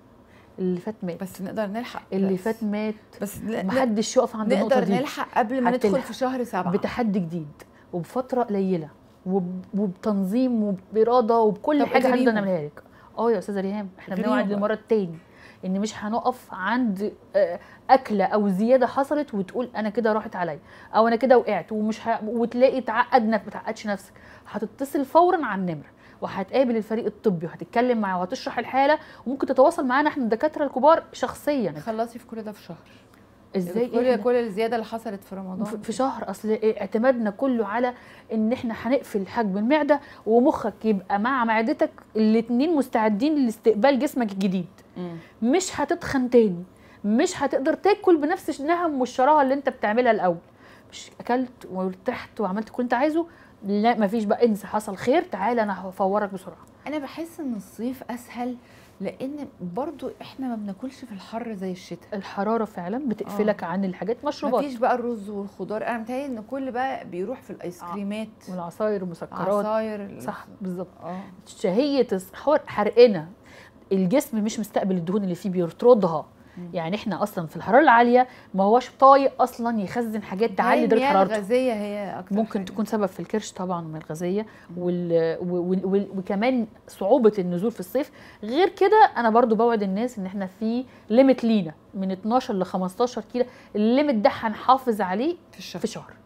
اللي فات مات بس نقدر نلحق اللي بس. فات مات بس ن- محدش يقف عند النقطه نقدر دي نلحق قبل ما ندخل هتلحق. في شهر سبعة بتحدي جديد وبفتره قليله وب- وبتنظيم وباراده وبكل طب حاجه ادعيهم. هنقدر نعملها لك اه يا استاذه ريهام احنا ادعيهم بنوعد بقى. للمره التاني ان مش هنقف عند آه، اكله او زياده حصلت وتقول انا كده راحت عليا او انا كده وقعت ومش ه... وتلاقي تعقد نفسك ما تعقدش نفسك هتتصل فورا على النمره وهتقابل الفريق الطبي وهتتكلم معاه وهتشرح الحاله وممكن تتواصل معانا احنا الدكاتره الكبار شخصيا خلصي في كل ده في شهر ازاي كل إحنا- كل الزياده اللي حصلت في رمضان في- في شهر اصل إيه اعتمادنا كله على ان احنا هنقفل حجم المعده ومخك يبقى مع معدتك الاتنين مستعدين لاستقبال جسمك الجديد مم. مش هتتخن تاني مش هتقدر تاكل بنفس النهم والشراهه اللي انت بتعملها الاول مش اكلت وارتحت وعملت كل اللي انت عايزه لا مفيش بقى انسى حصل خير تعالى انا هفورك بسرعه انا بحس ان الصيف اسهل لان برضو احنا ما بناكلش في الحر زي الشتاء الحراره فعلا بتقفلك عن الحاجات مشروبات مفيش بقى الرز والخضار انا متهيألي ان كل بقى بيروح في الايس كريمات والعصاير والمسكرات عصاير صح بالظبط اه شهيه السحور حرقنا الجسم مش مستقبل الدهون اللي فيه بيطردها يعني احنا اصلا في الحراره العاليه ما هوش طايق اصلا يخزن حاجات تعلي درجه حرارته الغازيه هي اكتر ممكن حاجة. تكون سبب في الكرش طبعا من الغازيه وال... و... و... وكمان صعوبه النزول في الصيف غير كده انا برضو بوعد الناس ان احنا في ليميت لينا من 12 ل 15 كيلو الليميت ده هنحافظ عليه في الشهر في شهر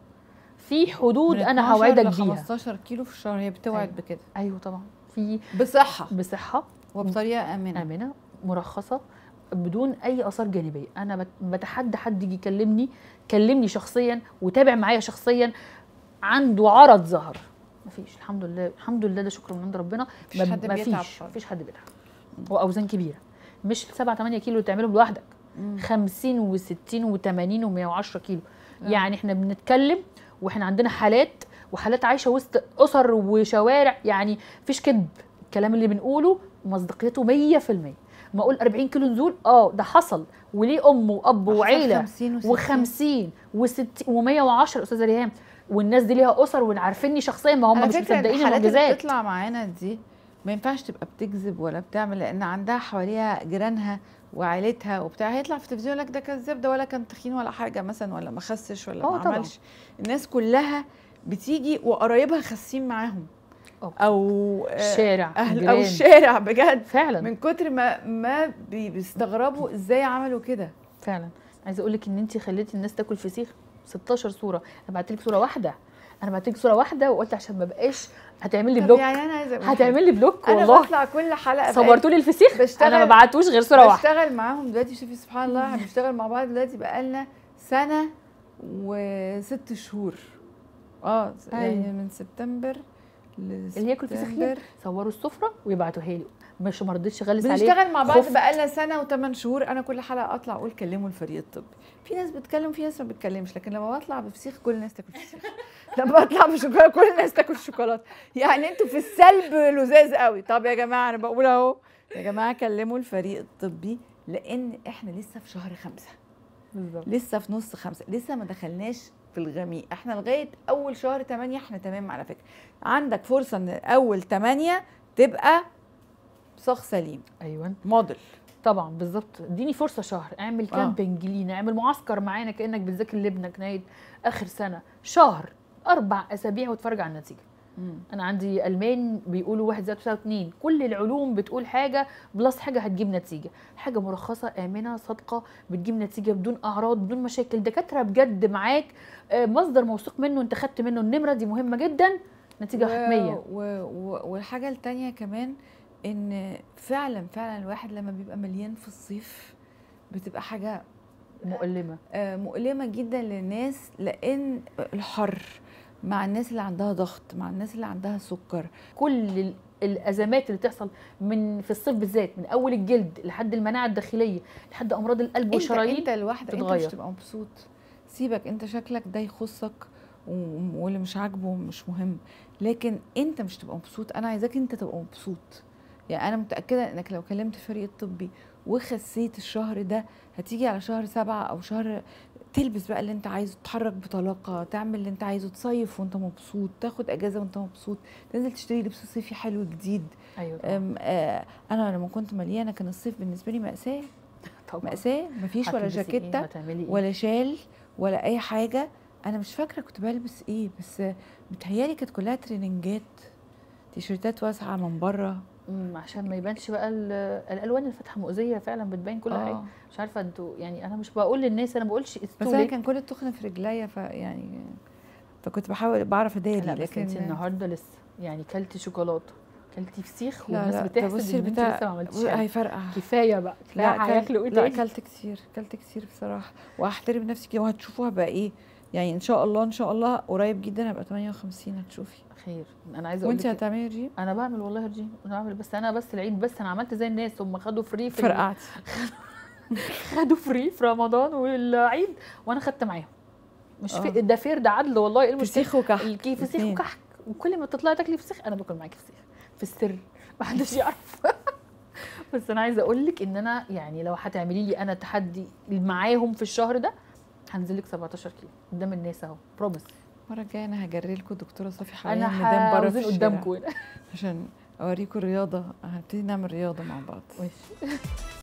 في حدود من انا 12 هوعدك ل بيها 15 كيلو في الشهر هي بتوعد أيوة. بكده ايوه طبعا في بصحه بصحه وبطريقه امنه امنه مرخصه بدون اي اثار جانبيه انا بت- بتحدى حد يجي يكلمني كلمني شخصيا وتابع معايا شخصيا عنده عرض ظهر مفيش الحمد لله الحمد لله ده شكر من عند ربنا مفيش ما- حد بيتعب مفيش خالص. مفيش حد بيتعب واوزان كبيره مش 7 8 كيلو تعملهم لوحدك 50 و60 و80 و110 كيلو يعني احنا بنتكلم واحنا عندنا حالات وحالات عايشه وسط اسر وشوارع يعني مفيش كذب الكلام اللي بنقوله مصداقيته 100% ما اقول 40 كيلو نزول اه ده حصل وليه ام واب وعيله 50 و50 و60 و110 استاذه ريهام والناس دي ليها اسر وعارفيني شخصيا ما هم على مش فكرة مصدقين الحالات اللي المعجزات بتطلع معانا دي ما ينفعش تبقى بتكذب ولا بتعمل لان عندها حواليها جيرانها وعيلتها وبتاع هيطلع في التلفزيون لك ده كذاب ده ولا كان تخين ولا حاجه مثلا ولا ما خسش ولا آه ما طبعاً. عملش الناس كلها بتيجي وقرايبها خاسين معاهم آه. او آه، الشارع اهل او الجيران. الشارع بجد فعلا من كتر ما ما بي- بيستغربوا ازاي عملوا كده فعلا عايزه اقول لك ان انت خليتي الناس تاكل فسيخ 16 صوره انا بعت لك صوره واحده انا بعت لك صوره واحده وقلت عشان ما بقاش هتعمل لي طب بلوك يعني انا عايزه أقول هتعمل لي بلوك حاجة. انا والله بطلع كل حلقه صورتوا لي الفسيخ بشتغل- انا ما بعتوش غير صوره واحده بشتغل معاهم دلوقتي شوفي سبحان الله احنا بنشتغل مع بعض دلوقتي بقالنا سنه وست شهور اه يعني أيوة. من سبتمبر اللي ياكل فسيخ لسبتمبر. ياكل. صوروا السفره ويبعتوها لي مش ما رضيتش اغلس عليه بنشتغل مع بعض خفت. بقالنا سنه وثمان شهور انا كل حلقه اطلع اقول كلموا الفريق الطبي في ناس بتكلم في ناس ما بتكلمش لكن لما بطلع بفسيخ كل الناس تاكل فسيخ لما بطلع بشوكولاته كل الناس تاكل شوكولاته يعني انتوا في السلب لزاز قوي طب يا جماعه انا بقول اهو يا جماعه كلموا الفريق الطبي لان احنا لسه في شهر خمسة بالظبط لسه في نص خمسة لسه ما دخلناش في الغميق احنا لغايه اول شهر 8 احنا تمام على فكره عندك فرصه ان اول 8 تبقى صاغ سليم ايوه موديل طبعا بالظبط اديني فرصه شهر اعمل آه. كامبينج لينا اعمل معسكر معانا كانك بتذاكر لابنك نهايه اخر سنه شهر اربع اسابيع واتفرج على النتيجه انا عندي المان بيقولوا واحد زائد تساوي اتنين كل العلوم بتقول حاجه بلس حاجه هتجيب نتيجه حاجه مرخصه امنه صادقه بتجيب نتيجه بدون اعراض بدون مشاكل دكاتره بجد معاك آه، مصدر موثوق منه انت خدت منه النمره دي مهمه جدا نتيجه حتميه و... و... والحاجه التانية كمان ان فعلا فعلا الواحد لما بيبقى مليان في الصيف بتبقى حاجه مؤلمه آه، مؤلمه جدا للناس لان الحر مع الناس اللي عندها ضغط مع الناس اللي عندها سكر كل ال- الازمات اللي تحصل من في الصيف بالذات من اول الجلد لحد المناعه الداخليه لحد امراض القلب انت والشرايين انت لوحدك انت مش تتغير. تبقى مبسوط سيبك انت شكلك ده يخصك و- واللي مش عاجبه مش مهم لكن انت مش تبقى مبسوط انا عايزاك انت تبقى مبسوط يعني انا متاكده انك لو كلمت الفريق الطبي وخسيت الشهر ده هتيجي على شهر سبعة او شهر تلبس بقى اللي انت عايزه تتحرك بطلاقه تعمل اللي انت عايزه تصيف وانت مبسوط تاخد اجازه وانت مبسوط تنزل تشتري لبس صيفي حلو جديد ايوه طبعاً. أم، آه انا لما كنت مليانه كان الصيف بالنسبه لي ماساه طبعا مأساة مفيش ولا هتلبسي إيه؟ جاكيتة هتعملي إيه؟ ولا شال ولا أي حاجة أنا مش فاكرة كنت بلبس إيه بس متهيالي كانت كلها تريننجات تيشيرتات واسعة من بره مم، عشان ما يبانش بقى ال- الالوان الفاتحه مؤذيه فعلا بتبين كل آه. حاجه مش عارفه انتوا يعني انا مش بقول للناس انا بقولش بس أنا كان كل التخن في رجليا فيعني فكنت بحاول بعرف أداري لا بس لكن انت النهارده لسه يعني كلتي شوكولاته كلتي فسيخ لا والناس لا ده بتحسد بصي ان انت البتاع لسه ما عملتيش حاجة. هيفرقع كفايه بقى كفايه لا هياكلوا ايه كلت لا تاني كلت كتير كلت كتير بصراحة وهحترم نفسي كده وهتشوفوا هبقى إيه يعني إن شاء الله إن شاء الله قريب جدا هبقى 58 هتشوفي خير انا عايزه اقول وأنت لك هتعملي رجيم انا بعمل والله رجيم انا بعمل بس انا بس العيد بس انا عملت زي الناس هم خدوا فري في ال- فرقعتي خدوا فري في رمضان والعيد وانا خدت معاهم مش آه. في ده فير ده عدل والله ايه المشكله فسيخ وكحك الكيف فسيخ الاتنين. وكحك وكل ما تطلعي تاكلي فسيخ انا باكل معاكي فسيخ في السر ما حدش يعرف بس انا عايزه اقول لك ان انا يعني لو هتعملي لي انا تحدي معاهم في الشهر ده هنزل لك 17 كيلو قدام الناس اهو بروميس المره الجايه انا هجري لكم دكتوره صافي حاليا انا ميدان بره في هوزن الشارع قدامكم هنا عشان اوريكم الرياضه هنبتدي نعمل رياضه مع بعض ماشي